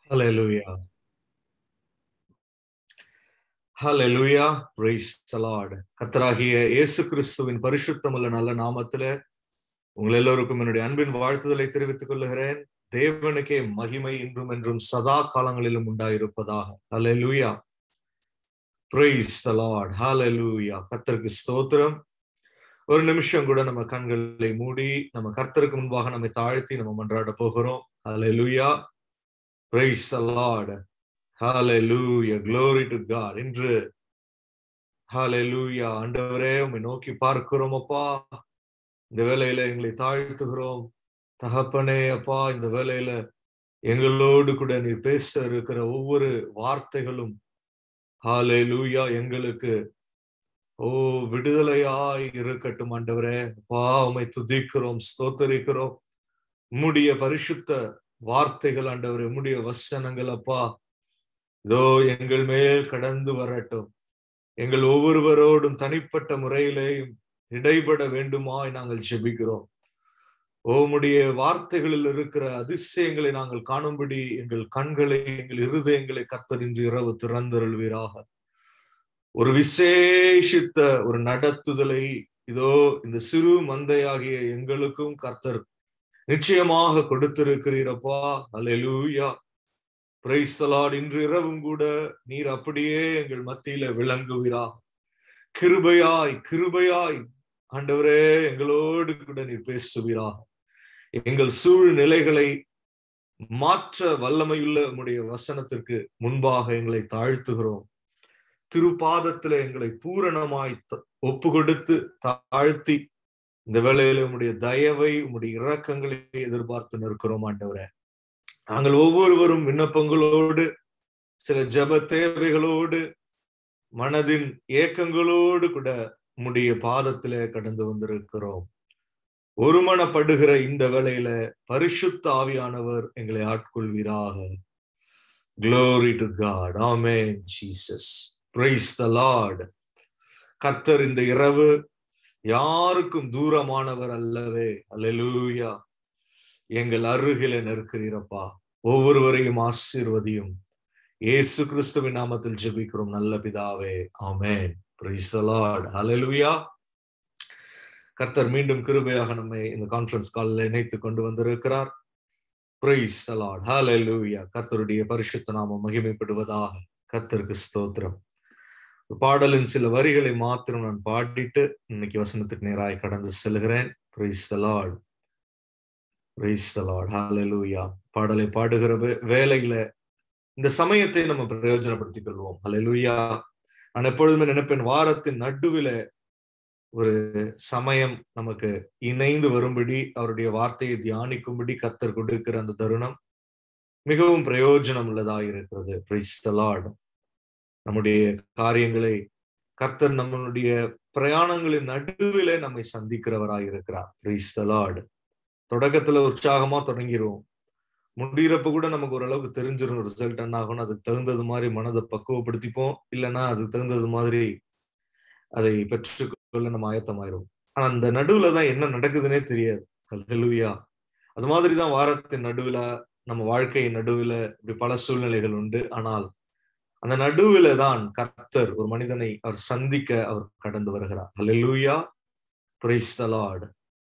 Hallelujah. Hallelujah. Praise the Lord. கத்தராகிய இயேசு கிறிஸ்துவின் பரிசுத்தமுள்ள நல்ல நாமத்தில உங்கள் எல்லோருக்கும் என்னுடைய அன்பின் வாழ்த்துதலை தெரிவித்துக் கொள்ளுகிறேன் தேவனுக்கே மகிமை இன்றும் என்றும் சதா காலங்களிலும் உண்டாயிருப்பதாக Hallelujah. Praise the Lord. Hallelujah. கத்தருக்கு ஸ்தோத்திரம் ஒரு நிமிஷம் கூட நம்ம கண்களை மூடி நம்ம கர்த்தருக்கு முன்பாக நம்மை தாழ்த்தி நம்ம மன்றாட போகிறோம் Hallelujah. Praise the Lord. Hallelujah. Glory to God. இன்று Hallelujah. ஆண்டவரே உம்மை நோக்கி பார்க்கிறோம் அப்பா இந்த வேலையில எங்களை தாழ்த்துகிறோம் தகப்பனே அப்பா இந்த வேலையில எங்களோடு கூட நீர் பேச இருக்கிற ஒவ்வொரு வார்த்தைகளும் ஹalleluya எங்களுக்கு ஓ விடுதலையாய் இருக்கட்டும் ஆண்டவரே அப்பா உம்மை துதிக்கிறோம் ஸ்தோத்தரிக்கிறோம் உம்முடைய பரிசுத்த வார்த்தைகள் ஆண்டவரே உம்முடைய வசனங்கள் அப்பா இதோ எங்கள் மேல் கடந்து வரட்டும் எங்கள் ஒவ்வொருவரோடும் தனிப்பட்ட முறையிலேயும் இடைபட வேண்டுமாய் நாங்கள் ஜெபிக்கிறோம் உம்முடைய வார்த்தைகளில் இருக்கிற அதிசயங்களை நாங்கள் காணும்படி எங்கள் கண்களை எங்கள் இருதயங்களை கர்த்தர் இன்று இரவு திறந்தருள்வீராக ஒரு விசேஷித்த ஒரு நடத்துதலை இதோ இந்த சிறு மந்தையாகிய எங்களுக்கும் கர்த்தர் நிச்சயமாக கொடுத்திருக்கிறீரப்பா அல்லேலூயா பிரைஸ் தலாட் இன்று இரவும் கூட நீர் அப்படியே எங்கள் மத்தியில விளங்குவீரா கிருபையாய் கிருபையாய் ஆண்டவரே எங்களோடு கூட நீர் பேசுவீரா எங்கள் சூழ்நிலைகளை மாற்ற வல்லமையுள்ள உம்முடைய வசனத்திற்கு முன்பாக எங்களை தாழ்த்துகிறோம் திருப்பாதத்துல எங்களை பூரணமாய் ஒப்பு கொடுத்து தாழ்த்தி இந்த வேளையில உம்முடைய தயவை உம்முடைய இரக்கங்களை எதிர்பார்த்து நிற்கிறோம் ஆண்டவரே நாங்கள் ஒவ்வொருவரும் விண்ணப்பங்களோடு சில ஜப தேவைகளோடு மனதின் ஏக்கங்களோடு கூட உம்முடைய பாதத்திலே கடந்து வந்திருக்கிறோம் ஒருமனப்படுகிற இந்த வேளையில பரிசுத்த ஆவியானவர் எங்களை ஆட்கொள்வீராக Glory to God. Amen, Jesus. Praise the Lord. கர்த்தர் இந்த இரவு யாருக்கும் தூரமானவர் அல்லவே அல்லேலூயா எங்கள் அருகில நிற்கிறீரப்பா ஒவ்வொருவரையும் ஆசீர்வதியும் இயேசு கிறிஸ்துவின் நாமத்தில் ஜெபிக்கிறோம் நல்ல பிதாவே ஆமேன் பிரைஸ் த லார்ட் ஹalleluya கர்த்தர் மீண்டும் கிருபையாக நம்மை இந்த கான்ஃபரன்ஸ் காலில் இணைத்து கொண்டு வந்திருக்கிறார் பிரைஸ் த லார்ட் ஹalleluya கர்த்தருடைய பரிசுத்த நாமம் மகிமைப்படுவதாக கர்த்தருக்கு ஸ்தோத்திரம் பாடலின் சில வரிகளை மாத்திரம் நான் பாடிட்டு இன்னைக்கு வசனத்துக்கு நேராய் கடந்து செல்கிறேன் praise the Lord praise the Lord hallelujah பாடலை பாடுகிற வேலையில இந்த சமயத்தை நம்ம பிரயோஜனப்படுத்திக் கொள்வோம் ஹalleluya நான் எப்பொழுதுமே நினைப்பேன் வாரத்தின் நடுவில ஒரு சமயம் நமக்கு இணைந்து வரும்படி அவருடைய வார்த்தையை தியானிக்கும்படி கர்த்தர் கொடுக்கிற அந்த தருணம் மிகவும் பிரயோஜனம் உள்ளதாக இருக்கிறது பிரைஸ் த லார்ட் நம்முடைய காரியங்களை கர்த்தர் நம்மளுடைய பிரயாணங்களின் நடுவிலே நம்மை சந்திக்கிறவராய் இருக்கிறார் பிரைஸ் த லார்ட் தொடக்கத்துல உற்சாகமா தொடங்கிடுவோம் முடிகிறப்ப கூட நமக்கு ஓரளவுக்கு தெரிஞ்சிடும் ரிசல்ட் என்ன ஆகும்னு அதுக்கு தகுந்தது மாதிரி மனதை பக்குவப்படுத்திப்போம் இல்லைன்னா அதுக்கு தகுந்தது மாதிரி அதை பெற்றுக்கொள்ள நம்ம ஆயத்தமாயிரும் ஆனா அந்த நடுவுல தான் என்ன நடக்குதுன்னே தெரியாது ஹல்லுயா அது மாதிரிதான் வாரத்தின் நடுவுல நம்ம வாழ்க்கையின் நடுவுல இப்படி பல சூழ்நிலைகள் உண்டு ஆனால் அந்த நடுவுல தான் கர்த்தர் ஒரு மனிதனை அவர் சந்திக்க அவர் கடந்து வருகிறார் ஹலெலூயா பிரைஸ் த லார்ட்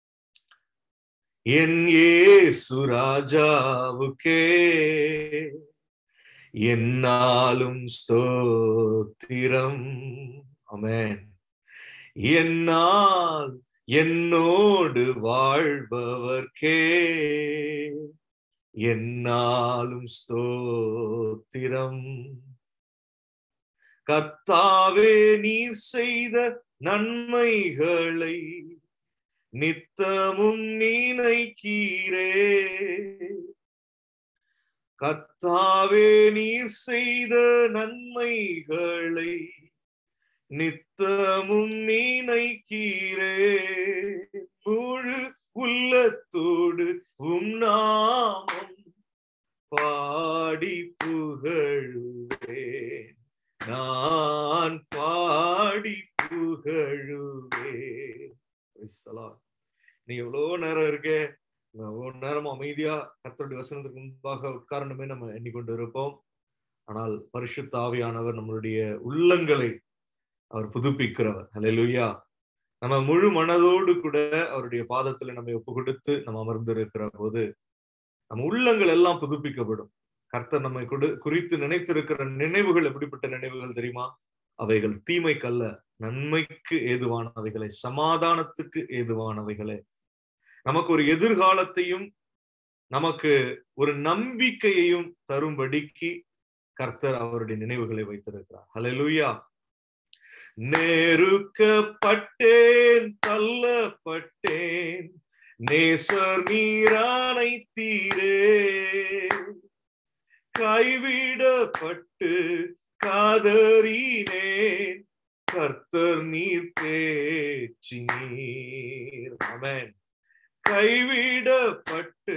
என் ஏசு ராஜாவுக்கே என்னாலும் ஸ்தோத்திரம் அமேன் என்னால் என்னோடு வாழ்பவர்க்கே என்னாலும் ஸ்தோத்திரம் கர்த்தாவே நீர் செய்த நன்மைகளை நித்தமும் நினைக்கீரே கர்த்தாவே நீர் செய்த நன்மைகளை நித்தமும் நினைக்கீரே முழு உள்ளத்தோடு உம் நாமம் பாடி புகழுவேன் நான் பாடி புகழுவேன் நீ எவ்வளோ நேரம் இருக்கே ஒரு நேரம் அமைதியா கர்த்தருடைய வசனத்துக்கு முன்பாக உட்காரணுமே நம்ம எண்ணிக்கொண்டு இருப்போம் ஆனால் பரிசுத்த ஆவியானவர் நம்மளுடைய உள்ளங்களை அவர் புதுப்பிக்கிறவர் ஹalleluya நம்ம முழு மனதோடு கூட அவருடைய பாதத்துல நம்மை ஒப்பு கொடுத்து நம்ம அமர்ந்து இருக்கிற போது நம்ம உள்ளங்கள் எல்லாம் புதுப்பிக்கப்படும் கர்த்தர் நம்மை கொடு குறித்து நினைத்திருக்கிற நினைவுகள் எப்படிப்பட்ட நினைவுகள் தெரியுமா அவைகள் தீமைக்கல்ல நன்மைக்கு ஏதுவானவைகளை சமாதானத்துக்கு ஏதுவானவைகளே நமக்கு ஒரு எதிர்காலத்தையும் நமக்கு ஒரு நம்பிக்கையையும் தரும்படிக்கு கர்த்தர் அவருடைய நினைவுகளை வைத்திருக்கிறார் ஹalleluya நெருக்கப்பட்டேன் தள்ளப்பட்டேன் நேசர் நீரானை தீரே கைவிடப்பட்டு காதறினேன் கர்த்தர் நீர் தேச்சி நீர் அமேன் கைவிடப்பட்டு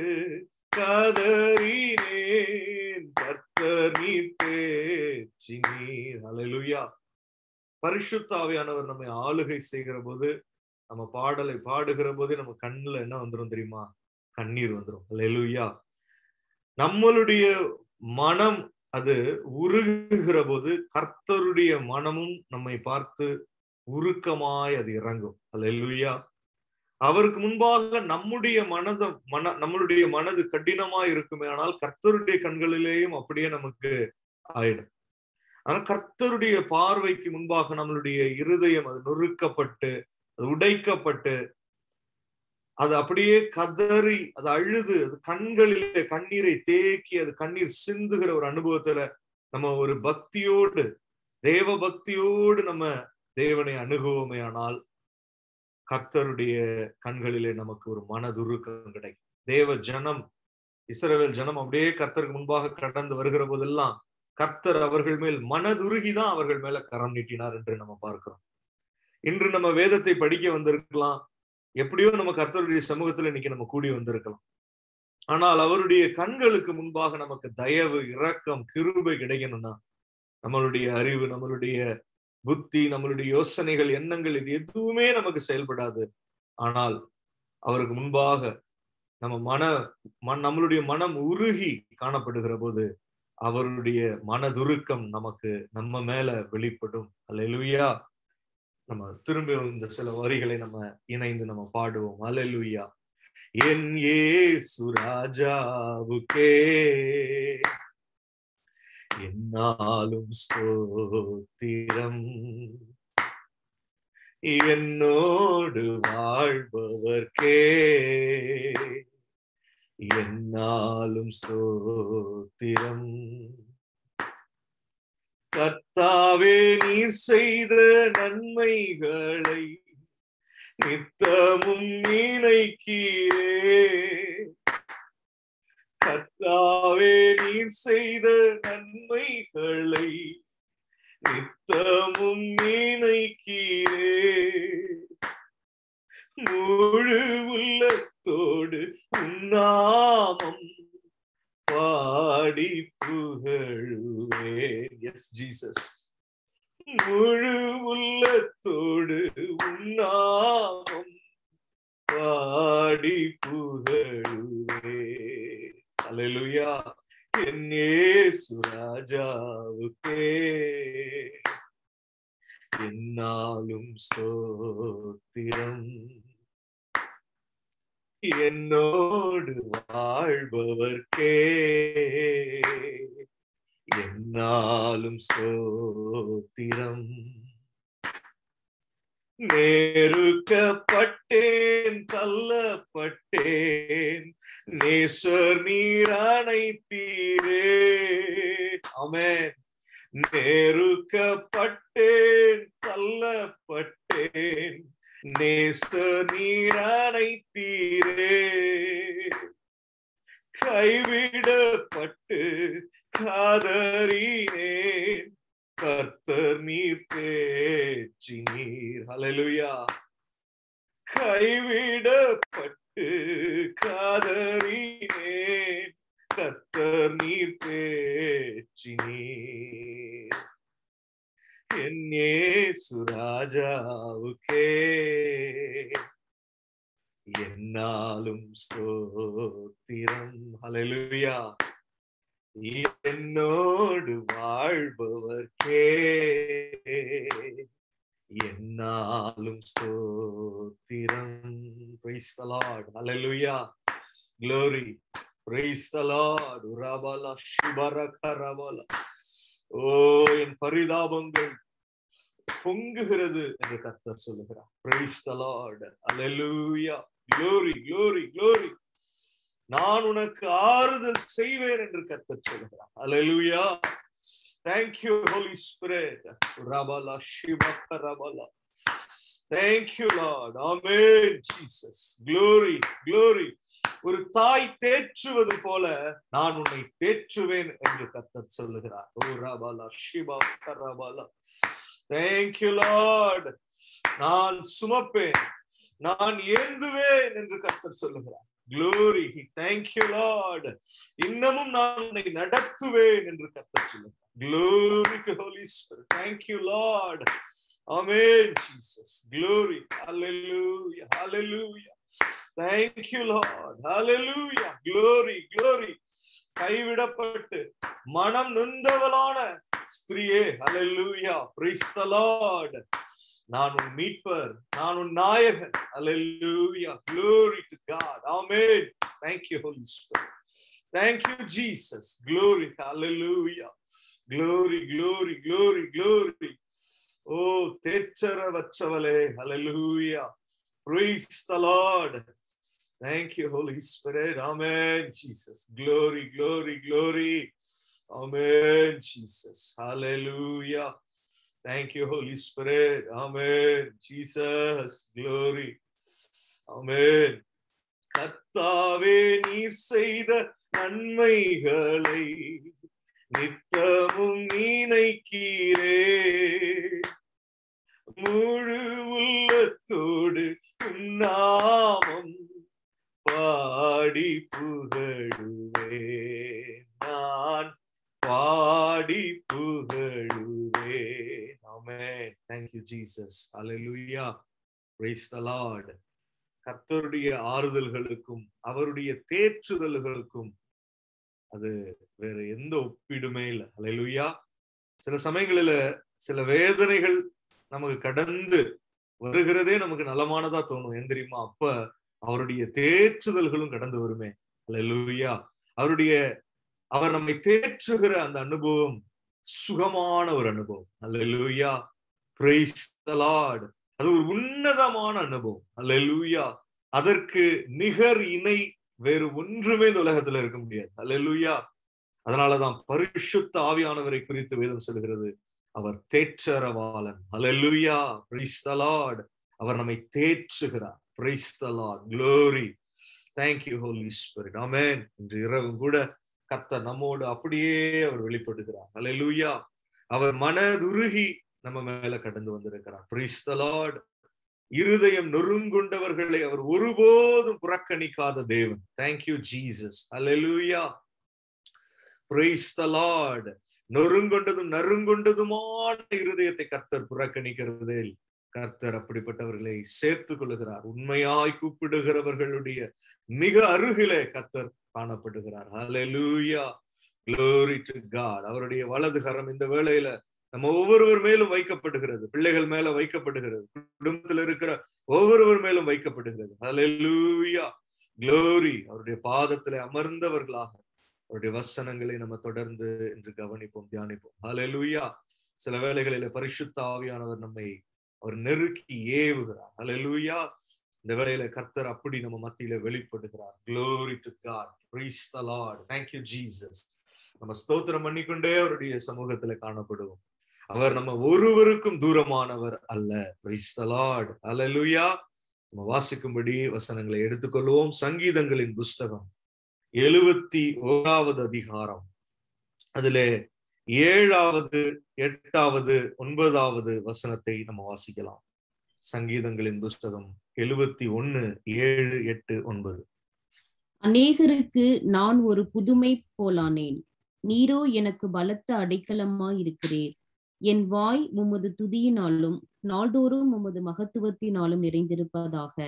காதறினேன் கர்த்தர் நீர் தேச்சி நீர் ஹalleluya பரிசுத்தாவியானவர் நம்மை ஆளுகை செய்கிற போது நம்ம பாடலை பாடுகிற போது நம்ம கண்ணுல என்ன வந்துரும் தெரியுமா கண்ணீர் வந்துரும் ஹalleluya நம்மளுடைய மனம் அது உருகுகிற போது கர்த்தருடைய மனமும் நம்மை பார்த்து உருக்கமாய் அது இறங்கும் அல்லேலூயா அவருக்கு முன்பாக நம்முடைய மனத மன நம்மளுடைய மனது கடினமாய் இருக்குமே ஆனால் கர்த்தருடைய கண்களிலேயும் அப்படியே நமக்கு ஆயிடும் ஆனா கர்த்தருடைய பார்வைக்கு முன்பாக நம்மளுடைய இருதயம் அது நொறுக்கப்பட்டு அது உடைக்கப்பட்டு அது அப்படியே கதறி அது அழுது அது கண்களிலே கண்ணீரை தேக்கி அது கண்ணீர் சிந்துகிற ஒரு அனுபவத்துல நம்ம ஒரு பக்தியோடு தேவ பக்தியோடு நம்ம தேவனை அணுகுவோமே ஆனால் கர்த்தருடைய கண்களிலே நமக்கு ஒரு மனதுருக்கம் கிடைக்கும் தேவ ஜனம் இஸ்ரவேல் ஜனம் அப்படியே கர்த்தருக்கு முன்பாக கடந்து வருகிற போதெல்லாம் கர்த்தர் அவர்கள் மேல் மனதுருகிதான் அவர்கள் மேல கரம் நீட்டினார் என்று நம்ம பார்க்கிறோம் இன்று நம்ம வேதத்தை படிக்க வந்திருக்கலாம் எப்படியோ நம்ம கர்த்தருடைய சமூகத்துல இன்னைக்கு நம்ம கூடி வந்திருக்கலாம் ஆனால் அவருடைய கண்களுக்கு முன்பாக நமக்கு தயவு இரக்கம் கிருபை கிடைக்கணும்னா நம்மளுடைய அறிவு நம்மளுடைய புத்தி நம்மளுடைய யோசனைகள் எண்ணங்கள் இது எதுவுமே நமக்கு செயல்படாது ஆனால் அவருக்கு முன்பாக நம்ம மன மன நம்மளுடைய மனம் உருகி காணப்படுகிற போது அவருடைய மனதுருக்கம் நமக்கு நம்ம மேல வெளிப்படும் அல்லேலூயா நம்ம திரும்பி இந்த சில வரிகளை நம்ம இணைந்து நம்ம பாடுவோம் அல்லேலூயா என் ஏ சுராஜாவுக்கே என்னாலும் ஸ்தோத்திரம் என்னோடு வாழ்பவர்க்கே என்னாலும் ஸ்தோத்திரம் கர்த்தாவே நீர் செய்த நன்மைகளை நித்தமும் நினைக்கிறே கர்த்தாவே நீர் செய்த நன்மைகளை நித்தமும் நினைக்கிறே முழு உள்ளத்தோடு உன்னாமம் பாடி புகழுவேன் எஸ் ஜீசஸ் முழு உள்ளத்தோடு உன்னாமம் பாடி புகழுவே அலைலுயா என்னே சுராஜாவுக்கே என்னாலும் சோத்திரம் என்னோடு வாழ்பவர்க்கே என்னாலும் சோத்திரம் நேருக்கப்பட்டேன் தள்ளப்பட்டேன் நேசர் நீரானை தீரே அமேன் நேருக்கப்பட்டேன் தள்ளப்பட்டேன் நேச நீரானை தீரே கைவிடப்பட்டு காதறினேன் கர்த்தர் நீர் தேச்சி நீர் ஹalleluya கைவிடப்பட்டு காதறினேன் கர்த்தர் நீர் தேச்சி நீர் என்னே சுராஜாவுக்கே என்னாலும் ஸ்தோத்திரம் ஹalleluya என்னோடு வாழ்பவர்க்கே என்னாலும் ஸ்தோத்திரம் praise the lord hallelujah glory praise the lord urabala shibarakaravala ஓ என் பரிதாபங்கள் பொங்குகிறது என்று கர்த்தர் சொல்லுகிறார் praise the lord hallelujah glory glory glory நான் உனக்கு ஆறுதல் செய்வேன் என்று கர்த்தர் சொல்லுகிறார் hallelujah thank you holy spirit rabala shibaka rabala thank you lord amen jesus glory glory ஒரு தாய் தேற்றுவது போல நான் உன்னை தேற்றுவேன் என்று கர்த்தர் சொல்லுகிறார் ஓ ரபாலா சிபா கரபாலா தேங்க் யூ லார்ட் நான் சுமப்பேன் நான் ஏந்துவேன் என்று கர்த்தர் சொல்லுகிறார் க்ளோரி தேங்க் யூ லார்ட் இன்னமும் நான் உன்னை நடத்துவேன் என்று கர்த்தர் சொல்லுகிறார் glory to Holy Spirit thank you Lord amen Jesus glory hallelujah hallelujah Thank you, Lord. Hallelujah. Glory, glory. கைவிடப்பட்டு மனம் நொந்தவளான ஸ்திரியே ஹalleluya praise the lord நான் உன் மீட்பர் நான் உன் நாயகன் ஹalleluya glory to god amen thank you holy spirit thank you jesus glory hallelujah glory glory glory glory O தேற்றரவற்றவளே hallelujah praise the lord Thank you, Holy Spirit. Amen, Jesus. Glory, glory, glory. Amen, Jesus. Hallelujah. Thank you, Holy Spirit. Amen, Jesus. Glory. Amen. கத்தாவே நீர் செய்த நன்மைகளை நித்தமும் நினைக்கிறே முழு உள்ளத்தோடு நாமம் பாடி புகழுவே நான் பாடி புகழுவே ஆமென் thank you jesus hallelujah praise the lord கர்த்தருடைய ஆறுதல்களுக்கும் அவருடைய தேற்றுதல்களுக்கும் அது வேற எந்த ஒப்பீடுமே இல்லை ஹalleluya சில சமயங்களில சில வேதனைகள் நமக்கு கடந்து வருகிறதே நமக்கு நலமானதா தோணும் ஏன் தெரியுமா அப்ப அவருடைய தேற்றுதல்களும் கடந்து வருமே அல்லா அவருடைய அவர் நம்மை தேற்றுகிற அந்த அனுபவம் சுகமான ஒரு அனுபவம் அல்லா பிரைஸ் லார்ட் அது ஒரு உன்னதமான அனுபவம் அல்லா அதற்கு நிகர் இணை வேறு ஒன்றுமே இந்த உலகத்துல இருக்க முடியாது அல்லா அதனாலதான் பரிசுத்த ஆவியானவரை குறித்து வேதம் சொல்கிறது அவர் தேற்றரவாளன் அல்லா பிரைஸ் லார்ட் அவர் நம்மை தேற்றுகிறார் praise the Lord glory thank you Holy Spirit amen இன்று இரவு கூட கத்த நம்மோடு அப்படியே அவர் வெளிப்படுகிறார் ஹalleluya அவர் மனதுருகி நம்ம மேல கடந்து வந்திருக்கிறார் பிரைஸ் த லார்ட் இருதயம் நொறுங்குண்டவர்களை அவர் ஒருபோதும் புறக்கணிக்காத தேவன் thank you Jesus hallelujah praise the Lord நொறுங்கொண்டதும் நறுங்கொண்டதுமான இருதயத்தை கர்த்தர் புறக்கணிக்கிறதே கர்த்தர் அப்படிப்பட்டவர்களை சேர்த்துக் கொள்ளுகிறார் உண்மையாய் கூப்பிடுகிறவர்களுடைய மிக அருகிலே கர்த்தர் காணப்படுகிறார் ஹalleluya glory to god அவருடைய வலது கரம் இந்த வேளையில நம்ம ஒவ்வொருவர் மேலும் வைக்கப்படுகிறது பிள்ளைகள் மேல வைக்கப்படுகிறது குடும்பத்தில் இருக்கிற ஒவ்வொருவர் மேலும் வைக்கப்படுகிறது ஹalleluya glory அவருடைய பாதத்திலே அமர்ந்தவர்களாக அவருடைய வசனங்களை நம்ம தொடர்ந்து இன்று கவனிப்போம் தியானிப்போம் ஹalleluya சில வேளைகளில பரிசுத்த ஆவியானவர் நம்மை அவர் நெருக்கி ஏவுகிறார் ஹalleluya இந்த வேளையில கர்த்தர் அப்படி நம்ம மத்தியில வெளிப்படுகிறார் glory to god praise the lord thank you jesus நம்ம ஸ்தோத்திரம் பண்ணிக்கொண்டே அவருடைய சமூகத்துல காணப்படுவோம் அவர் நம்ம ஒருவருக்கும் தூரமானவர் அல்ல praise the lord hallelujah நம்ம வாசிக்கும்படி வசனங்களை எடுத்துக்கொள்வோம் சங்கீதங்களின் புஸ்தகம் எழுபத்தி ஓராவது அதிகாரம் அதுல ஏழாவது எட்டாவது ஒன்பதாவது வசனத்தை நம்ம வாசிக்கலாம் சங்கீதங்களின் புஸ்தகம் எழுபத்தி ஒன்னு ஏழு எட்டு ஒன்பது அநேகருக்கு நான் ஒரு புதுமை போலானேன் நீரோ எனக்கு பலத்த அடைக்கலமாயிருக்கிறீர் என் வாய் உமது துதியினாலும் நாள்தோறும் உமது மகத்துவத்தினாலும் நிறைந்திருப்பதாக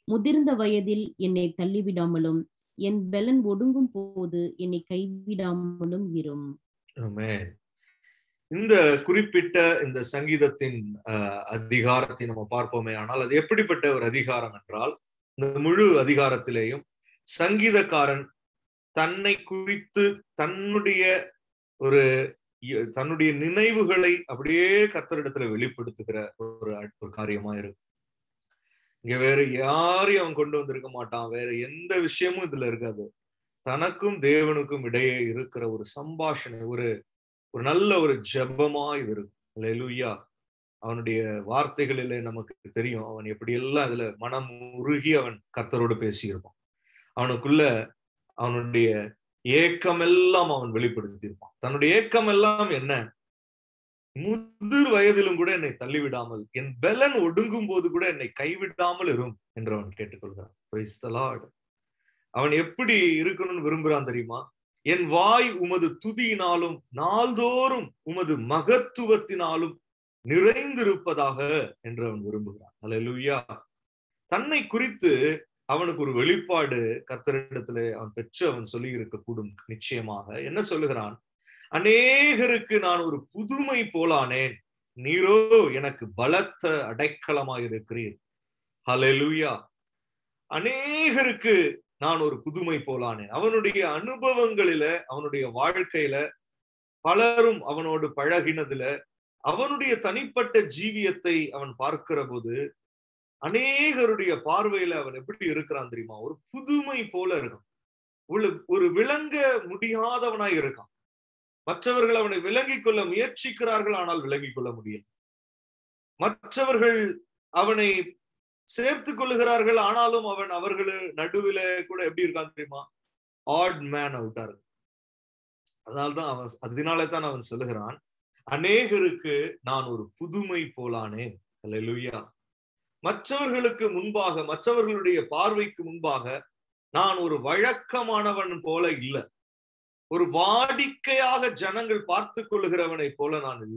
முதிர்ந்த வயதில் என்னை தள்ளிவிடாமலும் என் பெலன் ஒடுங்கும் போது என்னை கைவிடாமலும் இரும் ஆமென். இந்த குறிப்பிட்ட இந்த சங்கீதத்தின் அஹ், அதிகாரத்தை நம்ம பார்ப்போமே ஆனால் அது எப்படிப்பட்ட ஒரு அதிகாரம் என்றால் இந்த முழு அதிகாரத்திலேயும் சங்கீதக்காரன் தன்னை குறித்து தன்னுடைய ஒரு இ- தன்னுடைய நினைவுகளை அப்படியே கர்த்தரிடத்துல வெளிப்படுத்துகிற ஒரு அ- ஒரு காரியமா இருக்கும் இங்க வேற யாரையும் அவன் கொண்டு வந்திருக்க மாட்டான் வேற எந்த விஷயமும் இதுல இருக்காது தனக்கும் தேவனுக்கும் இடையே இருக்கிற ஒரு சம்பாஷணை ஒரு ஒரு நல்ல ஒரு ஜெபமா இது இருக்கும் அல்லேலூயா அவனுடைய வார்த்தைகளிலே நமக்கு தெரியும் அவன் எப்படி எல்லாம் இதுல மனம் உருகி அவன் கர்த்தரோடு பேசியிருப்பான் அவனுக்குள்ள அவனுடைய ஏக்கம் எல்லாம் அவன் வெளிப்படுத்தியிருப்பான் தன்னுடைய ஏக்கம் எல்லாம் என்ன முதிர் வயதிலும் கூட என்னை தள்ளிவிடாமல் என் பெலன் ஒடுங்கும் போது கூட என்னை கைவிடாமல் இரும் என்று அவன் கேட்டுக்கொள்கிறான் Praise the Lord. அவன் எப்படி இருக்கணும்னு விரும்புறான் தெரியுமா என் வாய் உமது துதியினாலும் நாள்தோறும் உமது மகத்துவத்தினாலும் நிறைந்திருப்பதாக என்று அவன் விரும்புகிறான் அல்லேலூயா தன்னை குறித்து அவனுக்கு ஒரு வெளிப்பாடு கர்த்தரிடத்துல அவன் பெற்று அவன் சொல்லி இருக்கக்கூடும் நிச்சயமாக என்ன சொல்லுகிறான் அநேகருக்கு நான் ஒரு புதுமை போலானேன் நீரோ எனக்கு பலத்த அடைக்கலமாயிருக்கிறீர் ஹalleluya அநேகருக்கு நான் ஒரு புதுமை போலானேன் அவனுடைய அனுபவங்களில அவனுடைய வாழ்க்கையில பலரும் அவனோடு பழகினதுல அவனுடைய தனிப்பட்ட ஜீவியத்தை அவன் பார்க்கிற போது அநேகருடைய பார்வையில அவன் எப்படி இருக்கிறான் தெரியுமா ஒரு புதுமை போல இருக்கான் ஒரு- ஒரு விளங்க முடியாதவனாய் இருக்கான் மற்றவர்கள் அவனை விளங்கிக் கொள்ள முயற்சிக்கிறார்கள் ஆனால் விளங்கிக் கொள்ள முடியல மற்றவர்கள் அவனை சேர்த்து கொள்ளுகிறார்கள் ஆனாலும் அவன் அவர்கள் நடுவில கூட எப்படி இருக்கான் தெரியுமா ஆட் மேன் அவுட்டா இருக்கு அதனால்தான் அவன் அதனால தான் அவன் சொல்லுகிறான் அநேகருக்கு நான் ஒரு புதுமை போலானேன் அல்லேலூயா மற்றவர்களுக்கு முன்பாக மற்றவர்களுடைய பார்வைக்கு முன்பாக நான் ஒரு வழக்கமானவன் போல இல்ல ஒரு வாடிக்கையாக ஜனங்கள் பார்த்து கொள்ளுகிறவனை போல நான் இல்ல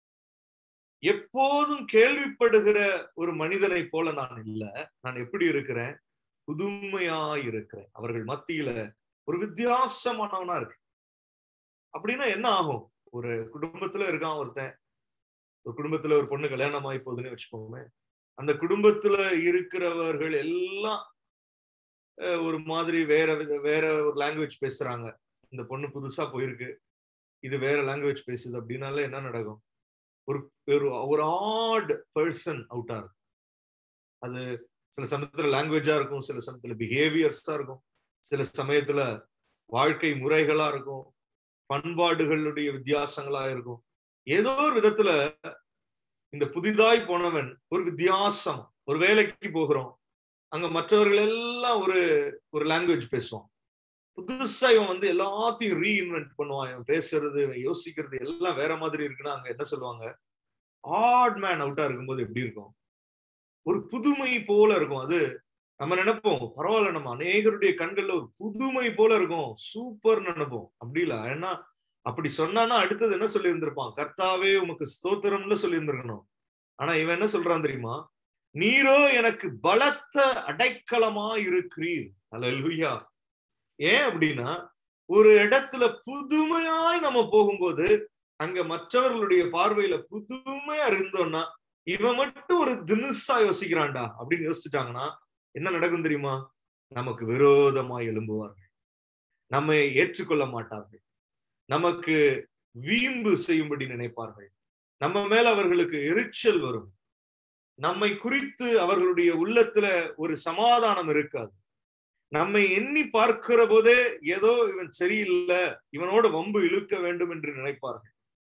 எப்போதும் கேள்விப்படுகிற ஒரு மனிதனை போல நான் இல்ல நான் எப்படி இருக்கிறேன் புதுமையா இருக்கிறேன் அவர்கள் மத்தியில ஒரு வித்தியாசமானவனா இருக்கு அப்படின்னா என்ன ஆகும் ஒரு குடும்பத்துல இருக்கான் ஒருத்தன் ஒரு குடும்பத்துல ஒரு பொண்ணு கல்யாணம் ஆகி போகுதுன்னு வச்சுக்கோமே அந்த குடும்பத்துல இருக்கிறவர்கள் எல்லாம் அஹ், ஒரு மாதிரி வேற வித வேற ஒரு லாங்குவேஜ் பேசுறாங்க இந்த பொண்ணு புதுசா போயிருக்கு இது வேற லாங்குவேஜ் பேசுது அப்படின்னால என்ன நடக்கும் ஒரு ஒரு ஒரு ஆட் பர்சன் அவுட்டா இருக்கும் அது சில சமயத்துல லாங்குவேஜா இருக்கும் சில சமயத்துல பிஹேவியர்ஸா இருக்கும் சில சமயத்துல வாழ்க்கை முறைகளா இருக்கும் பண்பாடுகளுடைய வித்தியாசங்களா இருக்கும் ஏதோ ஒரு விதத்துல இந்த புதிதாய் போனவன் ஒரு வித்தியாசம் ஒரு வேலைக்கு போகிறோம் அங்க மற்றவர்கள் எல்லாம் ஒரு ஒரு லாங்குவேஜ் பேசுவான் புதுசா இவன் வந்து எல்லாத்தையும் ரீஇன்வென்ட் பண்ணுவான் இவன் பேசுறது இவன் யோசிக்கிறது எல்லாம் வேற மாதிரி இருக்குன்னா அங்க என்ன சொல்லுவாங்க ஆட் மேன் அவுட்டா இருக்கும்போது எப்படி இருக்கும் ஒரு புதுமை போல இருக்கும் அது நம்ம நினைப்போம் பரவாயில்ல நம்ம அநேகருடைய கண்கள்ல ஒரு புதுமை போல இருக்கும் சூப்பர் நினைப்போம் அப்படி இல்ல ஏன்னா அப்படி சொன்னானா அடுத்தது என்ன சொல்லி இருந்திருப்பான் கர்த்தாவே உமக்கு ஸ்தோத்திரம்னு சொல்லி இருந்திருக்கணும் ஆனா இவன் என்ன சொல்றான் தெரியுமா நீரோ எனக்கு பலத்த அடைக்கலமா இருக்கிறீர் அல்லேலூயா ஏன் அப்படின்னா ஒரு இடத்துல புதுமையாய் நம்ம போகும்போது அங்க மற்றவர்களுடைய பார்வையில புதுமையா இருந்தோம்னா இவன் மட்டும் ஒரு தினுசா யோசிக்கிறான்டா அப்படின்னு யோசிச்சுட்டாங்கன்னா என்ன நடக்கும் தெரியுமா நமக்கு விரோதமாய் எழும்புவார்கள் நம்மை ஏற்றுக்கொள்ள மாட்டார்கள் நமக்கு வீம்பு செய்யும்படி நினைப்பார்கள் நம்ம மேல அவர்களுக்கு எரிச்சல் வரும் நம்மை குறித்து அவர்களுடைய உள்ளத்துல ஒரு சமாதானம் இருக்காது நம்மை எண்ணி பார்க்கிற போதே ஏதோ இவன் சரியில்லை இவனோட வம்பு இழுக்க வேண்டும் என்று நினைப்பார்கள்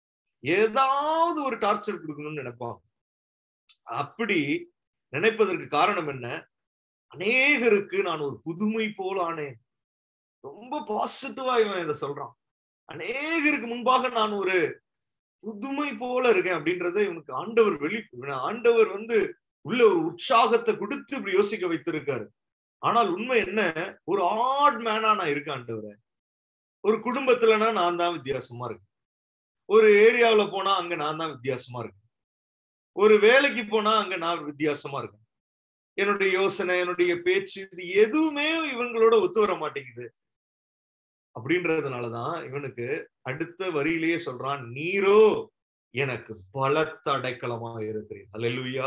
ஏதாவது ஒரு டார்ச்சர் கொடுக்கணும்னு நினைப்பாங்க அப்படி நினைப்பதற்கு காரணம் என்ன அநேகருக்கு நான் ஒரு புதுமை போல ஆனேன் ரொம்ப பாசிட்டிவா இவன் இதை சொல்றான் அநேகருக்கு முன்பாக நான் ஒரு புதுமை போல இருக்கேன் அப்படின்றத இவனுக்கு ஆண்டவர் வெளி இவனை ஆண்டவர் வந்து உள்ள ஒரு உற்சாகத்தை கொடுத்து இப்படி யோசிக்க வைத்திருக்காரு ஆனால் உண்மை என்ன ஒரு ஆட் மேனா நான் இருக்கேன் ஆண்டவரை ஒரு குடும்பத்துலனா நான் தான் வித்தியாசமா இருக்கேன் ஒரு ஏரியாவுல போனா அங்க நான் தான் வித்தியாசமா இருக்கேன் ஒரு வேலைக்கு போனா அங்க நான் வித்தியாசமா இருக்கேன் என்னுடைய யோசனை என்னுடைய பேச்சு இது எதுவுமே இவங்களோட ஒத்து வர மாட்டேங்குது அப்படின்றதுனாலதான் இவனுக்கு அடுத்த வரியிலேயே சொல்றான் நீரோ எனக்கு பலத்த அடைக்கலமா இருக்கிறேன் அல்லேலூயா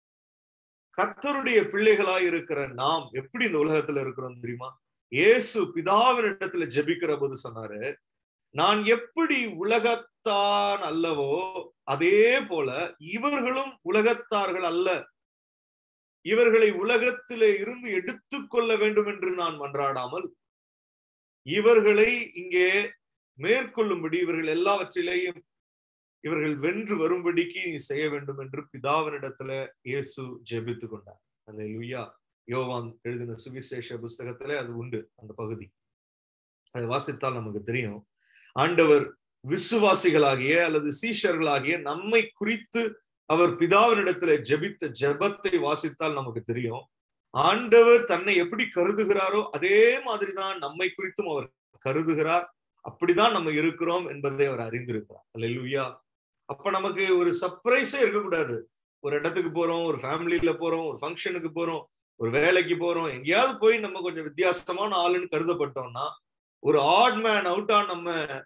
கர்த்தருடைய பிள்ளைகளாய் இருக்கிற நாம் எப்படி இந்த உலகத்துல இருக்கிறோம் தெரியுமா இயேசு பிதாவினிடத்துல ஜெபிக்கிற போது சொன்னாரு நான் எப்படி உலகத்தான் அல்லவோ அதே போல இவர்களும் உலகத்தார்கள் அல்ல இவர்களை உலகத்திலே இருந்து எடுத்துக்கொள்ள வேண்டும் என்று நான் மன்றாடாமல் இவர்களை இங்கே மேற்கொள்ளும்படி இவர்கள் எல்லாவற்றிலேயும் இவர்கள் வென்று வரும்படிக்கு நீ செய்ய வேண்டும் என்று பிதாவினிடத்துல இயேசு ஜெபித்து கொண்டார் அந்த லுய்யா யோவான் எழுதின சுவிசேஷ புஸ்தகத்துல அது உண்டு அந்த பகுதி அதை வாசித்தால் நமக்கு தெரியும் ஆண்டவர் விசுவாசிகளாகிய அல்லது சீஷர்களாகிய நம்மை குறித்து அவர் பிதாவினிடத்துல ஜெபித்த ஜெபத்தை வாசித்தால் நமக்கு தெரியும் ஆண்டவர் தன்னை எப்படி கருதுகிறாரோ அதே மாதிரிதான் நம்மை குறித்தும் அவர் கருதுகிறார் அப்படிதான் நம்ம இருக்கிறோம் என்பதை அவர் அறிந்திருக்கிறார் அல்லா அப்ப நமக்கு ஒரு சர்ப்ரைஸே இருக்கக்கூடாது ஒரு இடத்துக்கு போறோம் ஒரு ஃபேமிலியில போறோம் ஒரு ஃபங்க்ஷனுக்கு போறோம் ஒரு வேலைக்கு போறோம் எங்கேயாவது போய் நம்ம கொஞ்சம் வித்தியாசமான ஆளுன்னு கருதப்பட்டோம்னா ஒரு ஆட் மேன் அவுட்டா நம்ம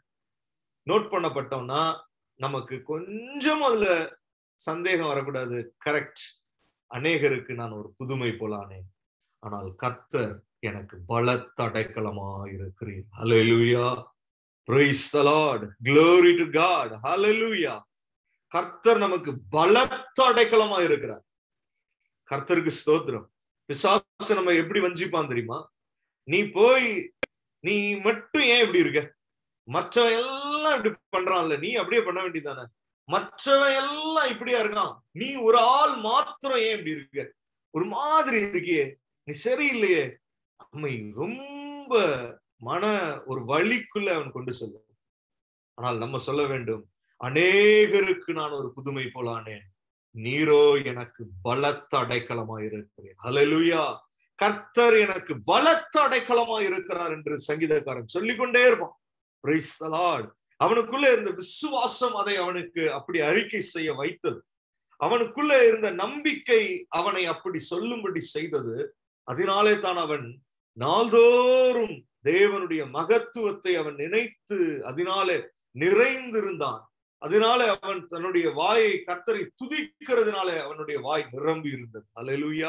நோட் பண்ணப்பட்டோம்னா நமக்கு கொஞ்சம் அதுல சந்தேகம் வரக்கூடாது கரெக்ட் அநேகருக்கு நான் ஒரு புதுமை போலானேன் ஆனால் கர்த்தர் எனக்கு பலத்த அடைக்கலமா இருக்கிறேன் ஹalleluya praise the lord glory to god hallelujah கர்த்தர் நமக்கு பலத்த அடைக்கலமா இருக்கிறார் கர்த்தருக்கு ஸ்தோத்திரம் பிசாசு நம்ம எப்படி வஞ்சிப்பான் தெரியுமா நீ போய் நீ மட்டும் ஏன் இப்படி இருக்க மற்றவன் எல்லாம் இப்படி பண்றான்ல நீ அப்படியே பண்ண வேண்டியதானே மற்றவன் எல்லாம் இப்படியா இருக்கான் நீ ஒரு ஆள் மாத்திரம் ஏன் இப்படி இருக்க ஒரு மாதிரி இருக்கியே நீ சரியில்லையே நம்மை ரொம்ப மன ஒரு வழிக்குள்ள அவன் கொண்டு செல்லும் ஆனால் நம்ம சொல்ல வேண்டும் அநேகருக்கு நான் ஒரு புதுமை போலானேன் நீரோ எனக்கு பலத்த அடைக்கலமா இருக்கிறேன் ஹலலுயா கர்த்தர் எனக்கு பலத்த அடைக்கலமா இருக்கிறார் என்று சங்கீதக்காரன் சொல்லிக்கொண்டே இருப்பான் அவனுக்குள்ள இருந்த விசுவாசம் அதை அவனுக்கு அப்படி அறிக்கை செய்ய வைத்தது அவனுக்குள்ள இருந்த நம்பிக்கை அவனை அப்படி சொல்லும்படி செய்தது அதனாலே தான் அவன் நாள்தோறும் தேவனுடைய மகத்துவத்தை அவன் நினைத்து அதனாலே நிறைந்திருந்தான் அதனால அவன் தன்னுடைய வாயை கத்தரை துதிக்கிறதுனால அவனுடைய வாய் நிரம்பி இருந்தது அலலுயா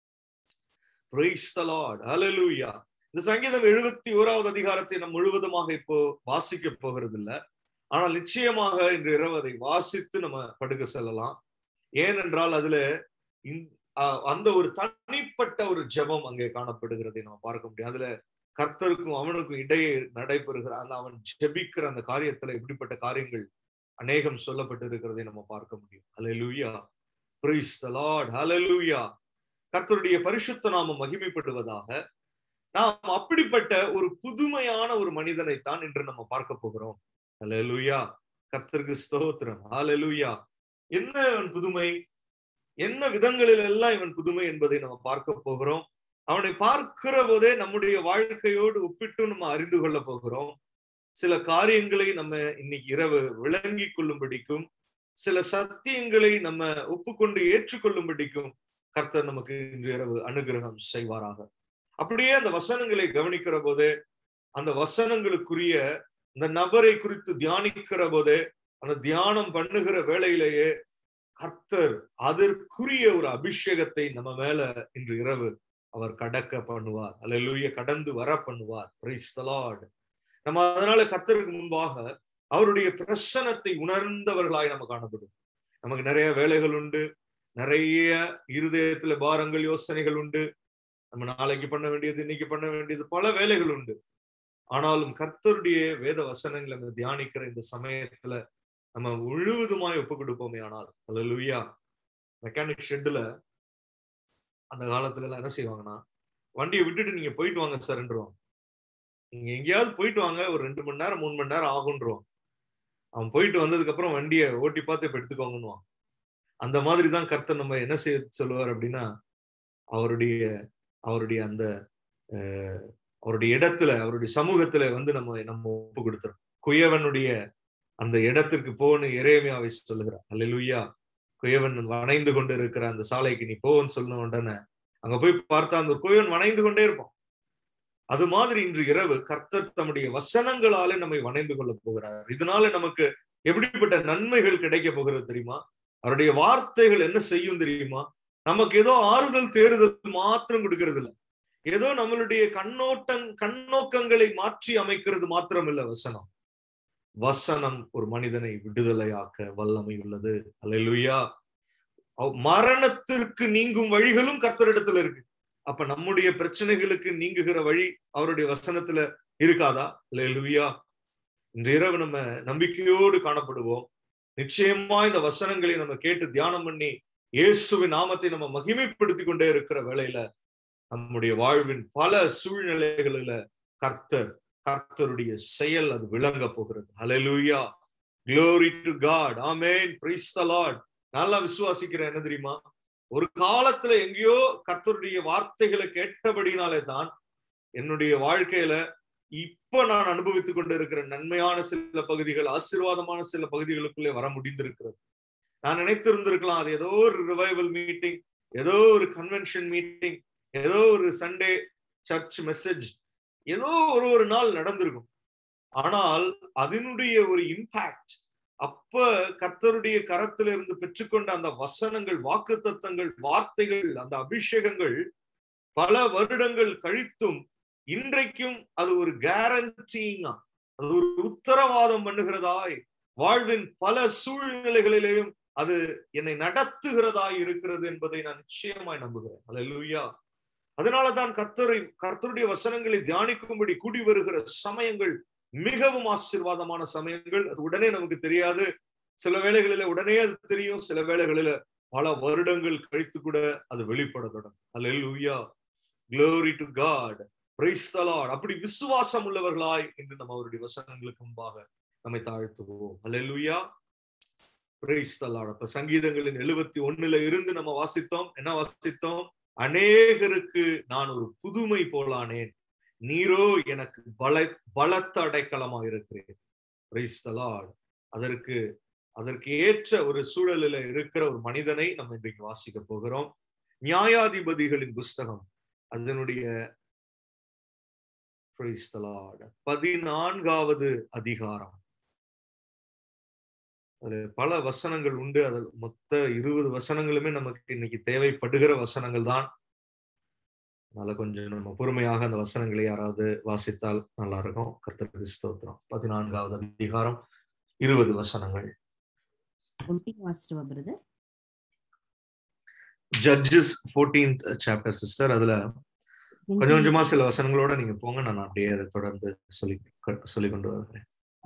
அலலுயா இந்த சங்கீதம் எழுபத்தி ஓராவது அதிகாரத்தை நம் முழுவதுமாக இப்போ வாசிக்க போகிறது இல்ல ஆனால் நிச்சயமாக இன்று இரவு அதை வாசித்து நம்ம படுக்க செல்லலாம் ஏனென்றால் அதுல அந்த ஒரு தனிப்பட்ட ஒரு ஜபம் அங்கே காணப்படுகிறதை நம்ம பார்க்க முடியும் அதுல கர்த்தருக்கும் அவனுக்கும் இடையே நடைபெறுகிற அந்த அவன் ஜெபிக்கிற அந்த காரியத்துல இப்படிப்பட்ட காரியங்கள் அநேகம் சொல்லப்பட்டு இருக்கிறதை நம்ம பார்க்க முடியும் hallelujah praise the Lord hallelujah கர்த்தருடைய பரிசுத்த நாம மகிமைப்படுவதாக நாம் அப்படிப்பட்ட ஒரு புதுமையான ஒரு மனிதனைத்தான் இன்று நம்ம பார்க்க போகிறோம் ஹலலூயா கர்த்தருக்கு ஸ்தோத்திரம் ஹலலூயா என்ன அவன் புதுமை என்ன விதங்களில் எல்லாம் இவன் புதுமை என்பதை நம்ம பார்க்க போகிறோம் அவனை பார்க்கிற போதே நம்முடைய வாழ்க்கையோடு ஒப்பிட்டு நம்ம அறிந்து கொள்ள போகிறோம் சில காரியங்களை நம்ம இன்னைக்கு இரவு விளங்கி கொள்ளும்படிக்கும் சில சத்தியங்களை நம்ம ஒப்புக்கொண்டு ஏற்றுக்கொள்ளும்படிக்கும் கர்த்தர் நமக்கு இன்று இரவு அனுகிரகம் செய்வாராக அப்படியே அந்த வசனங்களை கவனிக்கிற போதே அந்த வசனங்களுக்குரிய இந்த நபரை குறித்து தியானிக்கிற போதே அந்த தியானம் பண்ணுகிற வேளையிலேயே கர்த்தர் அதற்குரிய ஒரு அபிஷேகத்தை நம்ம மேல இன்று இரவு அவர் கடக்க பண்ணுவார் அல்ல கடந்து வர பண்ணுவார் நம்ம அதனால கர்த்தருக்கு முன்பாக அவருடைய பிரசனத்தை உணர்ந்தவர்களாய் நம்ம காணப்படும் நமக்கு நிறைய வேலைகள் உண்டு நிறைய இருதயத்துல பாரங்கள் யோசனைகள் உண்டு நம்ம நாளைக்கு பண்ண வேண்டியது இன்னைக்கு பண்ண வேண்டியது பல வேலைகள் உண்டு ஆனாலும் கர்த்தருடைய வேத வசனங்களை நம்ம தியானிக்கிற இந்த சமயத்துல நம்ம முழுவதுமாய் ஒப்பு கொடுப்போமே ஆனால் அல்ல லுய்யா மெக்கானிக் ஷெட்ல அந்த காலத்துல எல்லாம் என்ன செய்வாங்கன்னா வண்டியை விட்டுட்டு நீங்க போயிட்டு வாங்க சார்ன்றோம் நீங்க எங்கேயாவது போயிட்டு வாங்க ஒரு ரெண்டு மணி நேரம் மூணு மணி நேரம் ஆகுன்றோம் அவன் போயிட்டு வந்ததுக்கு அப்புறம் வண்டியை ஓட்டி பார்த்து இப்ப எடுத்துக்கோங்கன்னுவான் அந்த மாதிரி தான் கர்த்தர் நம்ம என்ன செய்ய சொல்லுவார் அப்படின்னா அவருடைய அவருடைய அந்த அவருடைய இடத்துல அவருடைய சமூகத்துல வந்து நம்ம நம்ம ஒப்பு கொடுத்துறோம் குயவனுடைய அந்த இடத்திற்கு போன்னு இறையமையாவை சொல்லுகிறார் அல்லா குயவன் வணைந்து கொண்டு இருக்கிற அந்த சாலைக்கு நீ போன்னு சொன்ன உடனே அங்க போய் பார்த்தா அந்த ஒரு குயவன் வணைந்து கொண்டே இருப்பான் அது மாதிரி இன்று இரவு கர்த்தர் தம்முடைய வசனங்களாலே நம்மை வணைந்து கொள்ள போகிறார் இதனால நமக்கு எப்படிப்பட்ட நன்மைகள் கிடைக்க போகிறது தெரியுமா அவருடைய வார்த்தைகள் என்ன செய்யும் தெரியுமா நமக்கு ஏதோ ஆறுதல் தேறுதல் மாத்திரம் கொடுக்கறது இல்ல ஏதோ நம்மளுடைய கண்ணோட்டம் கண்ணோக்கங்களை மாற்றி அமைக்கிறது மாத்திரம் இல்ல வசனம் வசனம் ஒரு மனிதனை விடுதலையாக்க வல்லமை உள்ளது அல்லேலூயா மரணத்திற்கு நீங்கும் வழிகளும் கர்த்தரிடத்துல இருக்கு அப்ப நம்முடைய பிரச்சனைகளுக்கு நீங்குகிற வழி அவருடைய வசனத்துல இருக்காதா அல்லேலூயா இன்று இரவு நம்ம நம்பிக்கையோடு காணப்படுவோம் நிச்சயமா இந்த வசனங்களை நம்ம கேட்டு தியானம் பண்ணி இயேசுவின் நாமத்தை நம்ம மகிமைப்படுத்தி கொண்டே இருக்கிற வேளையில நம்முடைய வாழ்வின் பல சூழ்நிலைகளில கர்த்தர் கர்த்தருடைய செயல் அது விளங்க போகிறது ஹalleluya glory to god amen praise the lord நல்லா விசுவாசிக்கிறேன் என்ன தெரியுமா ஒரு காலத்துல எங்கேயோ கர்த்தருடைய வார்த்தைகளை கேட்டபடினாலே தான் என்னுடைய வாழ்க்கையில இப்ப நான் அனுபவித்துக் கொண்டு இருக்கிற நன்மையான சில பகுதிகள் ஆசீர்வாதமான சில பகுதிகளுக்குள்ளே வர முடிந்திருக்கிறது நான் நினைத்திருந்திருக்கலாம் அது ஏதோ ஒரு ரிவைவல் மீட்டிங் ஏதோ ஒரு கன்வென்ஷன் மீட்டிங் ஏதோ ஒரு சண்டே சர்ச் மெசேஜ் ஏதோ ஒரு ஒரு நாள் நடந்திருக்கும் ஆனால் அதனுடைய ஒரு இம்பாக்ட் அப்ப கர்த்தருடைய கரத்துல இருந்து பெற்றுக்கொண்ட அந்த வசனங்கள் வாக்கு தத்தங்கள் வார்த்தைகள் அந்த அபிஷேகங்கள் பல வருடங்கள் கழித்தும் இன்றைக்கும் அது ஒரு கேரண்டிங்கா அது ஒரு உத்தரவாதம் பண்ணுகிறதாய் வாழ்வின் பல சூழ்நிலைகளிலேயும் அது என்னை நடத்துகிறதாய் இருக்கிறது என்பதை நான் நிச்சயமாய் நம்புகிறேன் அல்லேலூயா அதனாலதான் கர்த்தரை கர்த்தருடைய வசனங்களை தியானிக்கும்படி கூடி வருகிற சமயங்கள் மிகவும் ஆசீர்வாதமான சமயங்கள் அது உடனே நமக்கு தெரியாது சில வேளைகளில உடனே அது தெரியும் சில வேளைகளில பல வருடங்கள் கழித்து கூட அது வெளிப்பட தொடங்கும் alleluia glory to God praise the Lord அப்படி விசுவாசம் உள்ளவர்களாய் என்று நம்ம அவருடைய வசனங்களுக்கு முன்பாக நம்மை தாழ்த்துவோம் அல்லேலூயா பிரைஸ் த லார்ட் அப்ப சங்கீதங்களின் எழுபத்தி ஒண்ணுல இருந்து நம்ம வாசித்தோம் என்ன வாசித்தோம் அநேகருக்கு நான் ஒரு புதுமை போலானேன் நீரோ எனக்கு பல பலத்த அடைக்கலமா இருக்கிறேன் பிரைஸ் த லார்ட் அதற்கு அதற்கு ஏற்ற ஒரு சூழலில் இருக்கிற ஒரு மனிதனை நம்ம இன்றைக்கு வாசிக்க போகிறோம் நியாயாதிபதிகளின் புஸ்தகம் அதனுடைய பதினான்காவது அதிகாரம் அது பல வசனங்கள் உண்டு அதில் மொத்த இருபது வசனங்களுமே நமக்கு இன்னைக்கு தேவைப்படுகிற வசனங்கள் தான் அதனால கொஞ்சம் நம்ம பொறுமையாக அந்த வசனங்களை யாராவது வாசித்தால் நல்லா இருக்கும் கர்த்தருக்கு ஸ்தோத்திரம் பதினான்காவது அதிகாரம் இருபது வசனங்கள் ஜட்ஜஸ் ஃபோர்டீன்த் சாப்டர் சிஸ்டர் அதுல கொஞ்சம் கொஞ்சமா சில வசனங்களோட நீங்க போங்க நான் அப்படியே அதை தொடர்ந்து சொல்லி சொல்லி கொண்டு வருகிறேன்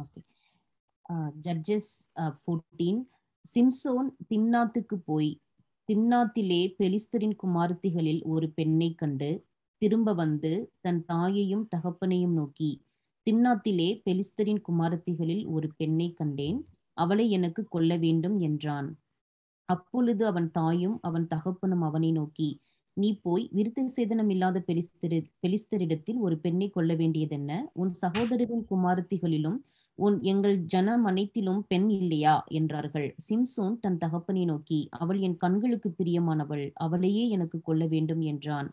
ஜட்ஜஸ் ஃபோர்டீன் சிம்சோன் திம்னாத்துக்கு போய் திம்னாத்திலே பெலிஸ்தரின் குமாரத்திகளில் ஒரு பெண்ணை கண்டு திரும்ப வந்து தன் தாயையும் தகப்பனையும் நோக்கி திம்னாத்திலே பெலிஸ்தரின் குமாரத்திகளில் ஒரு பெண்ணை கண்டேன் அவளை எனக்கு கொல்ல வேண்டும் என்றான் அப்பொழுது அவன் தாயும் அவன் தகப்பனும் அவனை நோக்கி நீ போய் விருத்த சேதனம் இல்லாத பெலிஸ்தரி பெலிஸ்தரிடத்தில் ஒரு பெண்ணை கொள்ள வேண்டியதென்ன உன் சகோதரரின் குமாரத்திகளிலும் உன் எங்கள் ஜனம் அனைத்திலும் பெண் இல்லையா என்றார்கள் சிம்சோன் தன் தகப்பனை நோக்கி அவள் என் கண்களுக்கு பிரியமானவள் அவளையே எனக்கு கொள்ள வேண்டும் என்றான்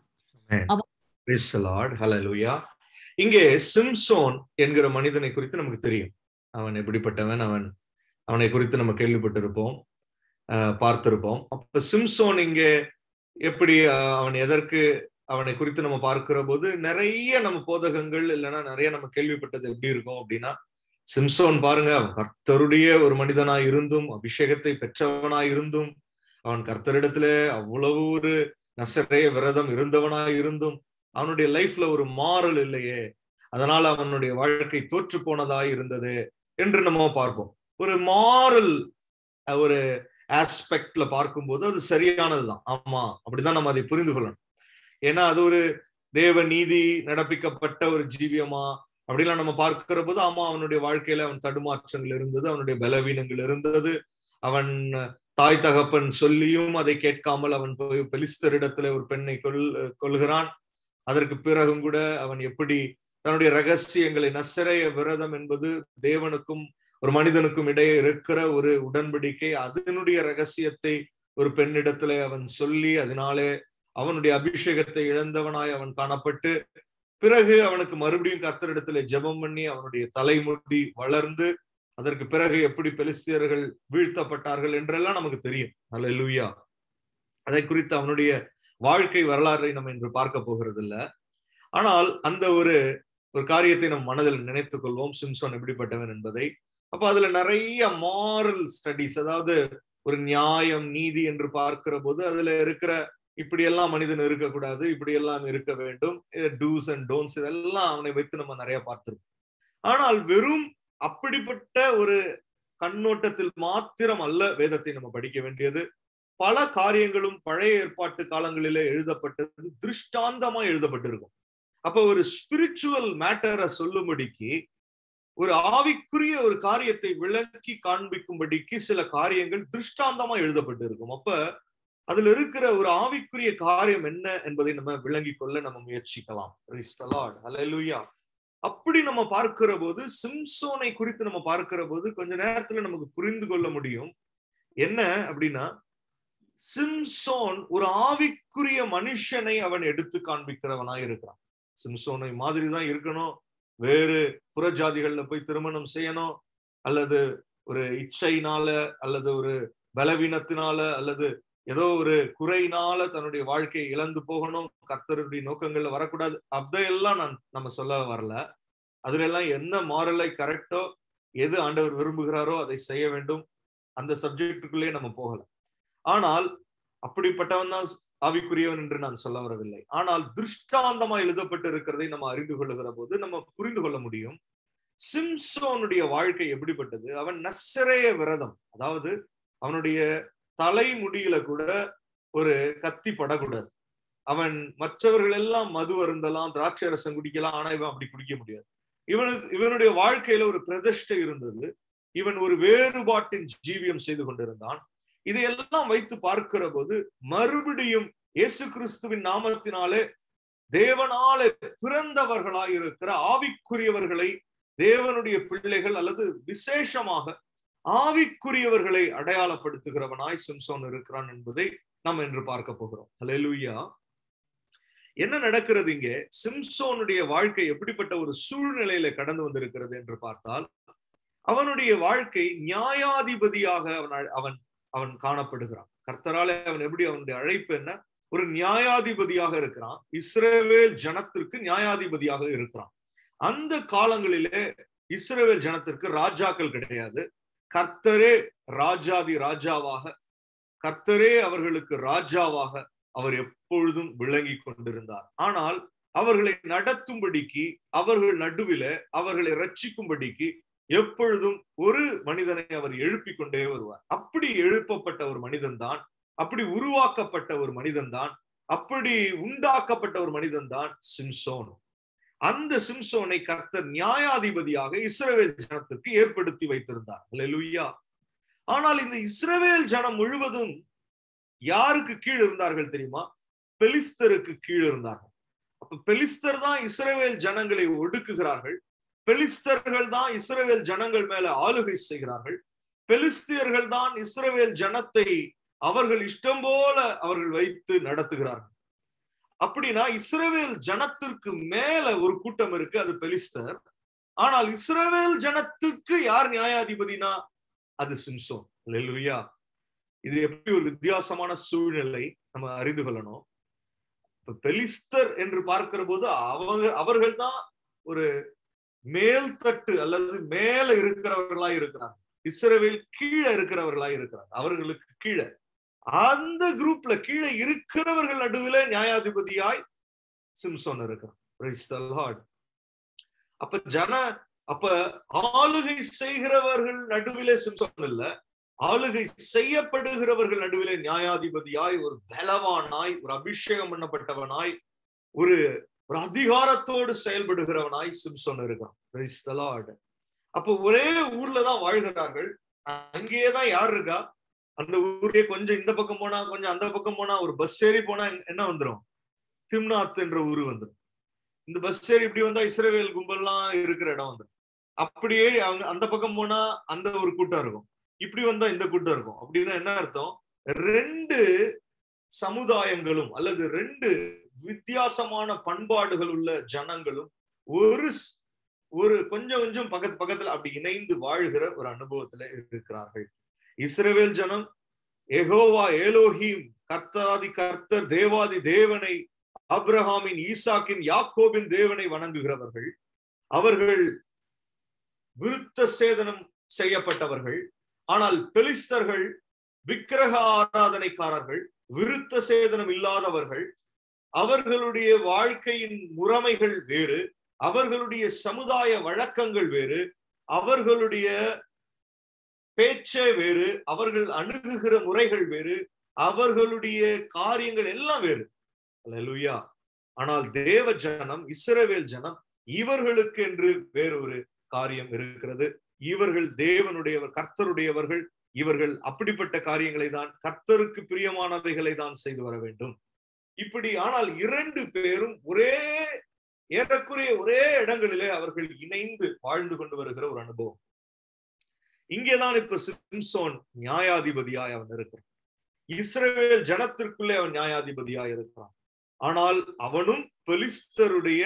இங்கே சிம்சோன் என்கிற மனிதனை குறித்து நமக்கு தெரியும் அவன் எப்படிப்பட்டவன் அவன் அவனை குறித்து நம்ம கேள்விப்பட்டிருப்போம் பார்த்திருப்போம் அப்ப சிம்சோன் இங்கே எப்படி அவன் எதற்கு அவனை குறித்து நம்ம பார்க்கிற போது நிறைய நம்ம போதகங்கள் இல்லைன்னா நிறைய நம்ம கேள்விப்பட்டது எப்படி இருக்கும் அப்படின்னா சிம்சோன் பாருங்க அவன் கர்த்தருடைய ஒரு மனிதனாய் இருந்தும் அபிஷேகத்தை பெற்றவனாய் இருந்தும் அவன் கர்த்தரிடத்துல அவ்வளவு ஒரு நசரைய விரதம் இருந்தவனாய் இருந்தும் அவனுடைய லைஃப்ல ஒரு மாறல் இல்லையே அதனால அவனுடைய வாழ்க்கை தோற்று போனதாய் இருந்தது என்று நம்ம பார்ப்போம் ஒரு மாறல் ஒரு ஆஸ்பெக்ட்ல பார்க்கும்போது அது சரியானதுதான் ஆமா அப்படிதான் நம்ம அதை புரிந்து கொள்ளணும் ஏன்னா அது ஒரு தேவ நீதி நடப்பிக்கப்பட்ட ஒரு ஜீவியமா அப்படிலாம் நம்ம பார்க்கிற போது ஆமா அவனுடைய வாழ்க்கையில அவன் தடுமாற்றங்கள் இருந்தது அவனுடைய பலவீனங்கள் இருந்தது அவன் தாய் தகப்பன் சொல்லியும் அதை கேட்காமல் அவன் போய் பெலிஸ்தரிடத்துல ஒரு பெண்ணை கொல் கொள்கிறான் அதற்கு பிறகும் கூட அவன் எப்படி தன்னுடைய ரகசியங்களை நசரைய விரதம் என்பது தேவனுக்கும் ஒரு மனிதனுக்கும் இடையே இருக்கிற ஒரு உடன்படிக்கை அதனுடைய ரகசியத்தை ஒரு பெண்ணிடத்துல அவன் சொல்லி அதனாலே அவனுடைய அபிஷேகத்தை இழந்தவனாய் அவன் காணப்பட்டு பிறகு அவனுக்கு மறுபடியும் கர்த்தரிடத்துல ஜெபம் பண்ணி அவனுடைய தலைமுடி வளர்ந்து அதற்கு பிறகு எப்படி பெலிஸ்தியர்கள் வீழ்த்தப்பட்டார்கள் என்றெல்லாம் நமக்கு தெரியும் அல்ல லூயா அதை குறித்து அவனுடைய வாழ்க்கை வரலாறை நம்ம இன்று பார்க்க போகிறது இல்ல ஆனால் அந்த ஒரு ஒரு காரியத்தை நம் மனதில் நினைத்துக் கொள்வோம் சிம்சோன் எப்படிப்பட்டவன் என்பதை அப்ப அதுல நிறைய மாரல் ஸ்டடிஸ் அதாவது ஒரு நியாயம் நீதி என்று பார்க்கிற போது அதுல இருக்கிற இப்படியெல்லாம் மனிதன் இருக்கக்கூடாது இப்படியெல்லாம் இருக்க வேண்டும் டூஸ் அண்ட் டோன்ஸ் இதெல்லாம் அவனை வைத்து நம்ம நிறைய பார்த்திருக்கோம் ஆனால் வெறும் அப்படிப்பட்ட ஒரு கண்ணோட்டத்தில் மாத்திரம் அல்ல வேதத்தை நம்ம படிக்க வேண்டியது பல காரியங்களும் பழைய ஏற்பாட்டு காலங்களிலே எழுதப்பட்டது திருஷ்டாந்தமா எழுதப்பட்டிருக்கும் அப்ப ஒரு ஸ்பிரிச்சுவல் மேட்டரை சொல்லும்படிக்கு ஒரு ஆவிக்குரிய ஒரு காரியத்தை விளக்கி காண்பிக்கும்படிக்கு சில காரியங்கள் திருஷ்டாந்தமா எழுதப்பட்டிருக்கும் அப்ப அதுல இருக்கிற ஒரு ஆவிக்குரிய காரியம் என்ன என்பதை நம்ம விளங்கி கொள்ள நம்ம முயற்சிக்கலாம் அப்படி நம்ம பார்க்கிற போது சிம்சோனை குறித்து நம்ம பார்க்கிற போது கொஞ்ச நேரத்துல நமக்கு புரிந்து கொள்ள முடியும் என்ன அப்படின்னா சிம்சோன் ஒரு ஆவிக்குரிய மனுஷனை அவன் எடுத்து காண்பிக்கிறவனாய் இருக்கிறான் சிம்சோனை மாதிரி தான் இருக்கணும் வேறு புறஜாதிகள்ல போய் திருமணம் செய்யணும் அல்லது ஒரு இச்சையினால அல்லது ஒரு பலவீனத்தினால அல்லது ஏதோ ஒரு குறையினால தன்னுடைய வாழ்க்கையை இழந்து போகணும் கர்த்தருடைய நோக்கங்கள்ல வரக்கூடாது அதையெல்லாம் நான் நம்ம சொல்ல வரல அதுல எல்லாம் என்ன மாரலை கரெக்டோ எது ஆண்டவர் விரும்புகிறாரோ அதை செய்ய வேண்டும் அந்த சப்ஜெக்டுக்குள்ளேயே நம்ம போகல ஆனால் அப்படிப்பட்டவன் தான் ஆவிக்குரியவன் என்று நான் சொல்ல வரவில்லை ஆனால் திருஷ்டாந்தமா எழுதப்பட்டு இருக்கிறதை நம்ம அறிந்து கொள்ளுகிற போது நம்ம புரிந்து கொள்ள முடியும் சிம்சோனுடைய வாழ்க்கை எப்படிப்பட்டது அவன் நசரைய விரதம் அதாவது அவனுடைய தலைமுடியில கூட ஒரு கத்தி படக்கூடாது அவன் மற்றவர்கள் எல்லாம் மது அருந்தலாம் திராட்சை ரசம் குடிக்கலாம் ஆனா இவன் அப்படி குடிக்க முடியாது இவனுக்கு இவனுடைய வாழ்க்கையில ஒரு பிரதிஷ்டை இருந்தது இவன் ஒரு வேறுபாட்டின் ஜீவியம் செய்து கொண்டிருந்தான் இதையெல்லாம் வைத்து பார்க்கிற போது மறுபடியும் இயேசு கிறிஸ்துவின் நாமத்தினாலே தேவனாலே பிறந்தவர்களாய் இருக்கிற ஆவிக்குரியவர்களை தேவனுடைய பிள்ளைகள் அல்லது விசேஷமாக ஆவிக்குரியவர்களை அடையாளப்படுத்துகிறவனாய் சிம்சோன் இருக்கிறான் என்பதை நாம் என்று பார்க்க போகிறோம் ஹலெலுயா என்ன நடக்கிறது இங்கே சிம்சோனுடைய வாழ்க்கை எப்படிப்பட்ட ஒரு சூழ்நிலையில கடந்து வந்திருக்கிறது என்று பார்த்தால் அவனுடைய வாழ்க்கை நியாயாதிபதியாக அவன் அவன் அவன் காணப்படுகிறான் கர்த்தராலே அவன் எப்படி அவனுடைய அழைப்பு என்ன ஒரு நியாயாதிபதியாக இருக்கிறான் இஸ்ரேவேல் ஜனத்திற்கு நியாயாதிபதியாக இருக்கிறான் அந்த காலங்களிலே இஸ்ரேவேல் ஜனத்திற்கு ராஜாக்கள் கிடையாது கர்த்தரே ராஜாதி ராஜாவாக கர்த்தரே அவர்களுக்கு ராஜாவாக அவர் எப்பொழுதும் விளங்கி கொண்டிருந்தார் ஆனால் அவர்களை நடத்தும்படிக்கு அவர்கள் நடுவில அவர்களை ரட்சிக்கும்படிக்கு எப்பொழுதும் ஒரு மனிதனை அவர் எழுப்பிக் கொண்டே வருவார் அப்படி எழுப்பப்பட்ட ஒரு மனிதன் தான் அப்படி உருவாக்கப்பட்ட ஒரு மனிதன் தான் அப்படி உண்டாக்கப்பட்ட ஒரு மனிதன் தான் சிம்சோன் அந்த சிம்சோனை கர்த்தர் நியாயாதிபதியாக இஸ்ரவேல் ஜனத்திற்கு ஏற்படுத்தி வைத்திருந்தார் லெலுயா ஆனால் இந்த இஸ்ரவேல் ஜனம் முழுவதும் யாருக்கு கீழ் இருந்தார்கள் தெரியுமா பெலிஸ்தருக்கு கீழ் இருந்தார்கள் அப்ப பெலிஸ்தர் தான் இஸ்ரவேல் ஜனங்களை ஒடுக்குகிறார்கள் பெலிஸ்தர்கள் தான் இஸ்ரவேல் ஜனங்கள் மேல ஆளுகை செய்கிறார்கள் பெலிஸ்தியர்கள் தான் இஸ்ரவேல் ஜனத்தை அவர்கள் இஷ்டம் போல அவர்கள் வைத்து நடத்துகிறார்கள் அப்படின்னா இஸ்ரவேல் ஜனத்திற்கு மேல ஒரு கூட்டம் இருக்கு அது பெலிஸ்தர் ஆனால் இஸ்ரவேல் ஜனத்துக்கு யார் நியாயாதிபதினா அது சிம்சோன் லெல்லுயா இது எப்படி ஒரு வித்தியாசமான சூழ்நிலை நம்ம அறிந்து கொள்ளணும் இப்ப பெலிஸ்தர் என்று பார்க்கிற போது அவங்க அவர்கள் தான் ஒரு மேல்தட்டு அல்லது மேல இருக்கிறவர்களாய் இருக்கிறார் இஸ்ரவேல் கீழே இருக்கிறவர்களாய் இருக்கிறார் அவர்களுக்கு கீழே அந்த குரூப்ல கீழே இருக்கிறவர்கள் நடுவில் நியாயாதிபதியாய் சிம்சோன் இருக்கிறார் அப்ப ஜன அப்ப ஆளுகை செய்கிறவர்கள் நடுவிலே சிம்சோன் இல்ல ஆளுகை செய்யப்படுகிறவர்கள் நடுவிலே நியாயாதிபதியாய் ஒரு பலவானாய் ஒரு அபிஷேகம் பண்ணப்பட்டவனாய் ஒரு ஒரு அதிகாரத்தோடு செயல்படுகிறவனாய் சிம்சோன் இருக்கிறான் அப்ப ஒரே ஊர்ல தான் வாழ்கிறார்கள் அங்கேயேதான் யார் இருக்கா அந்த ஊரே கொஞ்சம் இந்த பக்கம் போனா கொஞ்சம் அந்த பக்கம் போனா ஒரு பஸ் ஏறி போனா என்ன வந்துடும் திம்னாத் என்ற ஊர் வந்துடும் இந்த பஸ் ஏறி இப்படி வந்தா இஸ்ரேவேல் கும்பல்லாம் இருக்கிற இடம் வந்துடும் அப்படியே அவங்க அந்த பக்கம் போனா அந்த ஒரு கூட்டம் இருக்கும் இப்படி வந்தா இந்த கூட்டம் இருக்கும் அப்படின்னா என்ன அர்த்தம் ரெண்டு சமுதாயங்களும் அல்லது ரெண்டு வித்தியாசமான பண்பாடுகள் உள்ள ஜனங்களும் ஒரு ஸ்- ஒரு கொஞ்சம் கொஞ்சம் பக்கத்து பக்கத்துல அப்படி இணைந்து வாழ்கிற ஒரு அனுபவத்துல இருக்கிறார்கள் இஸ்ரவேல் ஜனம் எகோவா ஏலோஹீம் கர்த்தராதி கர்த்தர் தேவாதி தேவனை அப்ரஹாமின் ஈசாக்கின் யாக்கோபின் தேவனை வணங்குகிறவர்கள் அவர்கள் விருத்த சேதனம் செய்யப்பட்டவர்கள் ஆனால் பெலிஸ்தர்கள் விக்கிரக ஆராதனைக்காரர்கள் விருத்த சேதனம் இல்லாதவர்கள் அவர்களுடைய வாழ்க்கையின் முறைமைகள் வேறு அவர்களுடைய சமுதாய வழக்கங்கள் வேறு அவர்களுடைய பேச்சே வேறு அவர்கள் அணுகுகிற முறைகள் வேறு அவர்களுடைய காரியங்கள் எல்லாம் வேறு அல்லேலூயா ஆனால் தேவ ஜனம் இஸ்ரவேல் ஜனம் இவர்களுக்கு என்று வேறொரு காரியம் இருக்கிறது இவர்கள் தேவனுடையவர் கர்த்தருடையவர்கள் இவர்கள் அப்படிப்பட்ட காரியங்களை தான் கர்த்தருக்கு பிரியமானவைகளை தான் செய்து வர வேண்டும் இப்படி ஆனால் இரண்டு பேரும் ஒரே ஏறக்குறைய ஒரே இடங்களிலே அவர்கள் இணைந்து வாழ்ந்து கொண்டு வருகிற ஒரு அனுபவம் இங்கேதான் இப்ப சிம்சோன் நியாயாதிபதியாய் அவன் இருக்கிறான் இஸ்ரவேல் ஜனத்திற்குள்ளே அவன் நியாயாதிபதியாய் இருக்கிறான் ஆனால் அவனும் பெலிஸ்தருடைய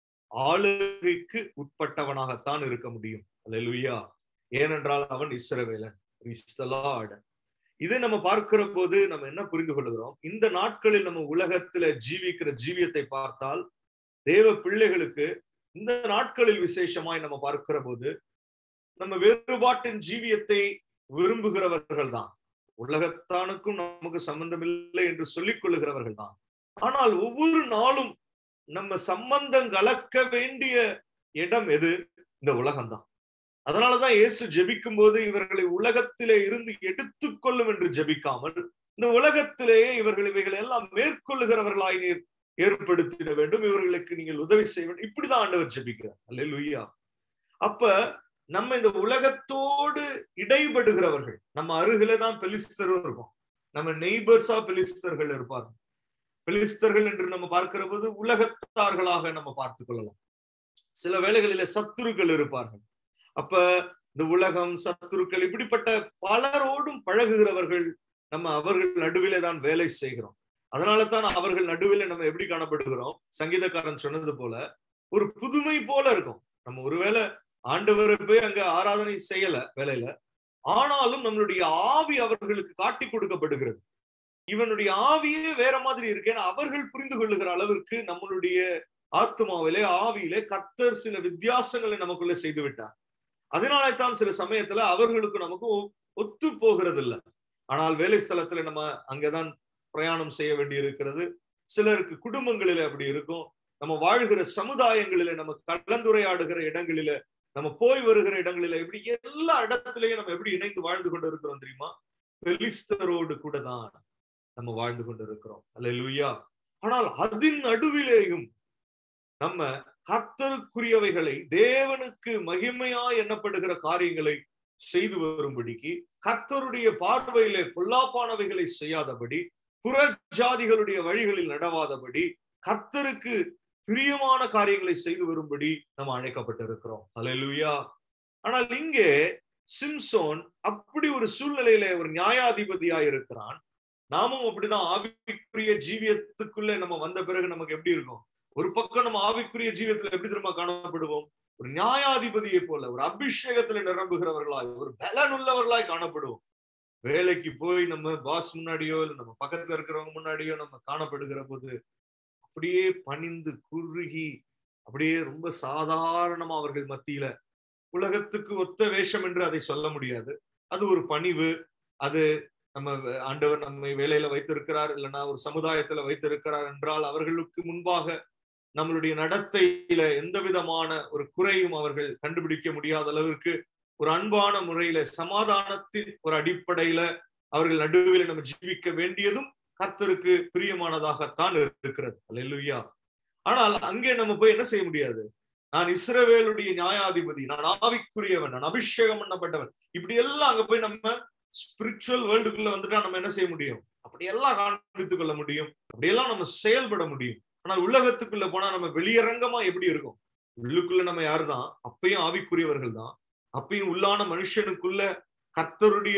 ஆளுகைக்கு உட்பட்டவனாகத்தான் இருக்க முடியும் அல்லேலூயா ஏனென்றால் அவன் இஸ்ரவேலன் Praise the Lord. இதை நம்ம பார்க்கிற போது நம்ம என்ன புரிந்து கொள்கிறோம் இந்த நாட்களில் நம்ம உலகத்துல ஜீவிக்கிற ஜீவியத்தை பார்த்தால் தேவ பிள்ளைகளுக்கு இந்த நாட்களில் விசேஷமாய் நம்ம பார்க்கிற போது நம்ம வேறுபாட்டின் ஜீவியத்தை விரும்புகிறவர்கள் தான் உலகத்தானுக்கும் நமக்கு சம்பந்தம் இல்லை என்று சொல்லிக் கொள்ளுகிறவர்கள் தான் ஆனால் ஒவ்வொரு நாளும் நம்ம சம்பந்தம் கலக்க வேண்டிய இடம் எது இந்த உலகம்தான் அதனாலதான் இயேசு ஜெபிக்கும் போது இவர்களை உலகத்திலே இருந்து எடுத்துக்கொள்ளும் என்று ஜெபிக்காமல் இந்த உலகத்திலேயே இவர்கள் இவைகளை எல்லாம் மேற்கொள்ளுகிறவர்களாய் நீர் ஏற்படுத்திட வேண்டும் இவர்களுக்கு நீங்கள் உதவி செய்ய வேண்டும் இப்படிதான் ஆண்டவர் ஜெபிக்கிறார் அல்லேலூயா அப்ப நம்ம இந்த உலகத்தோடு இடைபடுகிறவர்கள் நம்ம அருகில தான் பெலிஸ்தரும் இருக்கும் நம்ம நெய்பர்ஸா பெலிஸ்தர்கள் இருப்பார்கள் பெலிஸ்தர்கள் என்று நம்ம பார்க்கிற போது உலகத்தார்களாக நம்ம பார்த்துக் கொள்ளலாம் சில வேளைகளில சத்துருக்கள் இருப்பார்கள் அப்ப இந்த உலகம் சத்துருக்கள் இப்படிப்பட்ட பலரோடும் பழகுகிறவர்கள் நம்ம அவர்கள் நடுவிலே தான் வேலை செய்கிறோம் அதனால தான் அவர்கள் நடுவிலே நம்ம எப்படி காணப்படுகிறோம் சங்கீதக்காரன் சொன்னது போல ஒரு புதுமை போல இருக்கும் நம்ம ஒருவேளை ஆண்டவரை போய் அங்க ஆராதனை செய்யல வேலையில ஆனாலும் நம்மளுடைய ஆவி அவர்களுக்கு காட்டி கொடுக்கப்படுகிறது இவனுடைய ஆவியே வேற மாதிரி இருக்கேன்னு அவர்கள் புரிந்து கொள்ளுகிற அளவிற்கு நம்மளுடைய ஆத்மாவிலே ஆவியிலே கத்தர் சில வித்தியாசங்களை நமக்குள்ள செய்து விட்டார் அதனாலே தான் சில சமயத்துல அவர்களுக்கு நமக்கு ஒத்து போகிறது இல்லை ஆனால் வேலை ஸ்தலத்துல நம்ம அங்கதான் பிரயாணம் செய்ய வேண்டி இருக்கிறது சிலருக்கு குடும்பங்களில அப்படி இருக்கும் நம்ம வாழ்கிற சமுதாயங்களில நம்ம கலந்துரையாடுகிற இடங்களில நம்ம போய் வருகிற இடங்களில இப்படி எல்லா இடத்துலயும் நம்ம எப்படி இணைந்து வாழ்ந்து கொண்டு இருக்கிறோம் தெரியுமா பெலிஸ்தரோடு கூட தான் நம்ம வாழ்ந்து கொண்டு இருக்கிறோம் அல்ல லூயா ஆனால் அதன் நடுவிலேயும் நம்ம கர்த்தருக்குரியவைகளை தேவனுக்கு மகிமையா எண்ணப்படுகிற காரியங்களை செய்து வரும்படிக்கு கர்த்தருடைய பார்வையிலே பொல்லாப்பானவைகளை செய்யாதபடி புற ஜாதிகளுடைய வழிகளில் நடவாதபடி கர்த்தருக்கு பிரியமான காரியங்களை செய்து வரும்படி நம்ம அழைக்கப்பட்டிருக்கிறோம் அலையலுயா ஆனால் இங்கே சிம்சோன் அப்படி ஒரு சூழ்நிலையில ஒரு நியாயாதிபதியா இருக்கிறான் நாமும் அப்படிதான் ஆவிக்குரிய ஜீவியத்துக்குள்ள நம்ம வந்த பிறகு நமக்கு எப்படி இருக்கும் ஒரு பக்கம் நம்ம ஆவிக்குரிய ஜீவியத்துல எப்படி திரும்ப காணப்படுவோம் ஒரு நியாயாதிபதியை போல ஒரு அபிஷேகத்துல நிரம்புகிறவர்களாய் ஒரு பலன் உள்ளவர்களாய் காணப்படுவோம் வேலைக்கு போய் நம்ம பாஸ் முன்னாடியோ இல்லை நம்ம பக்கத்துல இருக்கிறவங்க முன்னாடியோ நம்ம காணப்படுகிற போது அப்படியே பணிந்து குறுகி அப்படியே ரொம்ப சாதாரணமா அவர்கள் மத்தியில உலகத்துக்கு ஒத்த வேஷம் என்று அதை சொல்ல முடியாது அது ஒரு பணிவு அது நம்ம ஆண்டவர் நம்மை வேலையில வைத்திருக்கிறார் இல்லைன்னா ஒரு சமுதாயத்துல வைத்திருக்கிறார் என்றால் அவர்களுக்கு முன்பாக நம்மளுடைய நடத்தையில எந்த விதமான ஒரு குறையும் அவர்கள் கண்டுபிடிக்க முடியாத அளவிற்கு ஒரு அன்பான முறையில சமாதானத்தின் ஒரு அடிப்படையில அவர்கள் நடுவில் நம்ம ஜீவிக்க வேண்டியதும் கர்த்தருக்கு பிரியமானதாகத்தான் இருக்கிறது அல்லா ஆனால் அங்கே நம்ம போய் என்ன செய்ய முடியாது நான் இஸ்ரவேலுடைய நியாயாதிபதி நான் ஆவிக்குரியவன் நான் அபிஷேகம் பண்ணப்பட்டவன் இப்படி எல்லாம் அங்க போய் நம்ம ஸ்பிரிச்சுவல் வேர்ல்டுக்குள்ள வந்துட்டா நம்ம என்ன செய்ய முடியும் அப்படியெல்லாம் காண்பித்துக் கொள்ள முடியும் அப்படியெல்லாம் நம்ம செயல்பட முடியும் ஆனால் உலகத்துக்குள்ள போனா நம்ம வெளியரங்கமா எப்படி இருக்கும் உள்ளுக்குள்ள நம்ம யாருதான் அப்பயும் ஆவிக்குரியவர்கள் தான் அப்பயும் உள்ளான மனுஷனுக்குள்ள கர்த்தருடைய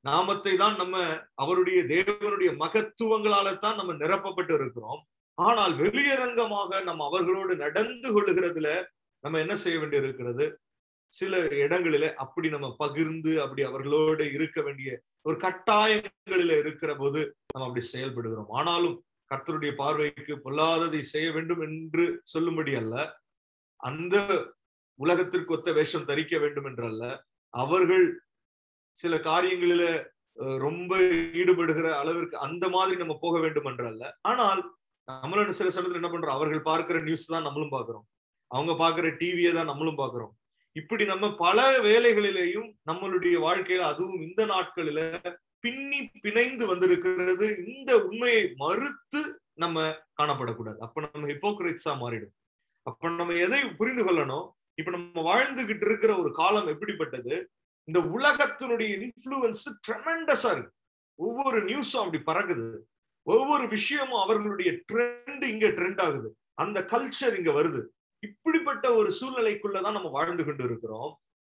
நாமத்தை தான் நம்ம அவருடைய தேவனுடைய மகத்துவங்களால தான் நம்ம நிரப்பப்பட்டு இருக்கிறோம் ஆனால் வெளியரங்கமாக நம்ம அவர்களோடு நடந்து கொள்ளுகிறதுல நம்ம என்ன செய்ய வேண்டி இருக்கிறது சில இடங்களில அப்படி நம்ம பகிர்ந்து அப்படி அவர்களோடு இருக்க வேண்டிய ஒரு கட்டாயங்களில இருக்கிற போது நம்ம அப்படி செயல்படுகிறோம் ஆனாலும் கர்த்தருடைய பார்வைக்கு பொல்லாததை செய்ய வேண்டும் என்று சொல்லும்படி அல்ல அந்த உலகத்திற்கு ஒத்த வேஷம் தரிக்க வேண்டும் என்றல்ல அவர்கள் சில காரியங்களில ரொம்ப ஈடுபடுகிற அளவிற்கு அந்த மாதிரி நம்ம போக வேண்டும் என்றல்ல ஆனால் நம்மளும் சில சமயத்துல என்ன பண்றோம் அவர்கள் பார்க்கிற நியூஸ் தான் நம்மளும் பாக்குறோம் அவங்க பாக்குற டிவியை தான் நம்மளும் பாக்குறோம் இப்படி நம்ம பல வேலைகளிலேயும் நம்மளுடைய வாழ்க்கையில அதுவும் இந்த நாட்களில பின்னி பிணைந்து வந்திருக்கிறது இந்த உண்மையை மறுத்து நம்ம காணப்படக்கூடாது அப்ப நம்ம ஹிப்போக்ரைட்ஸா மாறிடும் அப்ப நம்ம எதை புரிந்து கொள்ளணும் இப்ப நம்ம வாழ்ந்துகிட்டு இருக்கிற ஒரு காலம் எப்படிப்பட்டது இந்த உலகத்தினுடைய இன்ஃபுளுன்ஸ் ட்ரெமெண்டஸா இருக்கு ஒவ்வொரு நியூஸும் அப்படி பறக்குது ஒவ்வொரு விஷயமும் அவர்களுடைய ட்ரெண்ட் இங்க ட்ரெண்ட் ஆகுது அந்த கல்ச்சர் இங்க வருது இப்படிப்பட்ட ஒரு சூழ்நிலைக்குள்ளதான் நம்ம வாழ்ந்து கொண்டு இருக்கிறோம்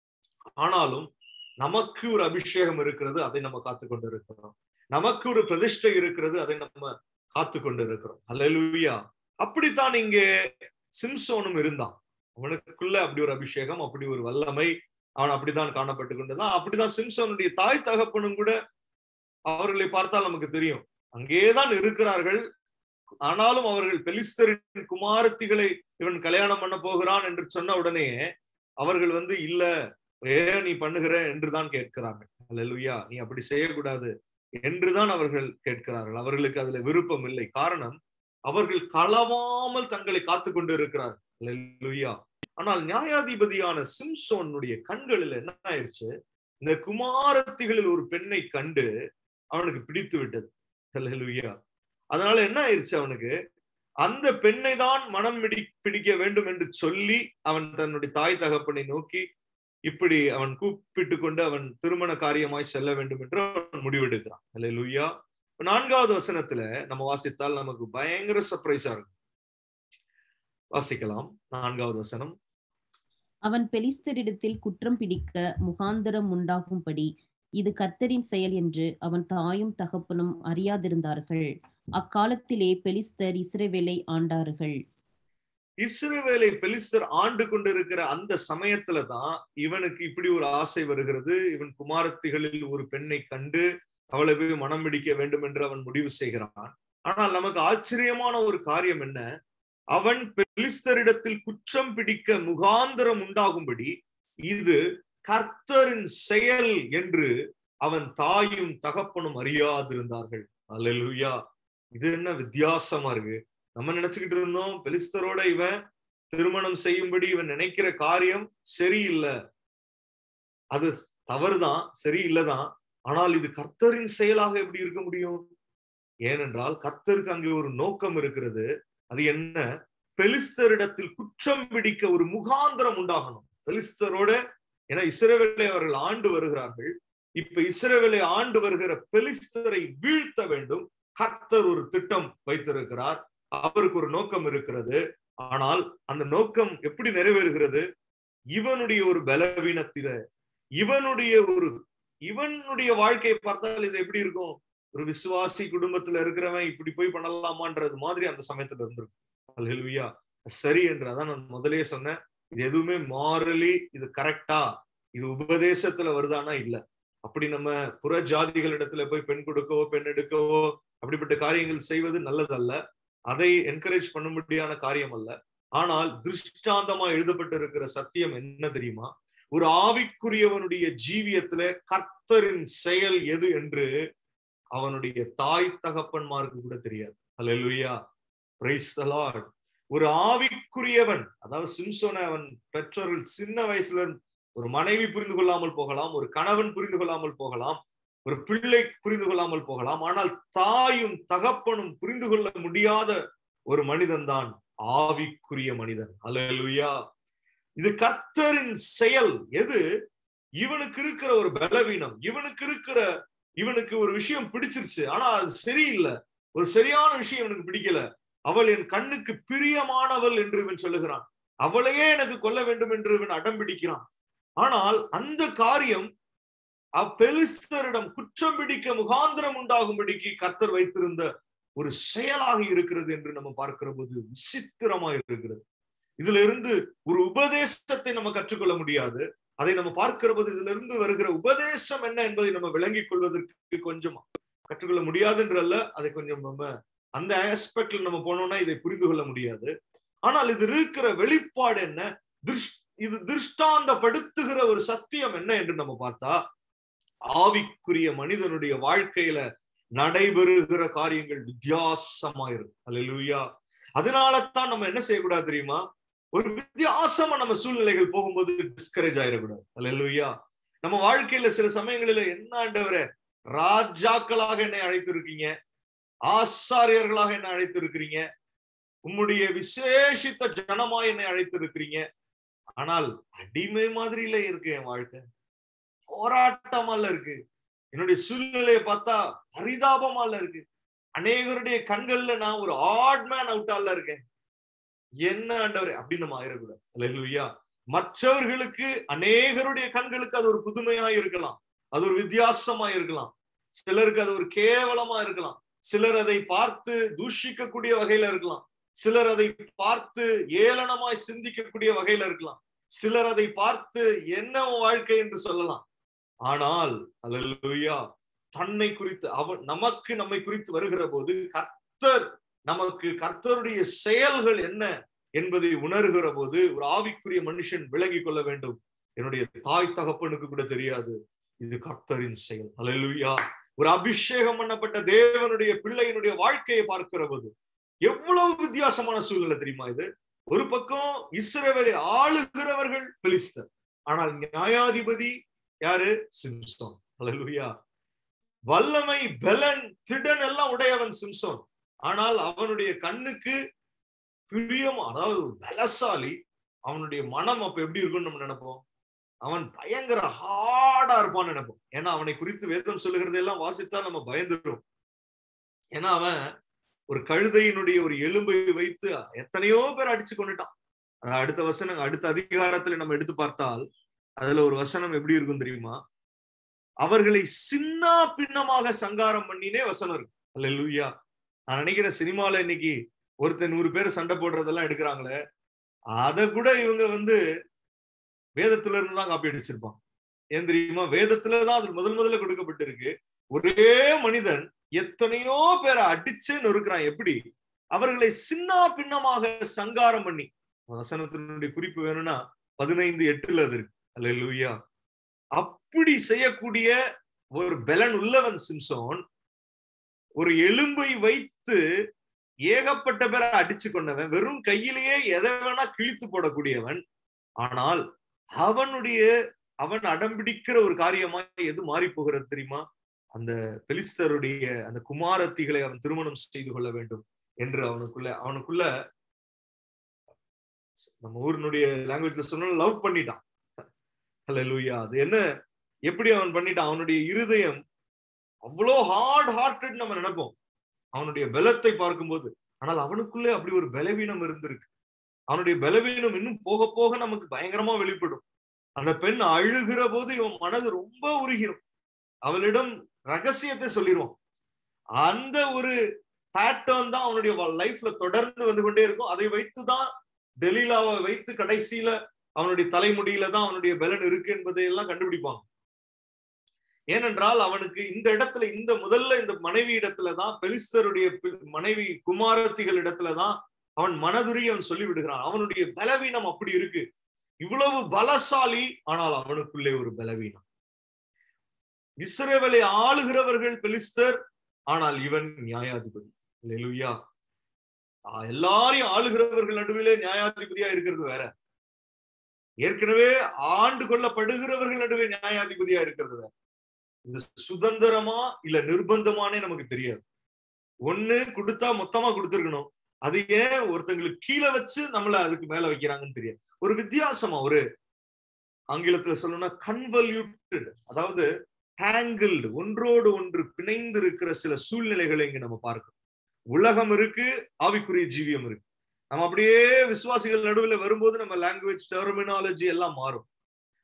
ஆனாலும் நமக்கு ஒரு அபிஷேகம் இருக்கிறது அதை நம்ம காத்து கொண்டு இருக்கிறோம் நமக்கு ஒரு பிரதிஷ்டை இருக்கிறது அதை நம்ம காத்து கொண்டு இருக்கிறோம் அல்லா அப்படித்தான் இங்கே சிம்சோனும் இருந்தான் அவனுக்குள்ள அப்படி ஒரு அபிஷேகம் அப்படி ஒரு வல்லமை அவன் அப்படித்தான் காணப்பட்டு கொண்டுதான் அப்படிதான் சிம்சோனுடைய தாய் தகப்பனும் கூட அவர்களை பார்த்தால் நமக்கு தெரியும் அங்கேதான் இருக்கிறார்கள் ஆனாலும் அவர்கள் பெலிஸ்தரின் குமாரத்திகளை இவன் கல்யாணம் பண்ண போகிறான் என்று சொன்ன உடனே அவர்கள் வந்து இல்ல ஏன் நீ பண்ணுகிற என்றுதான் கேட்கிறார்கள் அல்லா நீ அப்படி செய்யக்கூடாது என்றுதான் அவர்கள் கேட்கிறார்கள் அவர்களுக்கு அதுல விருப்பம் இல்லை காரணம் அவர்கள் களவாமல் தங்களை காத்து கொண்டு இருக்கிறார்கள் அல்லா ஆனால் நியாயாதிபதியான சிம்சோனுடைய கண்களில் என்ன ஆயிடுச்சு இந்த குமாரத்திகளில் ஒரு பெண்ணை கண்டு அவனுக்கு பிடித்து விட்டது அல்லா அதனால என்ன ஆயிடுச்சு அவனுக்கு அந்த பெண்ணை தான் மனம் பிடி பிடிக்க வேண்டும் என்று சொல்லி அவன் தன்னுடைய தாய் தகப்பனை நோக்கி இப்படி அவன் கூப்பிட்டு கொண்டு அவன் திருமண காரியமாய் செல்ல வேண்டும் என்று அவன் முடிவெடுக்கிறான் அல்ல லுய்யா நான்காவது வசனத்துல நம்ம வாசித்தால் நமக்கு பயங்கர சர்ப்ரைஸா இருக்கும் வாசிக்கலாம் நான்காவது வசனம் அவன் பெலிஸ்தரிடத்தில் குற்றம் பிடிக்க முகாந்தரம் உண்டாகும்படி இது கர்த்தரின் செயல் என்று அவன் தாயும் தகப்பனும் அறியாதிருந்தார்கள் அக்காலத்திலே பெலிஸ்தர் இஸ்ரேவேலை ஆண்டார்கள் இஸ்ரேவேலை பெலிஸ்தர் ஆண்டு கொண்டிருக்கிற அந்த சமயத்துல தான் இவனுக்கு இப்படி ஒரு ஆசை வருகிறது இவன் குமாரத்திகளில் ஒரு பெண்ணை கண்டு அவளை போய் மனம் பிடிக்க வேண்டும் என்று அவன் முடிவு செய்கிறான் ஆனால் நமக்கு ஆச்சரியமான ஒரு காரியம் என்ன அவன் பெலிஸ்தரிடத்தில் குற்றம் பிடிக்க முகாந்திரம் உண்டாகும்படி இது கர்த்தரின் செயல் என்று அவன் தாயும் தகப்பனும் அறியாதிருந்தார்கள் அல்லா இது என்ன வித்தியாசமா இருக்கு நம்ம நினைச்சுக்கிட்டு இருந்தோம் பெலிஸ்தரோட இவன் திருமணம் செய்யும்படி இவன் நினைக்கிற காரியம் சரியில்லை அது தவறுதான் சரியில்லைதான் ஆனால் இது கர்த்தரின் செயலாக எப்படி இருக்க முடியும் ஏனென்றால் கர்த்தருக்கு அங்கே ஒரு நோக்கம் இருக்கிறது அது என்ன பெலிஸ்தரிடத்தில் குற்றம் பிடிக்க ஒரு முகாந்திரம் உண்டாகணும் பெலிஸ்தரோட ஏன்னா இஸ்ரேவேலை அவர்கள் ஆண்டு வருகிறார்கள் இப்ப இஸ்ரேவேலை ஆண்டு வருகிற பெலிஸ்தரை வீழ்த்த வேண்டும் கர்த்தர் ஒரு திட்டம் வைத்திருக்கிறார் அவருக்கு ஒரு நோக்கம் இருக்கிறது ஆனால் அந்த நோக்கம் எப்படி நிறைவேறுகிறது இவனுடைய ஒரு பலவீனத்தில இவனுடைய ஒரு இவனுடைய வாழ்க்கையை பார்த்தால் இது எப்படி இருக்கும் ஒரு விசுவாசி குடும்பத்துல இருக்கிறவன் இப்படி போய் பண்ணலாமான்றது மாதிரி அந்த சமயத்துல இருந்திருக்கும் சரி என்று அதான் நான் முதலே சொன்னேன் இது எதுவுமே மாறலி இது கரெக்டா இது உபதேசத்துல வருதானா இல்ல அப்படி நம்ம புற ஜாதிகளிடத்துல போய் பெண் கொடுக்கவோ பெண் எடுக்கவோ அப்படிப்பட்ட காரியங்கள் செய்வது நல்லதல்ல அதை என்கரேஜ் பண்ணும்படியான காரியம் அல்ல ஆனால் திருஷ்டாந்தமா எழுதப்பட்டிருக்கிற சத்தியம் என்ன தெரியுமா ஒரு ஆவிக்குரியவனுடைய ஜீவியத்துல கர்த்தரின் செயல் எது என்று அவனுடைய தாய் தகப்பன்மாருக்கு கூட தெரியாது அல்லா பிரைஸ் லார்ட் ஒரு ஆவிக்குரியவன் அதாவது சிம்சோனை அவன் பெற்றோர்கள் சின்ன வயசுல ஒரு மனைவி புரிந்து கொள்ளாமல் போகலாம் ஒரு கணவன் புரிந்து கொள்ளாமல் போகலாம் ஒரு பிள்ளை புரிந்து கொள்ளாமல் போகலாம் ஆனால் தாயும் தகப்பனும் புரிந்து கொள்ள முடியாத ஒரு மனிதன் தான் ஆவிக்குரிய மனிதன் அலலுயா இது கர்த்தரின் செயல் எது இவனுக்கு இருக்கிற ஒரு பலவீனம் இவனுக்கு இருக்கிற இவனுக்கு ஒரு விஷயம் பிடிச்சிருச்சு ஆனா அது சரியில்லை ஒரு சரியான விஷயம் இவனுக்கு பிடிக்கல அவள் என் கண்ணுக்கு பிரியமானவள் என்று இவன் சொல்லுகிறான் அவளையே எனக்கு கொல்ல வேண்டும் என்று இவன் அடம் பிடிக்கிறான் ஆனால் அந்த காரியம் அப்பெலிஸ்தரிடம் குற்றம் பிடிக்க முகாந்திரம் உண்டாகும்படிக்கு கர்த்தர் வைத்திருந்த ஒரு செயலாக இருக்கிறது என்று நம்ம பார்க்கிற போது விசித்திரமா இருக்கிறது இதுல இருந்து ஒரு உபதேசத்தை நம்ம கற்றுக்கொள்ள முடியாது அதை நம்ம பார்க்கிற போது இதுல இருந்து வருகிற உபதேசம் என்ன என்பதை நம்ம விளங்கிக் கொள்வதற்கு கொஞ்சம் கற்றுக்கொள்ள முடியாதுன்றல்ல அதை கொஞ்சம் நம்ம அந்த ஆஸ்பெக்ட்ல நம்ம போனோம்னா இதை புரிந்து கொள்ள முடியாது ஆனால் இது இருக்கிற வெளிப்பாடு என்ன திருஷ் இது திருஷ்டாந்தப்படுத்துகிற ஒரு சத்தியம் என்ன என்று நம்ம பார்த்தா ஆவிக்குரிய மனிதனுடைய வாழ்க்கையில நடைபெறுகிற காரியங்கள் வித்தியாசமா இருக்கும் அல்லா அதனால தான் நம்ம என்ன செய்யக்கூடாது தெரியுமா ஒரு வித்தியாசமா நம்ம சூழ்நிலைகள் போகும்போது டிஸ்கரேஜ் ஆயிடக்கூடாது அல்லா நம்ம வாழ்க்கையில சில சமயங்களில என்ன ஆண்டவரே ராஜாக்களாக என்னை அழைத்திருக்கீங்க ஆசாரியர்களாக என்னை அழைத்திருக்கிறீங்க உம்முடைய விசேஷித்த ஜனமா என்னை அழைத்திருக்கிறீங்க ஆனால் அடிமை மாதிரில இருக்கு என் வாழ்க்கை போராட்டமால இருக்கு என்னுடைய சூழ்நிலையை பார்த்தா பரிதாபமால இருக்கு அநேகருடைய கண்கள்ல நான் ஒரு ஆட் மேன் அவுட்டால இருக்கேன் என்ன ஆண்டவரே அப்படின்னு நம்ம ஆயிடக்கூடாது அல்லையா மற்றவர்களுக்கு அநேகருடைய கண்களுக்கு அது ஒரு புதுமையா இருக்கலாம் அது ஒரு வித்தியாசமா இருக்கலாம் சிலருக்கு அது ஒரு கேவலமா இருக்கலாம் சிலர் அதை பார்த்து தூஷிக்கக்கூடிய வகையில இருக்கலாம் சிலர் அதை பார்த்து ஏளனமாய் சிந்திக்கக்கூடிய வகையில இருக்கலாம் சிலர் அதை பார்த்து என்ன வாழ்க்கை என்று சொல்லலாம் ஆனால் அல்லா தன்னை குறித்து அவன் நமக்கு நம்மை குறித்து வருகிற போது கர்த்தர் நமக்கு கர்த்தருடைய செயல்கள் என்ன என்பதை உணர்கிற போது ஒரு ஆவிக்குரிய மனுஷன் விலகி கொள்ள வேண்டும் என்னுடைய தாய் தகப்பனுக்கு கூட தெரியாது இது கர்த்தரின் செயல் அலையா ஒரு அபிஷேகம் பண்ணப்பட்ட தேவனுடைய பிள்ளையினுடைய வாழ்க்கையை பார்க்கிற போது எவ்வளவு வித்தியாசமான சூழ்நிலை தெரியுமா இது ஒரு பக்கம் இஸ்ரேவேலை ஆளுகிறவர்கள் பெலிஸ்தர் ஆனால் நியாயாதிபதி யாரு சிம்சோன் அலலுயா வல்லமை பெலன் திடன் எல்லாம் உடையவன் சிம்சோன் ஆனால் அவனுடைய கண்ணுக்கு பிரியம் அதாவது பலசாலி அவனுடைய மனம் அப்ப எப்படி இருக்கும்னு நம்ம நினைப்போம் அவன் பயங்கர ஹார்டா இருப்பான்னு நினைப்போம் ஏன்னா அவனை குறித்து வேதம் சொல்லுகிறதெல்லாம் வாசித்தா நம்ம பயந்துடும் ஏன்னா அவன் ஒரு கழுதையினுடைய ஒரு எலும்பை வைத்து எத்தனையோ பேர் அடிச்சு கொண்டுட்டான் அடுத்த வசனம் அடுத்த அதிகாரத்துல நம்ம எடுத்து பார்த்தால் அதுல ஒரு வசனம் எப்படி இருக்கும் தெரியுமா அவர்களை சின்ன பின்னமாக சங்காரம் பண்ணினே வசனம் இருக்கு அல்ல லூயா நான் நினைக்கிறேன் சினிமால இன்னைக்கு ஒருத்தர் நூறு பேர் சண்டை போடுறதெல்லாம் எடுக்கிறாங்களே அத கூட இவங்க வந்து வேதத்துல இருந்து தான் காப்பி அடிச்சிருப்பான் ஏன் தெரியுமா வேதத்துலதான் அது முதல் முதல்ல கொடுக்கப்பட்டிருக்கு ஒரே மனிதன் எத்தனையோ பேரை அடிச்சு நொறுக்கிறான் எப்படி அவர்களை சின்ன பின்னமாக சங்காரம் பண்ணி வசனத்தினுடைய குறிப்பு வேணும்னா பதினைந்து எட்டுல அது இருக்கு அல்ல லூயா அப்படி செய்யக்கூடிய ஒரு பெலன் உள்ளவன் சிம்சோன் ஒரு எலும்பை வைத்து ஏகப்பட்ட பேரை அடிச்சு கொண்டவன் வெறும் கையிலேயே எதை வேணா கிழித்து போடக்கூடியவன் ஆனால் அவனுடைய அவன் அடம்பிடிக்கிற ஒரு காரியமா எது மாறி போகிறது தெரியுமா அந்த பெலிஸ்தருடைய அந்த குமாரத்திகளை அவன் திருமணம் செய்து கொள்ள வேண்டும் என்று அவனுக்குள்ள அவனுக்குள்ள நம்ம ஊரினுடைய லாங்குவேஜ்ல சொன்ன லவ் பண்ணிட்டான் அல்ல லூயா அது என்ன எப்படி அவன் பண்ணிட்டான் அவனுடைய இருதயம் அவ்வளோ ஹார்ட் ஹார்ட்டட் நம்ம நினைப்போம் அவனுடைய பலத்தை பார்க்கும்போது ஆனால் அவனுக்குள்ளே அப்படி ஒரு பலவீனம் இருந்திருக்கு அவனுடைய பலவீனம் இன்னும் போக போக நமக்கு பயங்கரமா வெளிப்படும் அந்த பெண் அழுகிற போது இவன் மனது ரொம்ப உருகிரும் அவளிடம் ரகசியத்தை சொல்லிடுவான் அந்த ஒரு பேட்டர்ன் தான் அவனுடைய லைஃப்ல தொடர்ந்து வந்து கொண்டே இருக்கும் அதை வைத்துதான் டெலிலாவை வைத்து கடைசியில அவனுடைய தலைமுடியில தான் அவனுடைய பலன் இருக்கு என்பதை எல்லாம் கண்டுபிடிப்பாங்க ஏனென்றால் அவனுக்கு இந்த இடத்துல இந்த முதல்ல இந்த மனைவி இடத்துலதான் பெலிஸ்தருடைய மனைவி குமாரத்திகள் இடத்துலதான் அவன் மனதுரி அவன் சொல்லி விடுகிறான் அவனுடைய பலவீனம் அப்படி இருக்கு இவ்வளவு பலசாலி ஆனால் அவனுக்குள்ளே ஒரு பலவீனம் இஸ்ரேவலை ஆளுகிறவர்கள் பெலிஸ்தர் ஆனால் இவன் நியாயாதிபதி லெலுயா எல்லாரையும் ஆளுகிறவர்கள் நடுவிலே நியாயாதிபதியா இருக்கிறது வேற ஏற்கனவே ஆண்டு கொள்ளப்படுகிறவர்கள் நடுவே நியாயாதிபதியா இருக்கிறது வேற இது சுதந்திரமா இல்ல நிர்பந்தமானே நமக்கு தெரியாது ஒண்ணு கொடுத்தா மொத்தமா கொடுத்துருக்கணும் அது ஏன் ஒருத்தங்களுக்கு கீழே வச்சு நம்மள அதுக்கு மேல வைக்கிறாங்கன்னு தெரியாது ஒரு வித்தியாசமா ஒரு ஆங்கிலத்துல சொல்லணும்னா கன்வல்யூட்டட் அதாவது ஹேங்கிள்டு ஒன்றோடு ஒன்று பிணைந்து இருக்கிற சில சூழ்நிலைகளை இங்க நம்ம பார்க்கணும் உலகம் இருக்கு ஆவிக்குரிய ஜீவியம் இருக்கு நம்ம அப்படியே விசுவாசிகள் நடுவில் வரும்போது நம்ம லாங்குவேஜ் டெர்மினாலஜி எல்லாம் மாறும்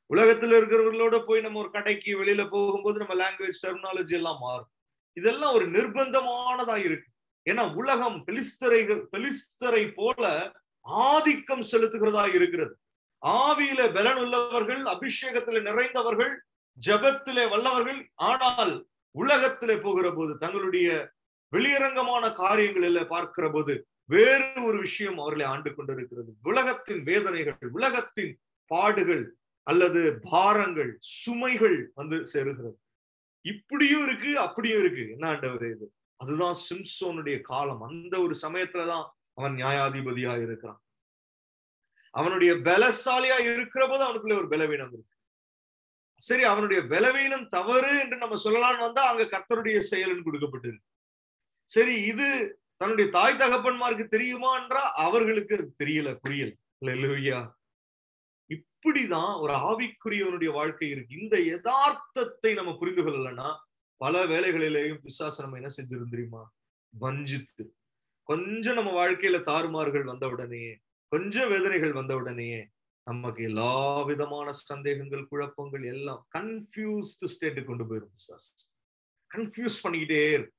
உலகத்துல இருக்கிறவர்களோட போய் நம்ம ஒரு கடைக்கு வெளியில போகும்போது நம்ம லாங்குவேஜ் டெர்மினாலஜி எல்லாம் மாறும் இதெல்லாம் ஒரு நிர்பந்தமானதா இருக்கு ஏன்னா உலகம் பெலிஸ்தரைகள் பெலிஸ்தரை போல ஆதிக்கம் செலுத்துகிறதா இருக்கிறது ஆவியில பலன் உள்ளவர்கள் அபிஷேகத்திலே நிறைந்தவர்கள் ஜபத்திலே வல்லவர்கள் ஆனால் உலகத்திலே போகிற போது தங்களுடைய வெளியரங்கமான காரியங்களில பார்க்கிற போது வேறு ஒரு விஷயம் அவர்களை ஆண்டு கொண்டிருக்கிறது உலகத்தின் வேதனைகள் உலகத்தின் பாடுகள் அல்லது பாரங்கள் சுமைகள் வந்து சேருகிறது இப்படியும் இருக்கு அப்படியும் இருக்கு என்ன ஆண்டவர் இது அதுதான் சிம்சோனுடைய காலம் அந்த ஒரு சமயத்துலதான் அவன் நியாயாதிபதியா இருக்கிறான் அவனுடைய பலசாலியா இருக்கிற போது அவனுக்குள்ள ஒரு பலவீனம் இருக்கு சரி அவனுடைய பலவீனம் தவறு என்று நம்ம சொல்லலாம்னு வந்தா அங்க கத்தருடைய செயல்னு கொடுக்கப்பட்டிருக்கு சரி இது தன்னுடைய தாய் தகப்பன்மாருக்கு தெரியுமா என்றா அவர்களுக்கு அது தெரியல புரியல இல்லையா இப்படிதான் ஒரு ஆவிக்குரியவனுடைய வாழ்க்கை இருக்கு இந்த யதார்த்தத்தை நம்ம புரிந்து கொள்ளலன்னா பல வேலைகளிலேயும் பிசாசு நம்ம என்ன செஞ்சிருந்தோம் தெரியுமா வஞ்சித்து கொஞ்சம் நம்ம வாழ்க்கையில தாறுமாறுகள் வந்த உடனேயே கொஞ்சம் வேதனைகள் வந்த உடனேயே நமக்கு எல்லா விதமான சந்தேகங்கள் குழப்பங்கள் எல்லாம் கன்ஃபியூஸ்டு ஸ்டேட்டு கொண்டு போயிரும் பிசாஸ் கன்ஃபியூஸ் பண்ணிக்கிட்டே இருக்கும்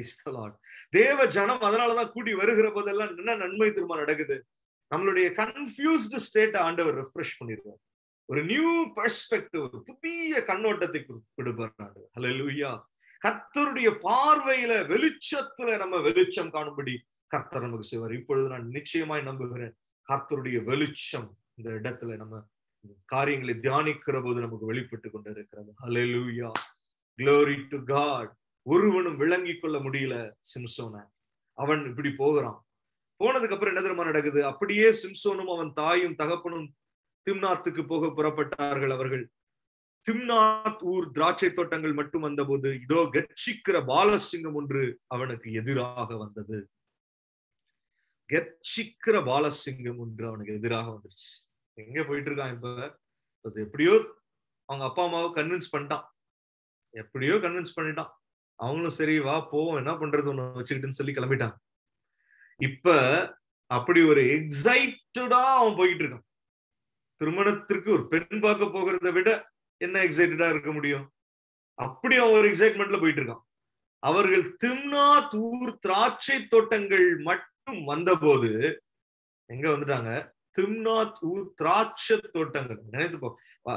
தேவ ஜனம் அதனாலதான் கூடி வருகிற போதெல்லாம் என்ன நன்மை திரும்ப நடக்குது நம்மளுடைய கன்ஃபியூஸ்டு ஸ்டேட்டை ஆண்டவர் ரெஃப்ரெஷ் பண்ணிருக்கார் ஒரு நியூ பெர்ஸ்பெக்டிவ் புதிய கண்ணோட்டத்தை கொடுப்பார் ஆண்டவர் ஹலோ லூயா கர்த்தருடைய பார்வையில வெளிச்சத்துல நம்ம வெளிச்சம் காணும்படி கர்த்தர் நமக்கு செய்வார் இப்பொழுது நான் நிச்சயமாய் நம்புகிறேன் கர்த்தருடைய வெளிச்சம் இந்த இடத்துல நம்ம காரியங்களை தியானிக்கிற போது நமக்கு வெளிப்பட்டு கொண்டு இருக்கிறது ஹலே லூயா க்ளோரி டு காட் ஒருவனும் விளங்கி கொள்ள முடியல சிம்சோன அவன் இப்படி போகிறான் போனதுக்கு அப்புறம் என்ன தெரியுமா நடக்குது அப்படியே சிம்சோனும் அவன் தாயும் தகப்பனும் திம்னாத்துக்கு போக புறப்பட்டார்கள் அவர்கள் திம்னாத் ஊர் திராட்சை தோட்டங்கள் மட்டும் வந்தபோது இதோ கட்சிக்கிற பாலசிங்கம் ஒன்று அவனுக்கு எதிராக வந்தது கட்சிக்கிற பாலசிங்கம் ஒன்று அவனுக்கு எதிராக வந்துருச்சு எங்க போயிட்டு இருக்கான் இப்ப அது எப்படியோ அவங்க அப்பா அம்மாவை கன்வின்ஸ் பண்ணிட்டான் எப்படியோ கன்வின்ஸ் பண்ணிட்டான் அவங்களும் சரி வா போவோம் என்ன பண்றது ஒண்ணு வச்சுக்கிட்டுன்னு சொல்லி கிளம்பிட்டான் இப்ப அப்படி ஒரு எக்ஸைட்டடா அவன் போயிட்டு இருக்கான் திருமணத்திற்கு ஒரு பெண் பார்க்க போகிறத விட என்ன எக்ஸைட்டடா இருக்க முடியும் அப்படி அவன் ஒரு எக்ஸைட்மெண்ட்ல போயிட்டு இருக்கான் அவர்கள் திம்னா தூர் திராட்சை தோட்டங்கள் மட்டும் வந்தபோது எங்க வந்துட்டாங்க திம்னாத் ஊர் திராட்சை தோட்டங்கள் நினைத்துப்போ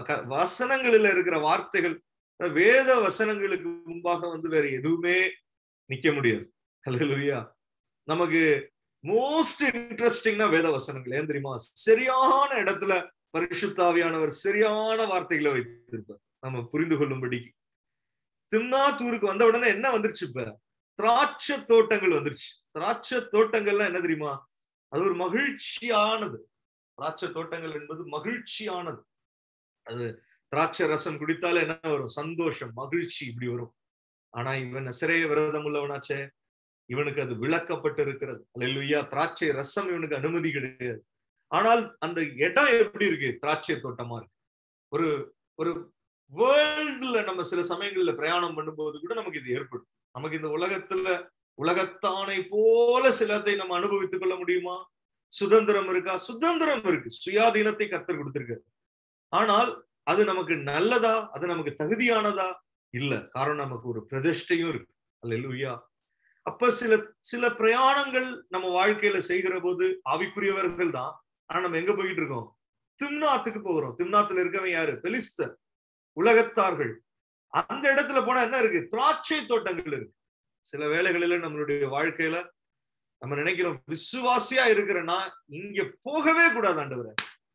வசனங்களில் இருக்கிற வார்த்தைகள் வேத வசனங்களுக்கு முன்பாக வந்து வேற எதுவுமே நிக்க முடியாது ஹலோயா நமக்கு மோஸ்ட் இன்ட்ரெஸ்டிங்னா வேத வசனங்கள் ஏன் தெரியுமா சரியான இடத்துல பரிசுத்தாவியானவர் சரியான வார்த்தைகளை வைத்திருப்பார் நம்ம புரிந்து கொள்ளும்படிக்கு திம்னாத்தூருக்கு வந்த உடனே என்ன வந்துருச்சு இப்ப திராட்சை தோட்டங்கள் வந்துருச்சு திராட்சை தோட்டங்கள்லாம் என்ன தெரியுமா அது ஒரு மகிழ்ச்சியானது திராட்சை தோட்டங்கள் என்பது மகிழ்ச்சியானது அது திராட்சை ரசம் குடித்தாலே என்ன வரும் சந்தோஷம் மகிழ்ச்சி இப்படி வரும் ஆனா இவன் சிறைய விரதம் உள்ளவனாச்சே இவனுக்கு அது விளக்கப்பட்டு இருக்கிறது அல்லையா திராட்சை ரசம் இவனுக்கு அனுமதி கிடையாது ஆனால் அந்த இடம் எப்படி இருக்கு திராட்சை தோட்டமா இருக்கு ஒரு ஒரு வேர்ல்டுல நம்ம சில சமயங்கள்ல பிரயாணம் பண்ணும்போது கூட நமக்கு இது ஏற்படும் நமக்கு இந்த உலகத்துல உலகத்தானை போல சிலத்தை நம்ம அனுபவித்துக் கொள்ள முடியுமா சுதந்திரம் இருக்கா சுதந்திரம் இருக்கு சுயாதீனத்தை கத்தர் கொடுத்திருக்காரு ஆனால் அது நமக்கு நல்லதா அது நமக்கு தகுதியானதா இல்ல காரணம் நமக்கு ஒரு பிரதிஷ்டையும் இருக்கு அல்ல அப்ப சில சில பிரயாணங்கள் நம்ம வாழ்க்கையில செய்கிற போது ஆவிக்குரியவர்கள் தான் ஆனா நம்ம எங்க போயிட்டு இருக்கோம் திம்னாத்துக்கு போகிறோம் திம்னாத்துல இருக்கவன் யாரு பெலிஸ்தர் உலகத்தார்கள் அந்த இடத்துல போனா என்ன இருக்கு திராட்சை தோட்டங்கள் இருக்கு சில வேலைகளில நம்மளுடைய வாழ்க்கையில நம்ம நினைக்கிறோம் விசுவாசியா இருக்கிறேன்னா இங்க போகவே கூடாது ஆண்டவரை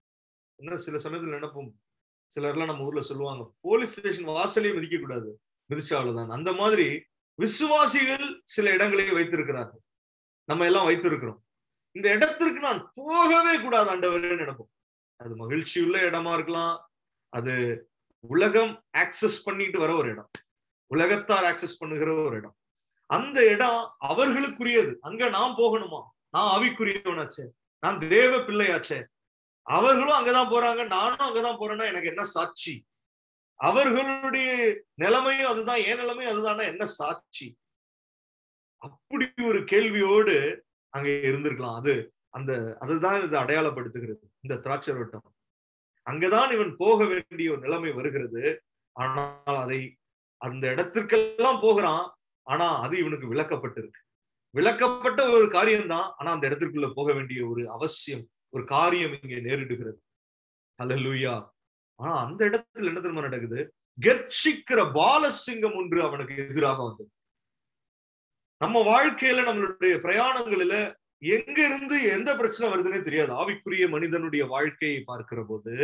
என்ன சில சமயத்துல நினைப்போம் சிலர்லாம் நம்ம ஊர்ல சொல்லுவாங்க போலீஸ் ஸ்டேஷன் வாசலையும் மிதிக்க கூடாது மிதிச்சாவளவுதான் அந்த மாதிரி விசுவாசிகள் சில இடங்களை வைத்திருக்கிறார்கள் நம்ம எல்லாம் வைத்திருக்கிறோம் இந்த இடத்திற்கு நான் போகவே கூடாது ஆண்டவரே நினைப்போம் அது மகிழ்ச்சி உள்ள இடமா இருக்கலாம் அது உலகம் ஆக்சஸ் பண்ணிட்டு வர ஒரு இடம் உலகத்தார் ஆக்சஸ் பண்ணுகிற ஒரு இடம் அந்த இடம் அவர்களுக்குரியது அங்க நான் போகணுமா நான் ஆவிக்குரியவனாச்சே நான் தேவ பிள்ளையாச்சே அவர்களும் அங்கதான் போறாங்க நானும் அங்கதான் போறேன்னா எனக்கு என்ன சாட்சி அவர்களுடைய நிலைமையும் அதுதான் என் நிலைமையும் அதுதானா என்ன சாட்சி அப்படி ஒரு கேள்வியோடு அங்க இருந்திருக்கலாம் அது அந்த அதுதான் இது அடையாளப்படுத்துகிறது இந்த திராட்சை வட்டம் அங்கதான் இவன் போக வேண்டிய ஒரு நிலைமை வருகிறது ஆனால் அதை அந்த இடத்திற்கெல்லாம் போகிறான் ஆனா அது இவனுக்கு விளக்கப்பட்டிருக்கு விளக்கப்பட்ட ஒரு காரியம்தான் ஆனா அந்த இடத்திற்குள்ள போக வேண்டிய ஒரு அவசியம் ஒரு காரியம் இங்கே நேரிடுகிறது அல்லூயா ஆனா அந்த இடத்துல என்ன தெரியுமா நடக்குது கர்ச்சிக்கிற பாலசிங்கம் ஒன்று அவனுக்கு எதிராக வந்தது நம்ம வாழ்க்கையில நம்மளுடைய பிரயாணங்களில எங்க இருந்து எந்த பிரச்சனை வருதுன்னே தெரியாது ஆவிக்குரிய மனிதனுடைய வாழ்க்கையை பார்க்கிற போது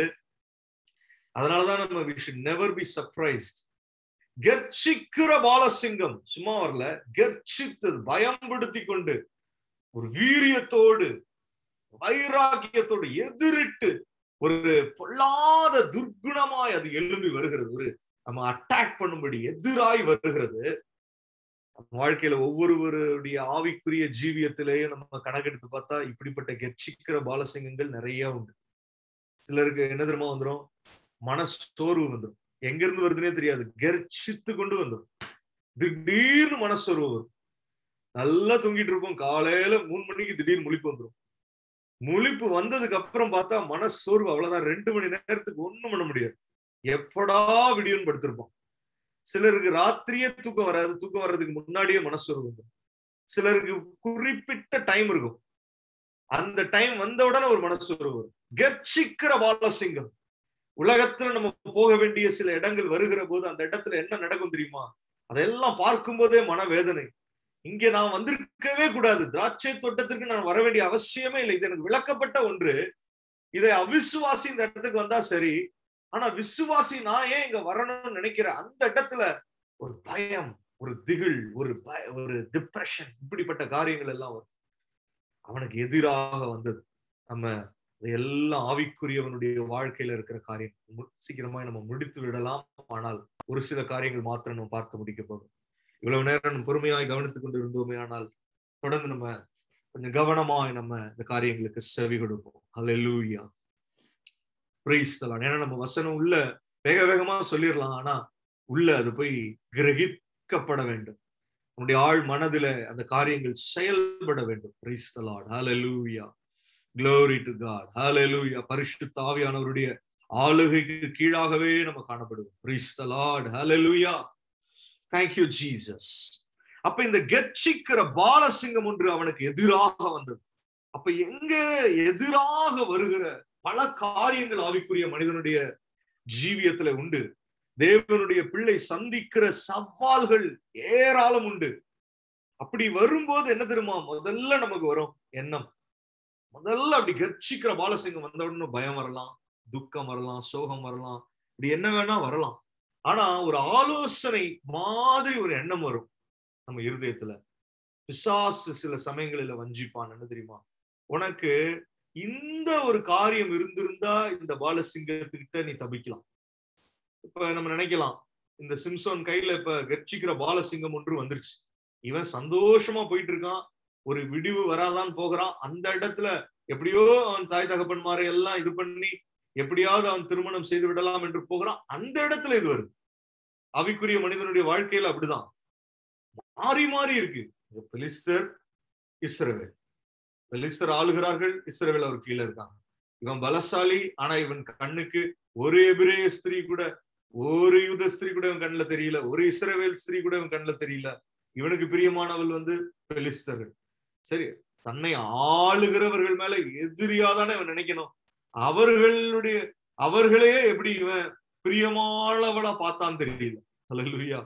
அதனாலதான் நம்ம we should never be surprised கர்ச்சிக்கிற பாலசிங்கம் சும்மா வரல கர்ச்சித்து பயம்படுத்தி கொண்டு ஒரு வீரியத்தோடு வைராக்கியத்தோடு எதிரிட்டு ஒரு பொல்லாத துர்குணமாய் அது எழும்பி வருகிறது ஒரு நம்ம அட்டாக் பண்ணும்படி எதிராய் வருகிறது நம்ம வாழ்க்கையில ஒவ்வொருவருடைய ஆவிக்குரிய ஜீவியத்திலேயே நம்ம கணக்கெடுத்து பார்த்தா இப்படிப்பட்ட கெர்ச்சிக்கிற பாலசிங்கங்கள் நிறைய உண்டு சிலருக்கு என்ன தெரியுமா வந்துடும் மனசோர்வு வந்துடும் எங்க இருந்து வருதுன்னே தெரியாது கெர்ச்சித்து கொண்டு வந்துடும் திடீர்னு மனசோர்வு வரும் நல்லா தூங்கிட்டு இருப்போம் காலையில மூணு மணிக்கு திடீர்னு முழிப்பு வந்துடும் முழிப்பு வந்ததுக்கு அப்புறம் பார்த்தா மனசோர்வு அவ்வளவுதான் ரெண்டு மணி நேரத்துக்கு ஒண்ணும் பண்ண முடியாது எப்படா விடியோன்னு படுத்திருப்போம் சிலருக்கு ராத்திரியே தூக்கம் வராது தூக்கம் வர்றதுக்கு முன்னாடியே மனசோர்வு வந்துடும் சிலருக்கு குறிப்பிட்ட டைம் இருக்கும் அந்த டைம் வந்த உடனே ஒரு மனசோர்வு வரும் கர்ச்சிக்கிற பாலசிங்கம் உலகத்துல நம்ம போக வேண்டிய சில இடங்கள் வருகிற போது அந்த இடத்துல என்ன நடக்கும் தெரியுமா அதெல்லாம் பார்க்கும் போதே மனவேதனை இங்கே நான் வந்திருக்கவே கூடாது திராட்சை தோட்டத்திற்கு நான் வர வேண்டிய அவசியமே இல்லை இது எனக்கு விளக்கப்பட்ட ஒன்று இதை அவிசுவாசி இந்த இடத்துக்கு வந்தா சரி ஆனா விசுவாசி நான் ஏன் இங்க வரணும்னு நினைக்கிறேன் அந்த இடத்துல ஒரு பயம் ஒரு திகில் ஒரு பய ஒரு டிப்ரெஷன் இப்படிப்பட்ட காரியங்கள் எல்லாம் வரும் அவனுக்கு எதிராக வந்தது நம்ம எல்லாம் ஆவிக்குரியவனுடைய வாழ்க்கையில இருக்கிற காரியம் சீக்கிரமா நம்ம முடித்து விடலாம் ஆனால் ஒரு சில காரியங்கள் மாத்திரம் நம்ம பார்த்து முடிக்க போகும் இவ்வளவு நேரம் நம்ம பொறுமையாய் கவனித்துக் கொண்டு இருந்தோமே ஆனால் தொடர்ந்து நம்ம கொஞ்சம் கவனமாய் நம்ம இந்த காரியங்களுக்கு செவி கொடுப்போம் அல்லூயா பிரைஸ்தலாம் ஏன்னா நம்ம வசனம் உள்ள வேக வேகமா சொல்லிடலாம் ஆனா உள்ள அது போய் கிரகிக்கப்பட வேண்டும் நம்முடைய ஆழ் மனதுல அந்த காரியங்கள் செயல்பட வேண்டும் praise the Lord hallelujah glory to god hallelujah பரிசுத்த ஆவியானவருடைய ஆளுகைக்கு கீழாகவே நம்ம காணப்படுவோம் praise the lord hallelujah thank you jesus அப்ப இந்த கெர்ச்சிக்கிற பாலசிங்கம் ஒன்று அவனுக்கு எதிராக வந்தது அப்ப எங்க எதிராக வருகிற பல காரியங்கள் ஆவிக்குரிய மனிதனுடைய ஜீவியத்துல உண்டு தேவனுடைய பிள்ளை சந்திக்கிற சவால்கள் ஏராளம் உண்டு அப்படி வரும்போது என்ன தெரியுமா முதல்ல நமக்கு வரும் எண்ணம் முதல்ல அப்படி கர்ச்சிக்கிற பாலசிங்கம் வந்த உடனே பயம் வரலாம் துக்கம் வரலாம் சோகம் வரலாம் இப்படி என்ன வேணா வரலாம் ஆனா ஒரு ஆலோசனை மாதிரி ஒரு எண்ணம் வரும் நம்ம இருதயத்துல பிசாசு சில சமயங்களில வஞ்சிப்பான் என்ன தெரியுமா உனக்கு இந்த ஒரு காரியம் இருந்திருந்தா இந்த பாலசிங்கத்துக்கிட்ட நீ தப்பிக்கலாம் இப்ப நம்ம நினைக்கலாம் இந்த சிம்சோன் கையில இப்ப கர்ச்சிக்கிற பாலசிங்கம் ஒன்று வந்துருச்சு இவன் சந்தோஷமா போயிட்டு இருக்கான் ஒரு விடிவு வராதான் போகிறான் அந்த இடத்துல எப்படியோ அவன் தாய் தகப்பன்மாரை எல்லாம் இது பண்ணி எப்படியாவது அவன் திருமணம் செய்து விடலாம் என்று போகிறான் அந்த இடத்துல இது வருது அவிக்குரிய மனிதனுடைய வாழ்க்கையில அப்படிதான் மாறி மாறி இருக்கு பெலிஸ்தர் இஸ்ரவேல் பெலிஸ்தர் ஆளுகிறார்கள் இஸ்ரவேல் அவர் கீழே இருக்காங்க இவன் பலசாலி ஆனா இவன் கண்ணுக்கு ஒரு எபிரேய ஸ்திரீ கூட ஒரு யூத ஸ்திரீ கூட இவன் கண்ணுல தெரியல ஒரு இஸ்ரவேல் ஸ்திரீ கூட இவன் கண்ணுல தெரியல இவனுக்கு பிரியமானவள் வந்து பெலிஸ்தர்கள் சரி தன்னை ஆளுகிறவர்கள் மேல எதிரியாதானே இவன் நினைக்கணும் அவர்களுடைய அவர்களே எப்படி இவன் பிரியமானவளா பார்த்தான் தெரியல அல்லா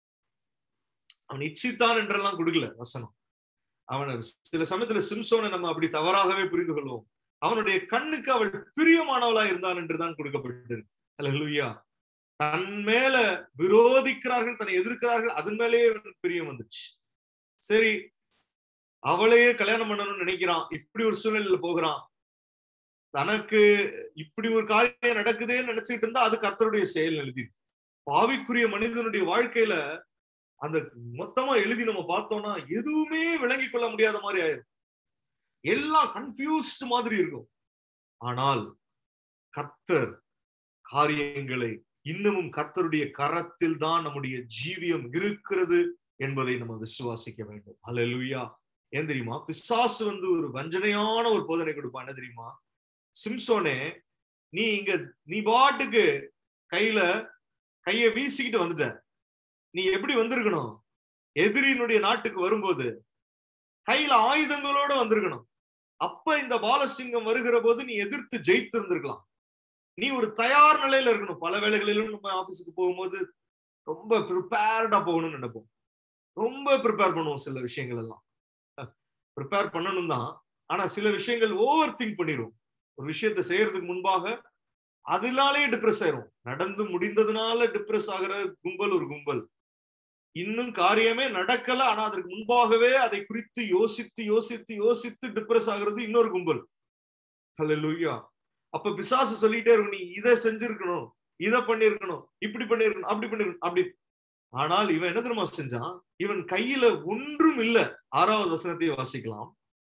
அவன் இச்சித்தான் என்றெல்லாம் கொடுக்கல வசனம் அவனை சில சமயத்துல சிம்சோனை நம்ம அப்படி தவறாகவே புரிந்து கொள்வோம் அவனுடைய கண்ணுக்கு அவள் பிரியமானவளா இருந்தான் என்றுதான் கொடுக்கப்பட்டிருக்கு அல்லா தன் மேல விரோதிக்கிறார்கள் தன்னை எதிர்க்கிறார்கள் அதன் மேலேயே பிரியம் வந்துச்சு சரி அவளையே கல்யாணம் பண்ணணும்னு நினைக்கிறான் இப்படி ஒரு சூழ்நிலையில போகிறான் தனக்கு இப்படி ஒரு காரியம் நடக்குதேன்னு நினைச்சுட்டு இருந்தா அது கர்த்தருடைய செயல் எழுதி பாவிக்குரிய மனிதனுடைய வாழ்க்கையில அந்த மொத்தமா எழுதி நம்ம பார்த்தோம்னா எதுவுமே விளங்கி கொள்ள முடியாத மாதிரி ஆயிரும் எல்லாம் கன்ஃபியூஸ்ட் மாதிரி இருக்கும் ஆனால் கர்த்தர் காரியங்களை இன்னமும் கர்த்தருடைய கரத்தில் தான் நம்முடைய ஜீவியம் இருக்கிறது என்பதை நம்ம விசுவாசிக்க வேண்டும் அல்லா ஏன் தெரியுமா பிசாசு வந்து ஒரு வஞ்சனையான ஒரு போதனை கொடுப்பான் என்ன தெரியுமா சிம்சோனே நீ இங்க நீ பாட்டுக்கு கையில கைய வீசிக்கிட்டு வந்துட்ட நீ எப்படி வந்திருக்கணும் எதிரியினுடைய நாட்டுக்கு வரும்போது கையில ஆயுதங்களோட வந்திருக்கணும் அப்ப இந்த பாலசிங்கம் வருகிற போது நீ எதிர்த்து ஜெயித்து இருந்திருக்கலாம் நீ ஒரு தயார் நிலையில இருக்கணும் பல வேலைகளிலும் நம்ம ஆபீஸுக்கு போகும்போது ரொம்ப ப்ரிப்பேர்டா போகணும்னு நினைப்போம் ரொம்ப ப்ரிப்பேர் பண்ணுவோம் சில விஷயங்கள் எல்லாம் ப்ரிப்பேர் பண்ணணும் தான் ஆனா சில விஷயங்கள் ஓவர் திங்க் பண்ணிடுவோம் ஒரு விஷயத்தை செய்யறதுக்கு முன்பாக அதனாலே டிப்ரெஸ் ஆயிரும் நடந்து முடிந்ததுனால டிப்ரெஸ் ஆகிற கும்பல் ஒரு கும்பல் இன்னும் காரியமே நடக்கல ஆனா அதற்கு முன்பாகவே அதை குறித்து யோசித்து யோசித்து யோசித்து டிப்ரெஸ் ஆகுறது இன்னொரு கும்பல் ஹalleluya அப்ப பிசாசு சொல்லிட்டே இருக்கும் நீ இதை செஞ்சிருக்கணும் இதை பண்ணிருக்கணும் இப்படி பண்ணிருக்கணும் அப்படி பண்ணிருக்கணும் அப்படி ஆனால் இவன் என்ன தெரியுமா செஞ்சான் இவன் கையில ஒன்றும் இல்ல ஆறாவது வசனத்தை வாசிக்கலாம்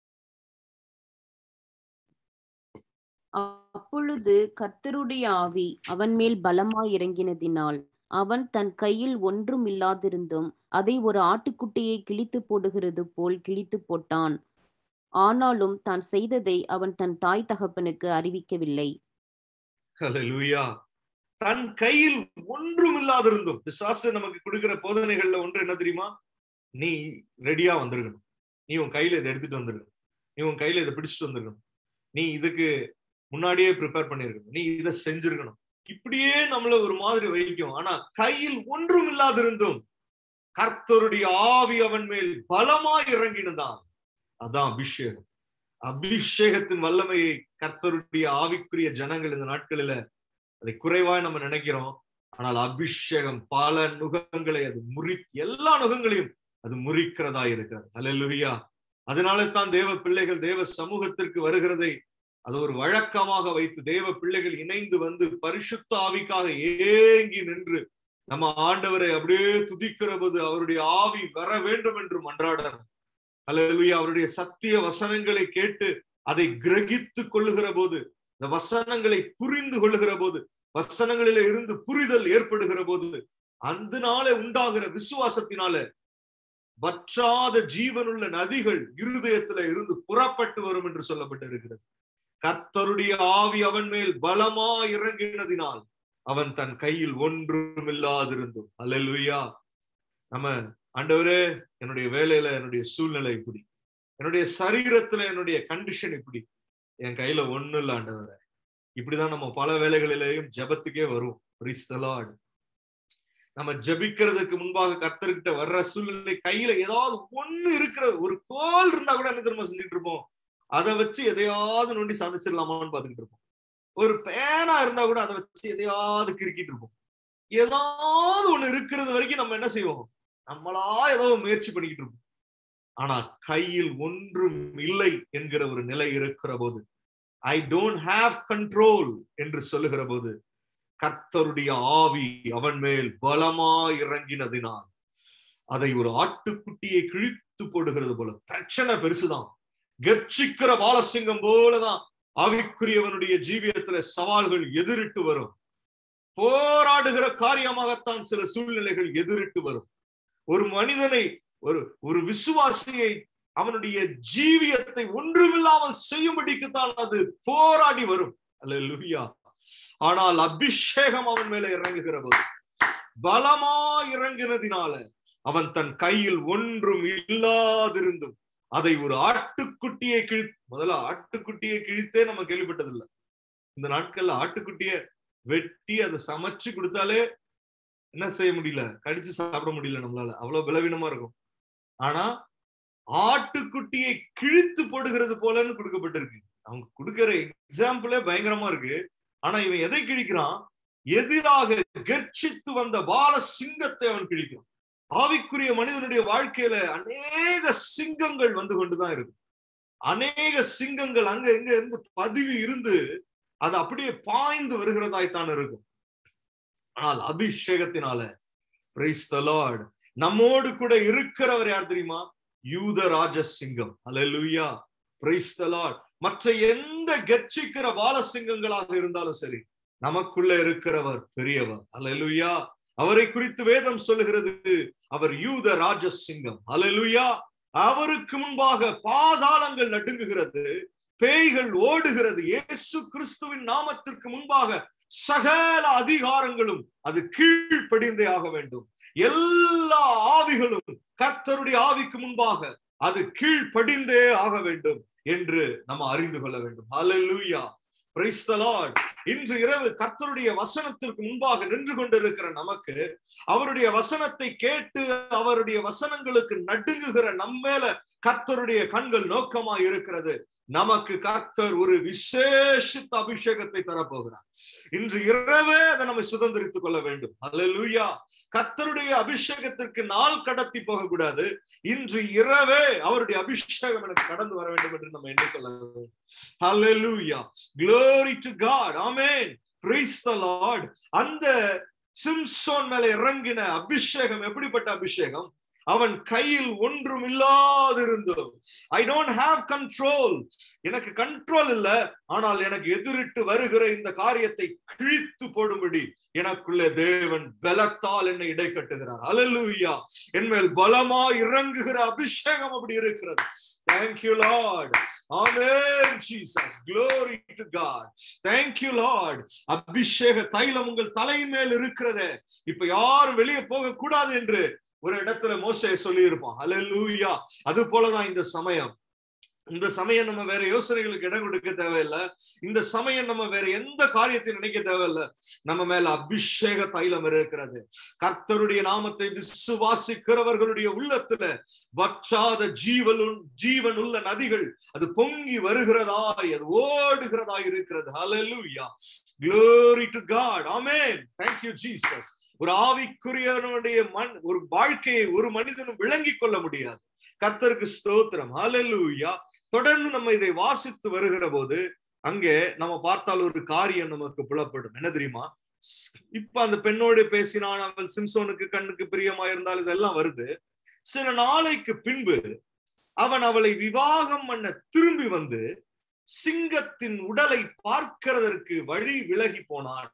அப்பொழுது கர்த்தருடைய ஆவி அவன் மேல் பலமாய் இறங்கினதினால் அவன் தன் கையில் ஒன்றும் இல்லாதிருந்தும் அதை ஒரு ஆட்டுக்குட்டியை கிழித்து போடுகிறது போல் கிழித்து போட்டான் ஆனாலும் தான் செய்ததை அவன் தன் தாய் தகப்பனுக்கு அறிவிக்கவில்லை ஹalleluya தன் கையில் ஒன்றும் இல்லாதிருந்தும் பிசாசு நமக்கு கொடுக்கிற போதனைகள்ல ஒன்று என்ன தெரியுமா நீ ரெடியா வந்திருக்கணும் நீ உன் கையில இதை எடுத்துட்டு வந்திருக்கணும் நீ உன் கையில இதை பிடிச்சிட்டு வந்திருக்கணும் நீ இதுக்கு முன்னாடியே ப்ரிப்பேர் பண்ணிருக்கணும் நீ இதை செஞ்சிருக்கணும் இப்படியே நம்மள ஒரு மாதிரி வைக்கும் ஆனா கையில் ஒன்றும் இல்லாதிருந்தும் கர்த்தருடைய ஆவி அவன் மேல் பலமாய் இறங்கினதான் அதான் அபிஷேகம் அபிஷேகத்தின் வல்லமையை கர்த்தருடைய ஆவிக்குரிய ஜனங்கள் இந்த நாட்களில அதை குறைவாய் நம்ம நினைக்கிறோம் ஆனால் அபிஷேகம் பல நுகங்களை அது முறி எல்லா நுகங்களையும் அது முறிக்கிறதா இருக்கிறது அல்லேலூயா அதனால தான் தேவ பிள்ளைகள் தேவ சமூகத்திற்கு வருகிறதை அது ஒரு வழக்கமாக வைத்து தேவ பிள்ளைகள் இணைந்து வந்து பரிசுத்த ஆவிக்காக ஏங்கி நின்று நம்ம ஆண்டவரை அப்படியே துதிக்கிற போது அவருடைய ஆவி வர வேண்டும் என்று மன்றாடணும் அல்லேலூயா அவருடைய சத்திய வசனங்களை கேட்டு அதை கிரகித்து கொள்ளுகிற போது இந்த வசனங்களை புரிந்து கொள்ளுகிற போது வசனங்களில இருந்து புரிதல் ஏற்படுகிற போது அந்த நாளே உண்டாகிற விசுவாசத்தினால வற்றாத ஜீவனுள்ள நதிகள் இருதயத்துல இருந்து புறப்பட்டு வரும் என்று சொல்லப்பட்டிருக்கிறது கர்த்தருடைய ஆவி அவன் மேல் பலமா இறங்கினதினால் அவன் தன் கையில் ஒன்றும் இல்லாதிருந்தும் அல்லேலூயா நம்ம ஆண்டவரே என்னுடைய வேலையில என்னுடைய சூழ்நிலை இப்படி என்னுடைய சரீரத்துல என்னுடைய கண்டிஷன் இப்படி என் கையில ஒண்ணும் இல்ல ஆண்டவரே இப்படிதான் நம்ம பல வேலைகளிலேயும் ஜெபத்துக்கே வரும் பிரிஸ்தலாட் நம்ம ஜெபிக்கிறதுக்கு முன்பாக கர்த்தர்கிட்ட வர்ற சூழ்நிலை கையில ஏதாவது ஒண்ணு இருக்கிற ஒரு கோல் இருந்தா கூட என்ன திரும்ப செஞ்சுட்டு இருப்போம் அதை வச்சு எதையாவது நோண்டி சாதிச்சிடலாமான்னு பாத்துக்கிட்டு இருப்போம் ஒரு பேனா இருந்தா கூட அதை வச்சு எதையாவது கிறுக்கிட்டு இருப்போம் ஏதாவது ஒண்ணு இருக்கிறது வரைக்கும் நம்ம என்ன செய்வோம் நம்மளா ஏதோ முயற்சி பண்ணிக்கிட்டு இருப்போம் ஆனா கையில் ஒன்றும் இல்லை என்கிற ஒரு நிலை இருக்கிற போது ஐ டோன்ட் ஹாவ் கண்ட்ரோல் என்று சொல்லுகிற போது கர்த்தருடைய ஆவி அவன் மேல் பலமா இறங்கினதினால் அதை ஒரு ஆட்டுக்குட்டியை கிழித்து போடுகிறது போல பிரச்சனை பெருசுதான் கர்ச்சிக்கிற பாலசிங்கம் போலதான் ஆவிக்குரியவனுடைய ஜீவியத்துல சவால்கள் எதிரிட்டு வரும் போராடுகிற காரியமாகத்தான் சில சூழ்நிலைகள் எதிரிட்டு வரும் ஒரு மனிதனை ஒரு ஒரு விசுவாசியை அவனுடைய ஜீவியத்தை ஒன்றுமில்லாமல் செய்யும்படிக்குத்தான் அது போராடி வரும் அல்ல ஆனால் அபிஷேகம் அவன் மேல இறங்குகிற போது பலமா இறங்கினதினால அவன் தன் கையில் ஒன்றும் இல்லாதிருந்தும் அதை ஒரு ஆட்டுக்குட்டியை கிழி முதல்ல ஆட்டுக்குட்டியை கிழித்தே நம்ம கேள்விப்பட்டதில்லை இந்த நாட்கள்ல ஆட்டுக்குட்டிய வெட்டி அதை சமைச்சு கொடுத்தாலே என்ன செய்ய முடியல கடிச்சு சாப்பிட முடியல நம்மளால அவ்வளவு பலவீனமா இருக்கும் ஆனா ஆட்டுக்குட்டியை கிழித்து போடுகிறது போலன்னு கொடுக்கப்பட்டிருக்கு அவங்க கொடுக்கிற எக்ஸாம்பிளே பயங்கரமா இருக்கு ஆனா இவன் எதை கிழிக்கிறான் எதிராக கர்ச்சித்து வந்த பால சிங்கத்தை அவன் கிழிக்கிறான் ஆவிக்குரிய மனிதனுடைய வாழ்க்கையில அநேக சிங்கங்கள் வந்து கொண்டுதான் இருக்கு அநேக சிங்கங்கள் அங்க எங்க இருந்து பதிவு இருந்து அது அப்படியே பாய்ந்து வருகிறதாய்த்தான் இருக்கும் ஆனால் அபிஷேகத்தினால பிரைஸ் த லார்ட் நம்மோடு கூட இருக்கிறவர் யார் தெரியுமா யூத ராஜ சிங்கம் அலலுயா பிரைஸ் த லார்ட் மற்ற எந்த கட்சிக்கிற பாலசிங்கங்களாக இருந்தாலும் சரி நமக்குள்ள இருக்கிறவர் பெரியவர் அலலுயா அவரை குறித்து வேதம் சொல்லுகிறது அவர் யூத ராஜ சிங்கம் அலலுயா அவருக்கு முன்பாக பாதாளங்கள் நடுங்குகிறது பேய்கள் ஓடுகிறது இயேசு கிறிஸ்துவின் நாமத்திற்கு முன்பாக சகல அதிகாரங்களும் அது கீழ்ப்படிந்தே ஆக வேண்டும் எல்லா ஆவிகளும் கர்த்தருடைய ஆவிக்கு முன்பாக அது கீழ்ப்படிந்தே ஆக வேண்டும் என்று நம்ம அறிந்து கொள்ள வேண்டும் ஹalleluya praise the lord இன்று இரவு கர்த்தருடைய வசனத்திற்கு முன்பாக நின்று கொண்டிருக்கிற நமக்கு அவருடைய வசனத்தை கேட்டு அவருடைய வசனங்களுக்கு நடுங்குகிற நம்மேல கர்த்தருடைய கண்கள் நோக்கமா இருக்கிறது நமக்கு கர்த்தர் ஒரு விசேஷித்த அபிஷேகத்தை தரப்போகிறார் இன்று இரவே அதை நம்ம சுதந்திரித்துக் கொள்ள வேண்டும் அல்லேலூயா கர்த்தருடைய அபிஷேகத்திற்கு நாள் கடத்தி போகக்கூடாது இன்று இரவே அவருடைய அபிஷேகம் எனக்கு கடந்து வர வேண்டும் என்று நம்ம எண்ணிக்கொள்ள வேண்டும் ஹalleluya glory to god amen praise the lord அந்த சிம்சோன் மேல இறங்கின அபிஷேகம் எப்படிப்பட்ட அபிஷேகம் அவன் கையில் ஒன்றும் இல்லாதிருந்தோம் ஐ டோன்ட் ஹாவ் கண்ட்ரோல் எனக்கு கண்ட்ரோல் இல்ல ஆனால் எனக்கு எதிரிட்டு வருகிற இந்த காரியத்தை கிழித்து போடும்படி எனக்குள்ளே தேவன் பலத்தால் என்னை இடை கட்டுகிறார் அலலுயா என் மேல் பலமா இறங்குகிற அபிஷேகம் அப்படி இருக்கிறது Thank you, Lord. Amen, Jesus. Glory to God. Thank you, Lord. அபிஷேக தைலம் உங்கள் தலையின் மேல் இருக்கிறதே இப்ப யாரும் வெளியே போக கூடாது என்று ஒரு இடத்துல மோசே சொல்லி இருப்பான் அலலூயா அது போலதான் இந்த சமயம் இந்த சமயம் நம்ம வேற யோசனைகளுக்கு இடம் கொடுக்க தேவையில்லை இந்த சமயம் நம்ம வேற எந்த காரியத்தையும் நினைக்க தேவையில்லை நம்ம மேல அபிஷேக தைலம் இருக்கிறது கர்த்தருடைய நாமத்தை விசுவாசிக்கிறவர்களுடைய உள்ளத்துல வற்றாத ஜீவன் ஜீவன் உள்ள நதிகள் அது பொங்கி வருகிறதாய் அது ஓடுகிறதாய் இருக்கிறது ஹalleluya glory to god amen thank you jesus ஒரு ஆவிக்குரியவனுடைய மண் ஒரு வாழ்க்கையை ஒரு மனிதனும் விளங்கிக் கொள்ள முடியாது கர்த்தருக்கு ஸ்தோத்திரம் ஹalleluya தொடர்ந்து நம்ம இதை வாசித்து வருகிற போது அங்கே நம்ம பார்த்தால் ஒரு காரியம் நமக்கு புலப்படும் என்ன தெரியுமா இப்ப அந்த பெண்ணோடு பேசினான் அவள் சிம்சோனுக்கு கண்ணுக்கு பிரியமா இருந்தால் இதெல்லாம் வருது சில நாளைக்கு பின்பு அவன் அவளை விவாகம் பண்ண திரும்பி வந்து சிங்கத்தின் உடலை பார்க்கிறதற்கு வழி விலகி போனான்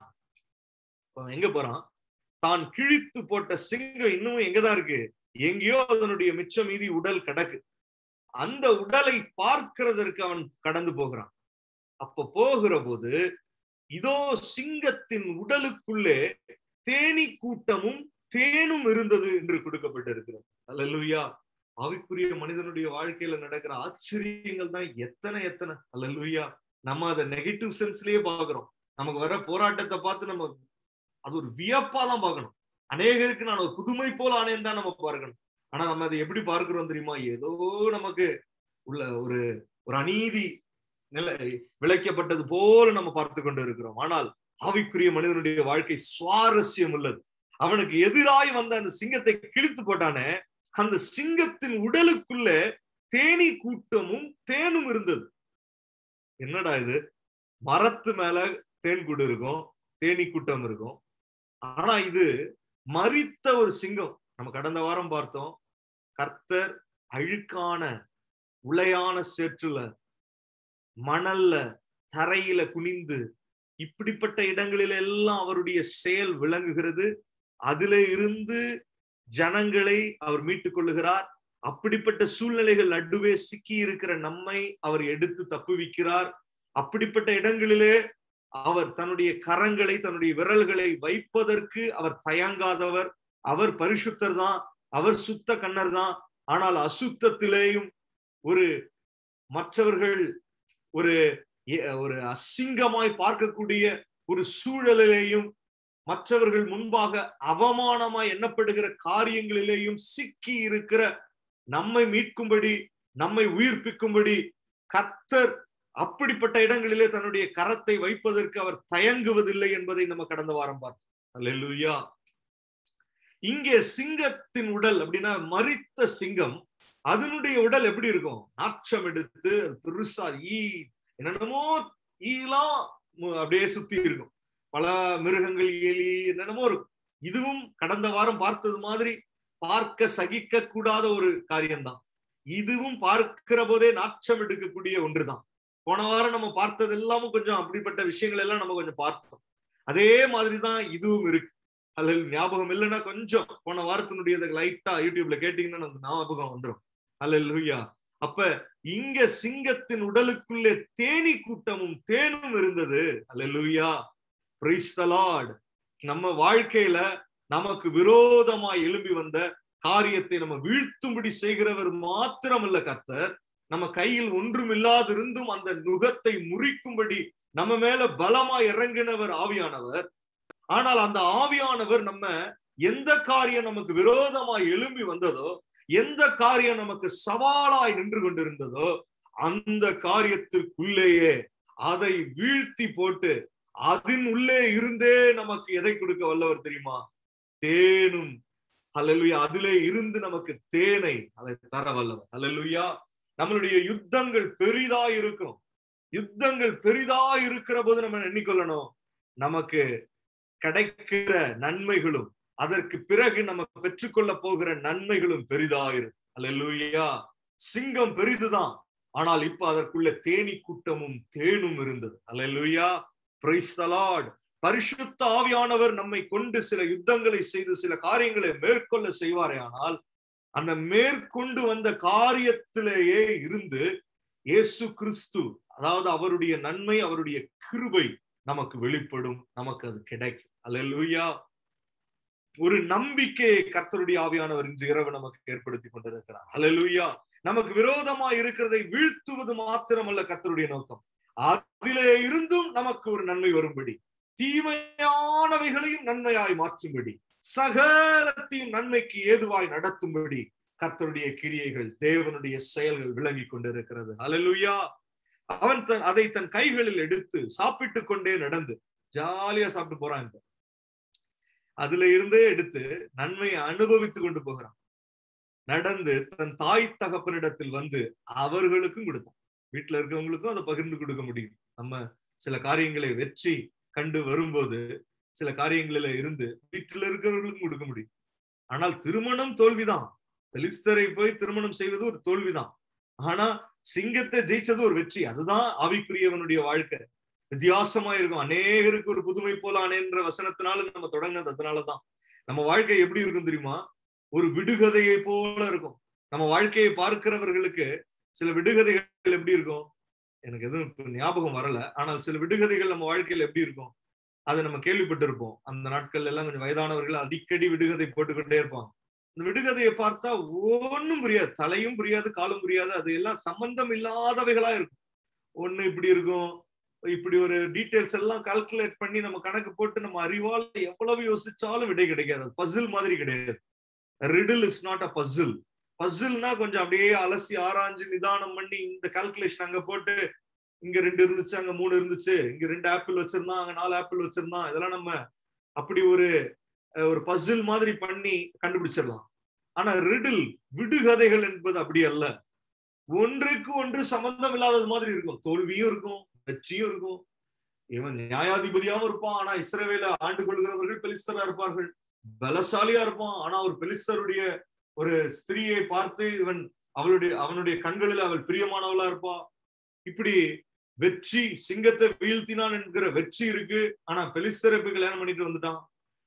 எங்க போறான் தான் கிழித்து போட்ட சிங்கம் இன்னமும் எங்கதான் இருக்கு எங்கேயோ அதனுடைய மிச்ச மீதி உடல் கிடக்கு அந்த உடலை பார்க்கிறதற்கு அவன் கடந்து போகிறான் அப்ப போகிற போது இதோ சிங்கத்தின் உடலுக்குள்ளே தேனி கூட்டமும் தேனும் இருந்தது என்று கொடுக்கப்பட்டிருக்கிறது அல்லலுயா ஆவிக்குரிய மனிதனுடைய வாழ்க்கையில நடக்கிற ஆச்சரியங்கள் தான் எத்தனை எத்தனை அல்லலுயா நம்ம அதை நெகட்டிவ் சென்ஸ்லயே பாக்குறோம் நமக்கு வர போராட்டத்தை பார்த்து நம்ம அது ஒரு வியப்பா தான் பார்க்கணும் அநேகருக்கு நான் ஒரு புதுமை போல ஆனேன் தான் நம்ம பார்க்கணும் ஆனா நம்ம அதை எப்படி பார்க்கிறோம் தெரியுமா ஏதோ நமக்கு உள்ள ஒரு ஒரு அநீதி நிலை விளைக்கப்பட்டது போல நம்ம பார்த்து கொண்டு இருக்கிறோம் ஆனால் ஆவிக்குரிய மனிதனுடைய வாழ்க்கை சுவாரஸ்யம் உள்ளது அவனுக்கு எதிராய் வந்த அந்த சிங்கத்தை கிழித்து போட்டானே அந்த சிங்கத்தின் உடலுக்குள்ள தேனி கூட்டமும் தேனும் இருந்தது என்னடா இது மரத்து மேல தேன் கூடு இருக்கும் தேனி கூட்டம் இருக்கும் ஆனா இது மறித்த ஒரு சிங்கம் நம்ம கடந்த வாரம் பார்த்தோம் கர்த்தர் அழுக்கான உளையான சேற்றுல மணல்ல தரையில குனிந்து இப்படிப்பட்ட இடங்களில் எல்லாம் அவருடைய செயல் விளங்குகிறது அதுல இருந்து ஜனங்களை அவர் மீட்டுக் கொள்ளுகிறார் அப்படிப்பட்ட சூழ்நிலைகள் நடுவே சிக்கி இருக்கிற நம்மை அவர் எடுத்து தப்புவிக்கிறார் அப்படிப்பட்ட இடங்களிலே அவர் தன்னுடைய கரங்களை தன்னுடைய விரல்களை வைப்பதற்கு அவர் தயங்காதவர் அவர் பரிசுத்தர் தான் அவர் சுத்த கண்ணர் தான் ஆனால் அசுத்தத்திலேயும் ஒரு மற்றவர்கள் ஒரு ஒரு அசிங்கமாய் பார்க்கக்கூடிய ஒரு சூழலிலேயும் மற்றவர்கள் முன்பாக அவமானமாய் எண்ணப்படுகிற காரியங்களிலேயும் சிக்கி இருக்கிற நம்மை மீட்கும்படி நம்மை உயிர்ப்பிக்கும்படி கத்தர் அப்படிப்பட்ட இடங்களிலே தன்னுடைய கரத்தை வைப்பதற்கு அவர் தயங்குவதில்லை என்பதை நம்ம கடந்த வாரம் பார்த்தோம் அல்லா இங்கே சிங்கத்தின் உடல் அப்படின்னா மறித்த சிங்கம் அதனுடைய உடல் எப்படி இருக்கும் நாற்றம் எடுத்து பெருசா ஈ என்னென்னமோ ஈலாம் அப்படியே சுத்தி இருக்கும் பல மிருகங்கள் எலி என்னென்னமோ இருக்கும் இதுவும் கடந்த வாரம் பார்த்தது மாதிரி பார்க்க சகிக்க கூடாத ஒரு காரியம்தான் இதுவும் பார்க்கிற போதே நாற்றம் எடுக்கக்கூடிய ஒன்றுதான் போன வாரம் நம்ம பார்த்தது எல்லாமும் கொஞ்சம் அப்படிப்பட்ட விஷயங்கள் எல்லாம் நம்ம கொஞ்சம் பார்த்தோம் அதே மாதிரிதான் இதுவும் இருக்கு அல்லது ஞாபகம் இல்லைன்னா கொஞ்சம் போன வாரத்தினுடைய லைட்டா யூடியூப்ல கேட்டீங்கன்னா நமக்கு ஞாபகம் வந்துடும் அல்ல லூயா அப்ப இங்க சிங்கத்தின் உடலுக்குள்ளே தேனி கூட்டமும் தேனும் இருந்தது அல்லேலூயா பிரைஸ் த லார்ட் நம்ம வாழ்க்கையில நமக்கு விரோதமாய் எழும்பி வந்த காரியத்தை நம்ம வீழ்த்தும்படி செய்கிறவர் மாத்திரமல்ல கர்த்தர் நம்ம கையில் ஒன்றும் இல்லாதிருந்தும் அந்த நுகத்தை முறிக்கும்படி நம்ம மேல பலமா இறங்கினவர் ஆவியானவர் ஆனால் அந்த ஆவியானவர் நம்ம எந்த காரியம் நமக்கு விரோதமாய் எழும்பி வந்ததோ எந்த காரியம் நமக்கு சவாலாய் நின்று கொண்டிருந்ததோ அந்த காரியத்திற்குள்ளேயே அதை வீழ்த்தி போட்டு அதன் உள்ளே இருந்தே நமக்கு எதை கொடுக்க வல்லவர் தெரியுமா தேனும் அல்லலுயா அதிலே இருந்து நமக்கு தேனை அதை தர வல்லவர் அல்லலுயா நம்மளுடைய யுத்தங்கள் பெரிதா இருக்கும் யுத்தங்கள் பெரிதா இருக்கிற போது நம்ம எண்ணிக்கொள்ளணும் நமக்கு கிடைக்கிற நன்மைகளும் அதற்கு பிறகு நம்ம பெற்றுக்கொள்ள போகிற நன்மைகளும் பெரிதாயிரும் அல்லேலூயா சிங்கம் பெரிதுதான் ஆனால் இப்ப அதற்குள்ள தேனி கூட்டமும் தேனும் இருந்தது அல்லேலூயா பிரைஸ் லார்ட் பரிசுத்த ஆவியானவர் நம்மை கொண்டு சில யுத்தங்களை செய்து சில காரியங்களை மேற்கொள்ள செய்வாரே ஆனால் அந்த மேற்கொண்டு வந்த காரியத்திலேயே இருந்து இயேசு கிறிஸ்து அதாவது அவருடைய நன்மை அவருடைய கிருபை நமக்கு வெளிப்படும் நமக்கு அது கிடைக்கும் அல்லேலூயா ஒரு நம்பிக்கையை கர்த்தருடைய ஆவியானவர் இன்று இரவு நமக்கு ஏற்படுத்தி கொண்டிருக்கிறார் அல்லேலூயா நமக்கு விரோதமா இருக்கிறதை வீழ்த்துவது மாத்திரமல்ல கர்த்தருடைய நோக்கம் அதிலே இருந்தும் நமக்கு ஒரு நன்மை வரும்படி தீமையானவைகளையும் நன்மையாய் மாற்றும்படி சகலத்தையும் நன்மைக்கு ஏதுவாய் நடத்தும்படி கர்த்தருடைய கிரியைகள் தேவனுடைய செயல்கள் விளங்கி கொண்டிருக்கிறது அல்லேலூயா அவன் தன் அதை தன் கைகளில் எடுத்து சாப்பிட்டு கொண்டே நடந்து ஜாலியா சாப்பிட்டு போறான் இப்ப அதுல இருந்தே எடுத்து நன்மையை அனுபவித்து கொண்டு போகிறான் நடந்து தன் தாய் தகப்பனிடத்தில் வந்து அவர்களுக்கும் கொடுத்தான் வீட்டுல இருக்கவங்களுக்கும் அதை பகிர்ந்து கொடுக்க முடியும் நம்ம சில காரியங்களை வெற்றி கண்டு வரும்போது சில காரியங்களில இருந்து வீட்டுல இருக்கிறவர்களுக்கும் கொடுக்க முடியும் ஆனால் திருமணம் தோல்விதான் பெலிஸ்தரை போய் திருமணம் செய்வது ஒரு தோல்விதான் ஆனா சிங்கத்தை ஜெயிச்சது ஒரு வெற்றி அதுதான் ஆவிக்குரியவனுடைய வாழ்க்கை வித்தியாசமா இருக்கும் அநேகருக்கு ஒரு புதுமை போல அனேன்ற வசனத்தினால நம்ம தொடங்கினது அதனாலதான் நம்ம வாழ்க்கை எப்படி இருக்கும் தெரியுமா ஒரு விடுகதையை போல இருக்கும் நம்ம வாழ்க்கையை பார்க்கிறவர்களுக்கு சில விடுகதைகள் எப்படி இருக்கும் எனக்கு எதுவும் ஞாபகம் வரல ஆனால் சில விடுகதைகள் நம்ம வாழ்க்கையில எப்படி இருக்கும் அதை நம்ம கேள்விப்பட்டிருப்போம் அந்த நாட்கள் எல்லாம் கொஞ்சம் வயதானவர்கள் அடிக்கடி விடுகதை போட்டுக்கிட்டே இருப்பாங்க இந்த விடுகதையை பார்த்தா ஒன்னும் புரியாது தலையும் புரியாது காலும் புரியாது அது எல்லாம் சம்பந்தம் இல்லாதவைகளா இருக்கும் ஒண்ணு இப்படி இருக்கும் இப்படி ஒரு டீட்டெயில்ஸ் எல்லாம் கால்குலேட் பண்ணி நம்ம கணக்கு போட்டு நம்ம அறிவால் எவ்வளவு யோசிச்சாலும் விடை கிடைக்காது பசில் மாதிரி கிடையாது riddle is not a puzzle பசில்னா கொஞ்சம் அப்படியே அலசி ஆராய்ஞ்சு நிதானம் பண்ணி இந்த கால்குலேஷன் அங்க போட்டு இங்க ரெண்டு இருந்துச்சு அங்க மூணு இருந்துச்சு இங்க ரெண்டு ஆப்பிள் வச்சிருந்தான் அங்க நாலு ஆப்பிள் வச்சிருந்தான் இதெல்லாம் நம்ம அப்படி ஒரு ஒரு பசில் மாதிரி பண்ணி கண்டுபிடிச்சிடலாம் ஆனா ரிடில் விடுகதைகள் என்பது அப்படி அல்ல ஒன்றுக்கு ஒன்று சம்பந்தம் இல்லாதது மாதிரி இருக்கும் தோல்வியும் இருக்கும் வெற்றியும் இருக்கும் இவன் நியாயாதிபதியாவும் இருப்பான் ஆனா இஸ்ரவேல ஆண்டு கொள்கிறவர்கள் பெலிஸ்தரா இருப்பார்கள் பலசாலியா இருப்பான் ஆனா ஒரு பெலிஸ்தருடைய ஒரு ஸ்திரீயை பார்த்து இவன் அவளுடைய அவனுடைய கண்களில் அவள் பிரியமானவளா இருப்பா இப்படி வெற்றி சிங்கத்தை வீழ்த்தினான் என்கிற வெற்றி இருக்கு ஆனா பெலிஸ்தரை போய் கல்யாணம் பண்ணிட்டு வந்துட்டான்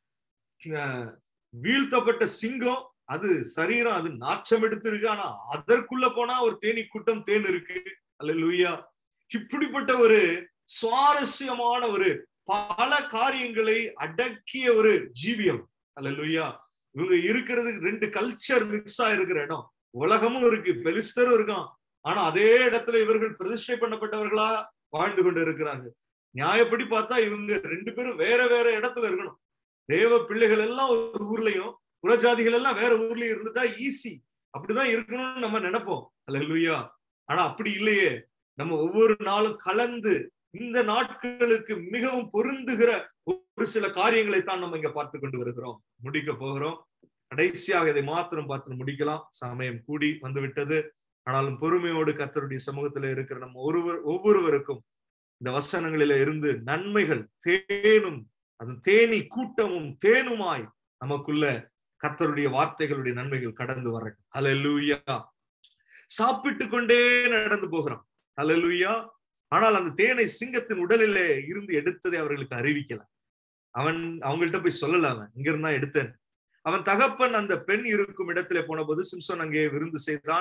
வீழ்த்தப்பட்ட சிங்கம் அது சரீரம் அது நாச்சம் எடுத்து இருக்கு ஆனா அதற்குள்ள போனா ஒரு தேனி கூட்டம் தேன் இருக்கு அல்ல லூயா இப்படிப்பட்ட ஒரு சுவாரஸ்யமான ஒரு பல காரியங்களை அடக்கிய ஒரு ஜீவியம் அல்ல லூயா இவங்க இருக்கிறது ரெண்டு கல்ச்சர் மிக்ஸ் ஆயிருக்கிற இடம் உலகமும் இருக்கு பெலிஸ்தரும் இருக்கான் ஆனா அதே இடத்துல இவர்கள் பிரதிஷ்டை பண்ணப்பட்டவர்களா வாழ்ந்து கொண்டு இருக்கிறார்கள் நியாயப்படி பார்த்தா இவங்க ரெண்டு பேரும் வேற வேற இடத்துல இருக்கணும் தேவ பிள்ளைகள் எல்லாம் ஒரு ஊர்லயும் புறஜாதிகள் எல்லாம் வேற ஊர்லயும் இருந்துட்டா ஈஸி அப்படிதான் இருக்கணும்னு நம்ம நினைப்போம் அல்ல லூயா ஆனா அப்படி இல்லையே நம்ம ஒவ்வொரு நாளும் கலந்து இந்த நாட்களுக்கு மிகவும் பொருந்துகிற ஒரு சில காரியங்களை தான் நம்ம இங்க பார்த்து கொண்டு வருகிறோம் முடிக்க போகிறோம் கடைசியாக இதை மாத்திரம் பார்த்து முடிக்கலாம் சமயம் கூடி வந்து விட்டது ஆனாலும் பொறுமையோடு கத்தருடைய சமூகத்துல இருக்கிற நம்ம ஒருவர் ஒவ்வொருவருக்கும் இந்த வசனங்களில இருந்து நன்மைகள் தேனும் அது தேனி கூட்டமும் தேனுமாய் நமக்குள்ள கத்தருடைய வார்த்தைகளுடைய நன்மைகள் கடந்து வரட்டும் அலலூயா சாப்பிட்டு கொண்டே நடந்து போகிறோம் அலலூயா ஆனால் அந்த தேனை சிங்கத்தின் உடலிலே இருந்து எடுத்ததை அவர்களுக்கு அறிவிக்கல அவன் அவங்கள்ட்ட போய் சொல்லல அவன் இங்க இருந்தா எடுத்தேன் அவன் தகப்பன் அந்த பெண் இருக்கும் இடத்துல போன போது சிம்சோன் அங்கே விருந்து செய்தான்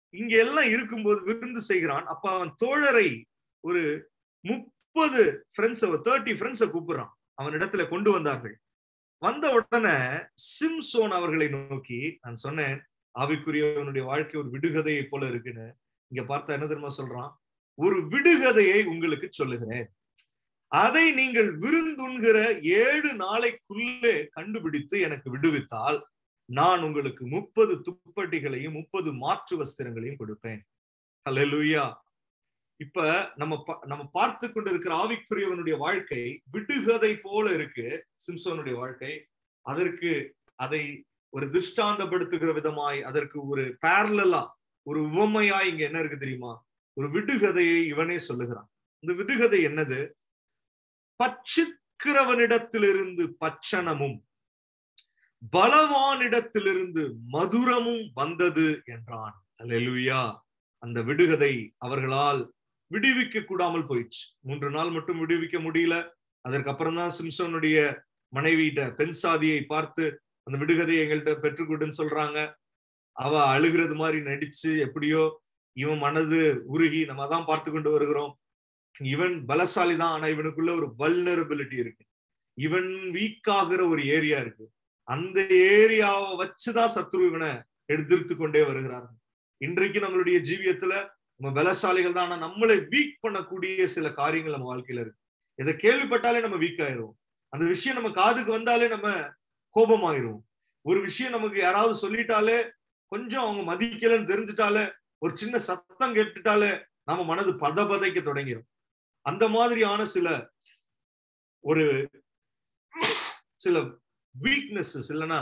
இங்க எல்லாம் இருக்கும்போது விருந்து செய்கிறான் அப்ப அவன் தோழரை ஒரு முப்பது ஃப்ரெண்ட்ஸ் தேர்ட்டி ஃப்ரெண்ட்ஸை கூப்பிடுறான் அவன் இடத்துல கொண்டு வந்தார்கள் வந்த உடனே சிம்சோன் அவர்களை நோக்கி நான் சொன்னேன் ஆவிக்குரியவனுடைய வாழ்க்கை ஒரு விடுகதையை போல இருக்குன்னு இங்க பார்த்தா என்ன தெரியுமா சொல்றான் ஒரு விடுகதையை உங்களுக்கு சொல்லுகிறேன் அதை நீங்கள் விருந்துண்கிற ஏழு நாளைக்குள்ளே கண்டுபிடித்து எனக்கு விடுவித்தால் நான் உங்களுக்கு முப்பது துப்பட்டிகளையும் முப்பது மாற்று வஸ்திரங்களையும் கொடுப்பேன் ஹalleluya இப்ப நம்ம நம்ம பார்த்து கொண்டிருக்கிற ஆவிக்குரியவனுடைய வாழ்க்கை விடுகதை போல இருக்கு சிம்சோனுடைய வாழ்க்கை அதற்கு அதை ஒரு திருஷ்டாந்தப்படுத்துகிற விதமாய் அதற்கு ஒரு பேரலா ஒரு உவமையா இங்க என்ன இருக்கு தெரியுமா ஒரு விடுகதையை இவனே சொல்லுகிறான் இந்த விடுகதை என்னது பச்சிக்கிறவனிடத்திலிருந்து பச்சனமும் பலவானிடத்திலிருந்து மதுரமும் வந்தது என்றான் அல்லேலூயா அந்த விடுகதை அவர்களால் விடுவிக்க கூடாமல் போயிடுச்சு மூன்று நாள் மட்டும் விடுவிக்க முடியல அதற்கப்புறம் தான் சிம்சோனுடைய மனைவியிட்ட பெண் சாதியை பார்த்து அந்த விடுகதையை எங்கள்கிட்ட பெற்றுக்கொடுன்னு சொல்றாங்க அவ அழுகிறது மாதிரி நடிச்சு எப்படியோ இவன் மனது உருகி நம்ம தான் பார்த்து கொண்டு வருகிறோம் இவன் பலசாலி தான் ஆனா இவனுக்குள்ள ஒரு வல்னரபிலிட்டி இருக்கு இவன் வீக் ஆகுற ஒரு ஏரியா இருக்கு அந்த ஏரியாவை வச்சுதான் சத்ரு இவனை எடுத்திருத்து கொண்டே வருகிறார்கள் இன்றைக்கு நம்மளுடைய ஜீவியத்துல நம்ம பலசாலிகள் தான் ஆனா நம்மளை வீக் பண்ணக்கூடிய சில காரியங்கள் நம்ம வாழ்க்கையில இருக்கு இதை கேள்விப்பட்டாலே நம்ம வீக் ஆயிரும் அந்த விஷயம் நம்ம காதுக்கு வந்தாலே நம்ம கோபமாயிரும் ஒரு விஷயம் நமக்கு யாராவது சொல்லிட்டாலே கொஞ்சம் அவங்க மதிக்கலன்னு தெரிஞ்சுட்டாலே ஒரு சின்ன சத்தம் கேட்டுட்டாலே நம்ம மனது பத பதைக்க தொடங்கிடும் அந்த மாதிரியான சில ஒரு சில வீக்னஸஸ் இல்லைன்னா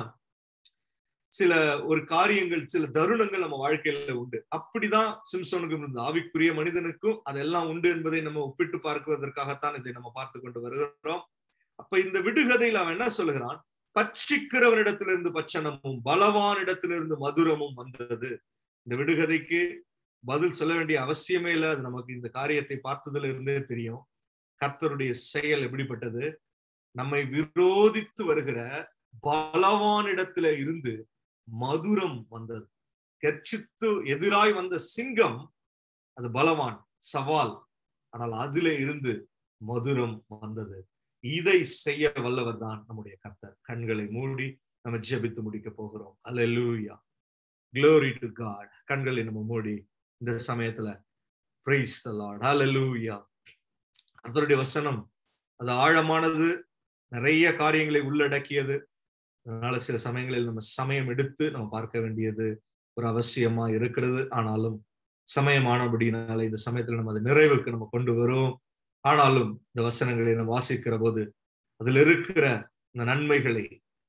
சில ஒரு காரியங்கள் சில தருணங்கள் நம்ம வாழ்க்கையில உண்டு அப்படிதான் சிம்சோனுக்கும் இருந்த ஆவிக்குரிய மனிதனுக்கும் அதெல்லாம் உண்டு என்பதை நம்ம ஒப்பிட்டு பார்க்குவதற்காகத்தான் இதை நம்ம பார்த்து கொண்டு வருகிறோம் அப்ப இந்த விடுகதையில் அவன் என்ன சொல்லுகிறான் பட்சிக்கிறவனிடத்திலிருந்து பச்சனமும் பலவானிடத்திலிருந்து மதுரமும் வந்தது இந்த விடுகதைக்கு பதில் சொல்ல வேண்டிய அவசியமே இல்லை அது நமக்கு இந்த காரியத்தை பார்த்ததுல இருந்தே தெரியும் கர்த்தருடைய செயல் எப்படிப்பட்டது நம்மை விரோதித்து வருகிற பலவானிடத்துல இருந்து மதுரம் வந்தது கர்ச்சித்து எதிராய் வந்த சிங்கம் அது பலவான் சவால் ஆனால் அதுல இருந்து மதுரம் வந்தது இதை செய்ய வல்லவர் தான் நம்முடைய கர்த்தர் கண்களை மூடி நம்ம ஜெபித்து முடிக்க போகிறோம் அல்லூயா க்ளோரி டு காட் கண்களை நம்ம மூடி இந்த சமயத்துல பிரைஸ் த லார்ட் ஹalleluya கர்த்தருடைய வசனம் அது ஆழமானது நிறைய காரியங்களை உள்ளடக்கியது அதனால சில சமயங்களில் நம்ம சமயம் எடுத்து நம்ம பார்க்க வேண்டியது ஒரு அவசியமா இருக்கிறது ஆனாலும் சமயமானபடினால இந்த சமயத்துல நம்ம அதை நிறைவுக்கு நம்ம கொண்டு வரோம் ஆனாலும் இந்த வசனங்களை நம்ம வாசிக்கிற போது அதுல இருக்கிற இந்த நன்மைகளை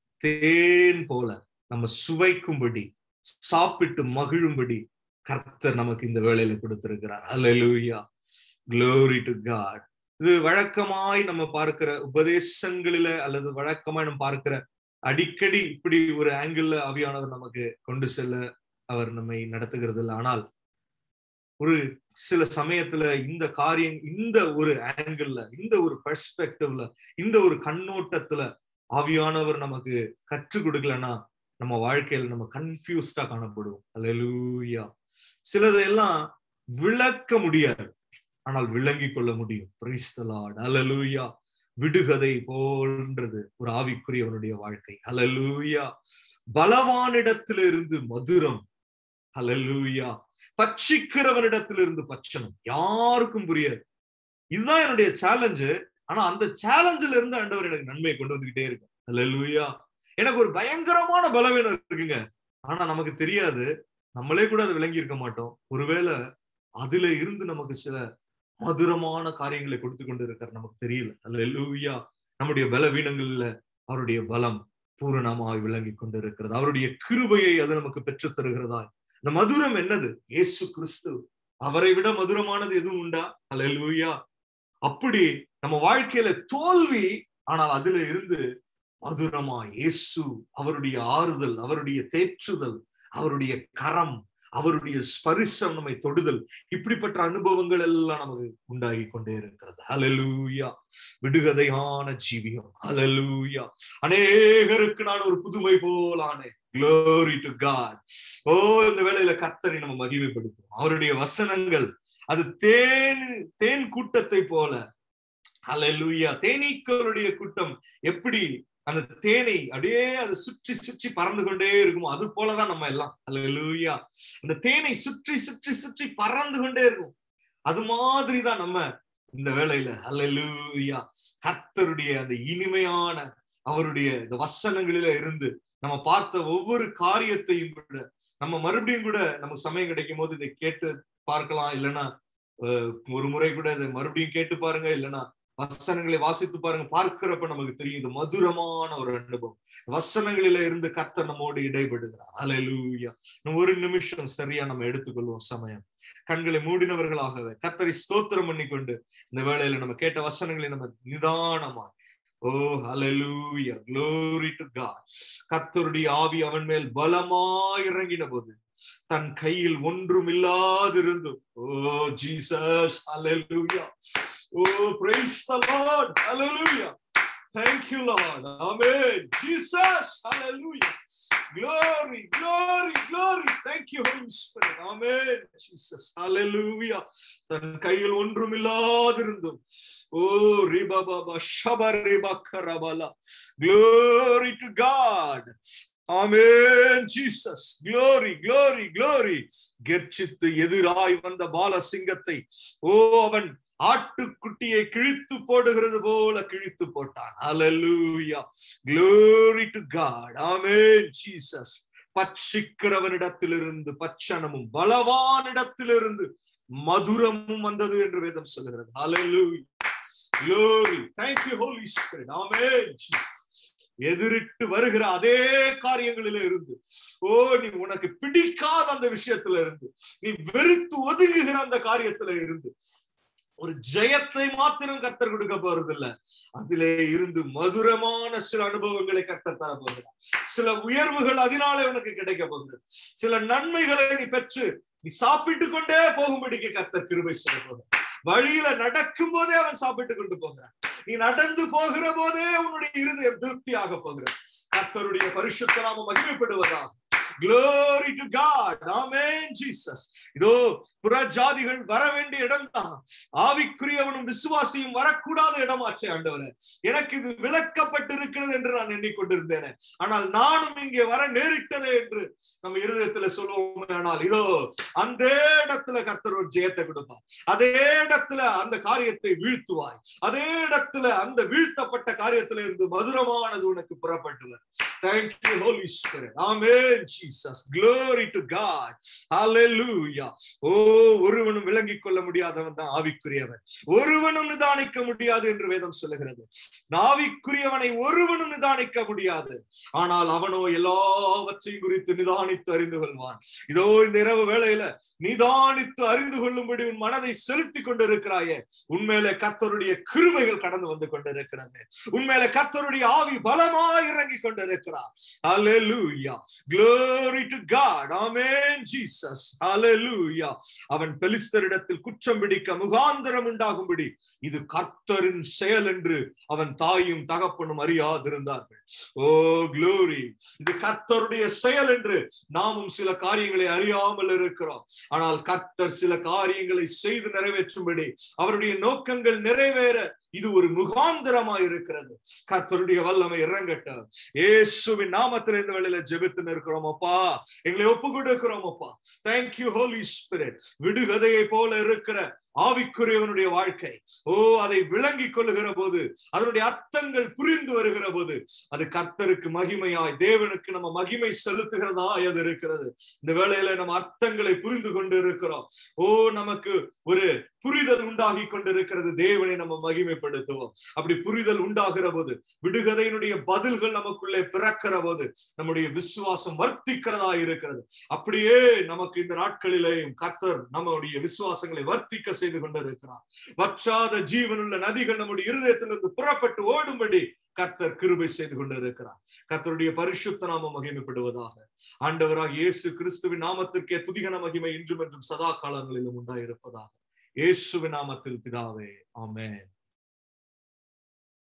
தேன் போல நம்ம சுவைக்கும்படி சாப்பிட்டு மகிழும்படி கர்த்தர் நமக்கு இந்த வேலையில கொடுத்திருக்கிறார் அல்லூயா க்ளோரி டு காட் இது வழக்கமாய் நம்ம பார்க்கிற உபதேசங்களில அல்லது வழக்கமாய் நம்ம பார்க்கிற அடிக்கடி இப்படி ஒரு ஆங்கிள் ஆவியானவர் நமக்கு கொண்டு செல்ல அவர் நம்மை நடத்துகிறது இல்லை ஆனால் ஒரு சில சமயத்துல இந்த காரியம் இந்த ஒரு ஆங்கிள் இந்த ஒரு பெர்ஸ்பெக்டிவ்ல இந்த ஒரு கண்ணோட்டத்துல ஆவியானவர் நமக்கு கற்றுக் கொடுக்கலன்னா நம்ம வாழ்க்கையில நம்ம கன்ஃபியூஸ்டா காணப்படுவோம் அல்லூயா சிலதெல்லாம் விளக்க முடியாது ஆனால் விளங்கி கொள்ள முடியும் பிரிஸ்தலாட் அலலூயா விடுகதை போன்றது ஒரு ஆவிக்குரியவனுடைய வாழ்க்கை அலலூயா பலவானிடத்திலிருந்து மதுரம் அலலூயா பட்சிக்கிறவனிடத்திலிருந்து பச்சனம் யாருக்கும் புரியாது இதுதான் என்னுடைய சேலஞ்சு ஆனா அந்த சேலஞ்சில இருந்து ஆண்டவர் எனக்கு நன்மையை கொண்டு வந்துகிட்டே இருக்கு அலலூயா எனக்கு ஒரு பயங்கரமான பலவீனம் இருக்குங்க ஆனா நமக்கு தெரியாது நம்மளே கூட அதை விளங்கி இருக்க மாட்டோம் ஒருவேளை அதுல இருந்து நமக்கு சில மதுரமான காரியங்களை கொடுத்து கொண்டு இருக்கார் நமக்கு தெரியல அல்ல லூயா நம்முடைய பலவீனங்கள்ல அவருடைய பலம் பூரணமாய் விளங்கி கொண்டு இருக்கிறது அவருடைய கிருபையை அது நமக்கு பெற்று தருகிறதா இந்த மதுரம் என்னது ஏசு கிறிஸ்து அவரை விட மதுரமானது எதுவும் உண்டா அல்ல லூயா அப்படி நம்ம வாழ்க்கையில தோல்வி ஆனால் அதுல இருந்து மதுரமா இயேசு அவருடைய ஆறுதல் அவருடைய தேற்றுதல் அவருடைய கரம் அவருடைய ஸ்பரிசம் நம்மை தொடுதல் இப்படிப்பட்ட அனுபவங்கள் எல்லாம் நமக்கு உண்டாகி கொண்டே இருக்கிறது அலலூயா விடுகதையான ஜீவியம் அலலூயா அநேகருக்கு நான் ஒரு புதுமை போலானே glory to God ஓ இந்த வேளையில கத்தரை நம்ம மகிமைப்படுத்தும் அவருடைய வசனங்கள் அது தேன் தேன் கூட்டத்தை போல அல்லேலூயா தேனீக்களுடைய கூட்டம் எப்படி அந்த தேனை அப்படியே அது சுற்றி சுற்றி பறந்து கொண்டே இருக்குமோ அது போலதான் நம்ம எல்லாம் அல்லேலூயா அந்த தேனை சுற்றி சுற்றி சுற்றி பறந்து கொண்டே இருக்கும் அது மாதிரிதான் நம்ம இந்த வேளையில அல்லேலூயா கர்த்தருடைய அந்த இனிமையான அவருடைய இந்த வசனங்களில இருந்து நம்ம பார்த்த ஒவ்வொரு காரியத்தையும் கூட நம்ம மறுபடியும் கூட நமக்கு சமயம் கிடைக்கும் போது இதை கேட்டு பார்க்கலாம் இல்லைன்னா அஹ், ஒரு முறை கூட இதை மறுபடியும் கேட்டு பாருங்க இல்லைன்னா வசனங்களை வாசித்து பாருங்க பார்க்கிறப்ப நமக்கு தெரியும் இது மதுரமான ஒரு அனுபவம் வசனங்களில இருந்து கர்த்தர் நம்மோடு இடைபடுகிறார் அல்லேலூயா இன்னும் ஒரு நிமிஷம் சரியா நம்ம எடுத்துக்கொள்வோம் சமயம் கண்களை மூடினவர்களாகவே கத்தரை ஸ்தோத்திரம் பண்ணி கொண்டு இந்த வேளையில நம்ம கேட்ட வசனங்களை நம்ம நிதானமா ஓ ஹalleluya glory to god கர்த்தருடைய ஆவி அவன் மேல் பலமாய் இறங்கின போது தன் கையில் ஒன்றும் இல்லாதிருந்தும் oh Jesus hallelujah oh praise the lord hallelujah thank you lord amen jesus hallelujah glory glory glory thank you holy spirit amen jesus hallelujah தன் கையில் ஒன்றும் இல்லாதிருந்தும் ஓ ரிபபப ஷபரிபக்கரபல glory to god amen Jesus glory glory glory கெர்ச்சித்து எதிராய் வந்த பாலசிங்கத்தை ஓ அவன் ஆட்டுக்குட்டியை கிழித்து போடுகிறது போல கிழித்து போட்டான் hallelujah glory to god amen Jesus பட்சிக்கிறவனிடத்திலிருந்து பச்சனமும் பலவானிடத்திலிருந்து மதுரமும் வந்தது என்று வேதம் சொல்லுகிறது ஹalleluya glory thank you holy spirit amen jesus எதிரிட்டு வருகிற அதே காரியங்களில இருந்து ஓ நீ உனக்கு பிடிக்காத அந்த விஷயத்துல இருந்து நீ வெறுத்து ஒதுங்குகிற அந்த காரியத்துல இருந்து ஒரு ஜெயத்தை மாத்திரம் கத்தர் கொடுக்க போறது இல்ல அதிலே இருந்து மதுரமான சில அனுபவங்களை கத்தர் தர போகிறார் சில உயர்வுகள் அதனாலே உனக்கு கிடைக்க போகிறது சில நன்மைகளை நீ பெற்று நீ சாப்பிட்டு கொண்டே போகும்படிக்கு கத்தர் கிருபை செய்ய போகிறார் வழியில நடக்கும் போதே அவன் சாப்பிட்டு கொண்டு போகிறான் நீ நடந்து போகிற போதே உன்னுடைய இருதயம் திருப்தியாக போகிறது கர்த்தருடைய பரிசுத்த நாம மகிமைப்படுவதாக Glory to God. Amen, Jesus. இதோ புற ஜாதிகள் வர வேண்டிய இடம் தான் ஆவிக்குரியவனும் விசுவாசியும் வரக்கூடாத இடமாச்சே ஆண்டவரே எனக்கு இது விளக்கப்பட்டு இருக்கிறது என்று நான் எண்ணிக்கொண்டிருந்தேன் ஆனால் நானும் இங்கே வர நேரிட்டதே என்று நம்ம இருதயத்துல சொல்லுவோம் ஆனால் இதோ அந்த இடத்துல கர்த்தர் ஒரு ஜெயத்தை கொடுப்பார் அதே இடத்துல அந்த காரியத்தை வீழ்த்துவாய் அதே இடத்துல அந்த வீழ்த்தப்பட்ட காரியத்துல இருந்து மதுரமானது உனக்கு புறப்பட்டுவர் Thank you, Holy Spirit. Amen, Jesus. Glory to God. Hallelujah. ஓ ஒருவனும் விளங்கிக் கொள்ள முடியாதவன் தான் ஆவிக்குரியவன் ஒருவனும் நிதானிக்க முடியாது என்று வேதம் சொல்லுகிறது ஆவிக்குரியவனை ஒருவனும் நிதானிக்க முடியாது ஆனால் அவனோ எல்லாவற்றையும் குறித்து நிதானித்து அறிந்து கொள்வான் இதோ இந்த இரவு வேளையில நிதானித்து அறிந்து கொள்ளும்படி உன் மனதை செலுத்திக் கொண்டிருக்கிறாயே உண்மையிலே கத்தருடைய கிருபைகள் கடந்து வந்து கொண்டிருக்கிறது உண்மையிலே கத்தருடைய ஆவி பலமாய் இறங்கி கொண்டிருக்கிறார் Hallelujah. Glory to God. Amen, Jesus. Hallelujah. அவன் பெலிஸ்தரிடத்தில் குற்றம் பிடிக்க முகாந்திரம் உண்டாகும்படி இது கர்த்தரின் செயல் என்று அவன் தாயும் தகப்பனும் அறியாதிருந்தார்கள் ஓ க்ளோரி இது கர்த்தருடைய செயல் என்று நாமும் சில காரியங்களை அறியாமல் இருக்கிறோம் ஆனால் கர்த்தர் சில காரியங்களை செய்து நிறைவேற்றும்படி அவருடைய நோக்கங்கள் நிறைவேற இது ஒரு முகாந்திரமா இருக்கிறது கர்த்தருடைய வல்லமை இறங்கட்டும் இயேசுவின் நாமத்தில் இந்த வேளையில ஜெபித்து நிற்கிறோம் அப்பா எங்களை ஒப்பு கொடுக்கிறோம் அப்பா தேங்க்யூ ஹோலி ஸ்பிரிட் விடுகதையை போல இருக்கிற ஆவிக்குரியவனுடைய வாழ்க்கை ஓ அதை விளங்கிக் கொள்ளுகிற போது அதனுடைய அர்த்தங்கள் புரிந்து வருகிற போது அது கர்த்தருக்கு மகிமையாய் தேவனுக்கு நம்ம மகிமை செலுத்துகிறதா அது இருக்கிறது இந்த வேளையில நம்ம அர்த்தங்களை புரிந்து கொண்டு இருக்கிறோம் ஓ நமக்கு ஒரு புரிதல் உண்டாகி கொண்டிருக்கிறது தேவனை நம்ம மகிமைப்படுத்துவோம் அப்படி புரிதல் உண்டாகிற போது விடுகதையினுடைய பதில்கள் நமக்குள்ளே பிறக்கிற போது நம்முடைய விசுவாசம் வர்த்திக்கிறதா இருக்கிறது அப்படியே நமக்கு இந்த நாட்களிலேயும் கர்த்தர் நம்முடைய விசுவாசங்களை வர்த்திக்க செய்து கொண்டிருக்கிறார் வற்றாத ஜீவனுள்ள நதிகள் நம்முடைய இருதயத்திலிருந்து புறப்பட்டு ஓடும்படி கர்த்தர் கிருபை செய்து கொண்டிருக்கிறார் கர்த்தருடைய பரிசுத்த நாமம் மகிமைப்படுவதாக ஆண்டவராக இயேசு கிறிஸ்துவின் நாமத்திற்கே துதிகன மகிமை இன்றும் என்றும் சதா காலங்களிலும் உண்டாயிருப்பதாக இயேசுவின் நாமத்தில் பிதாவே ஆமென்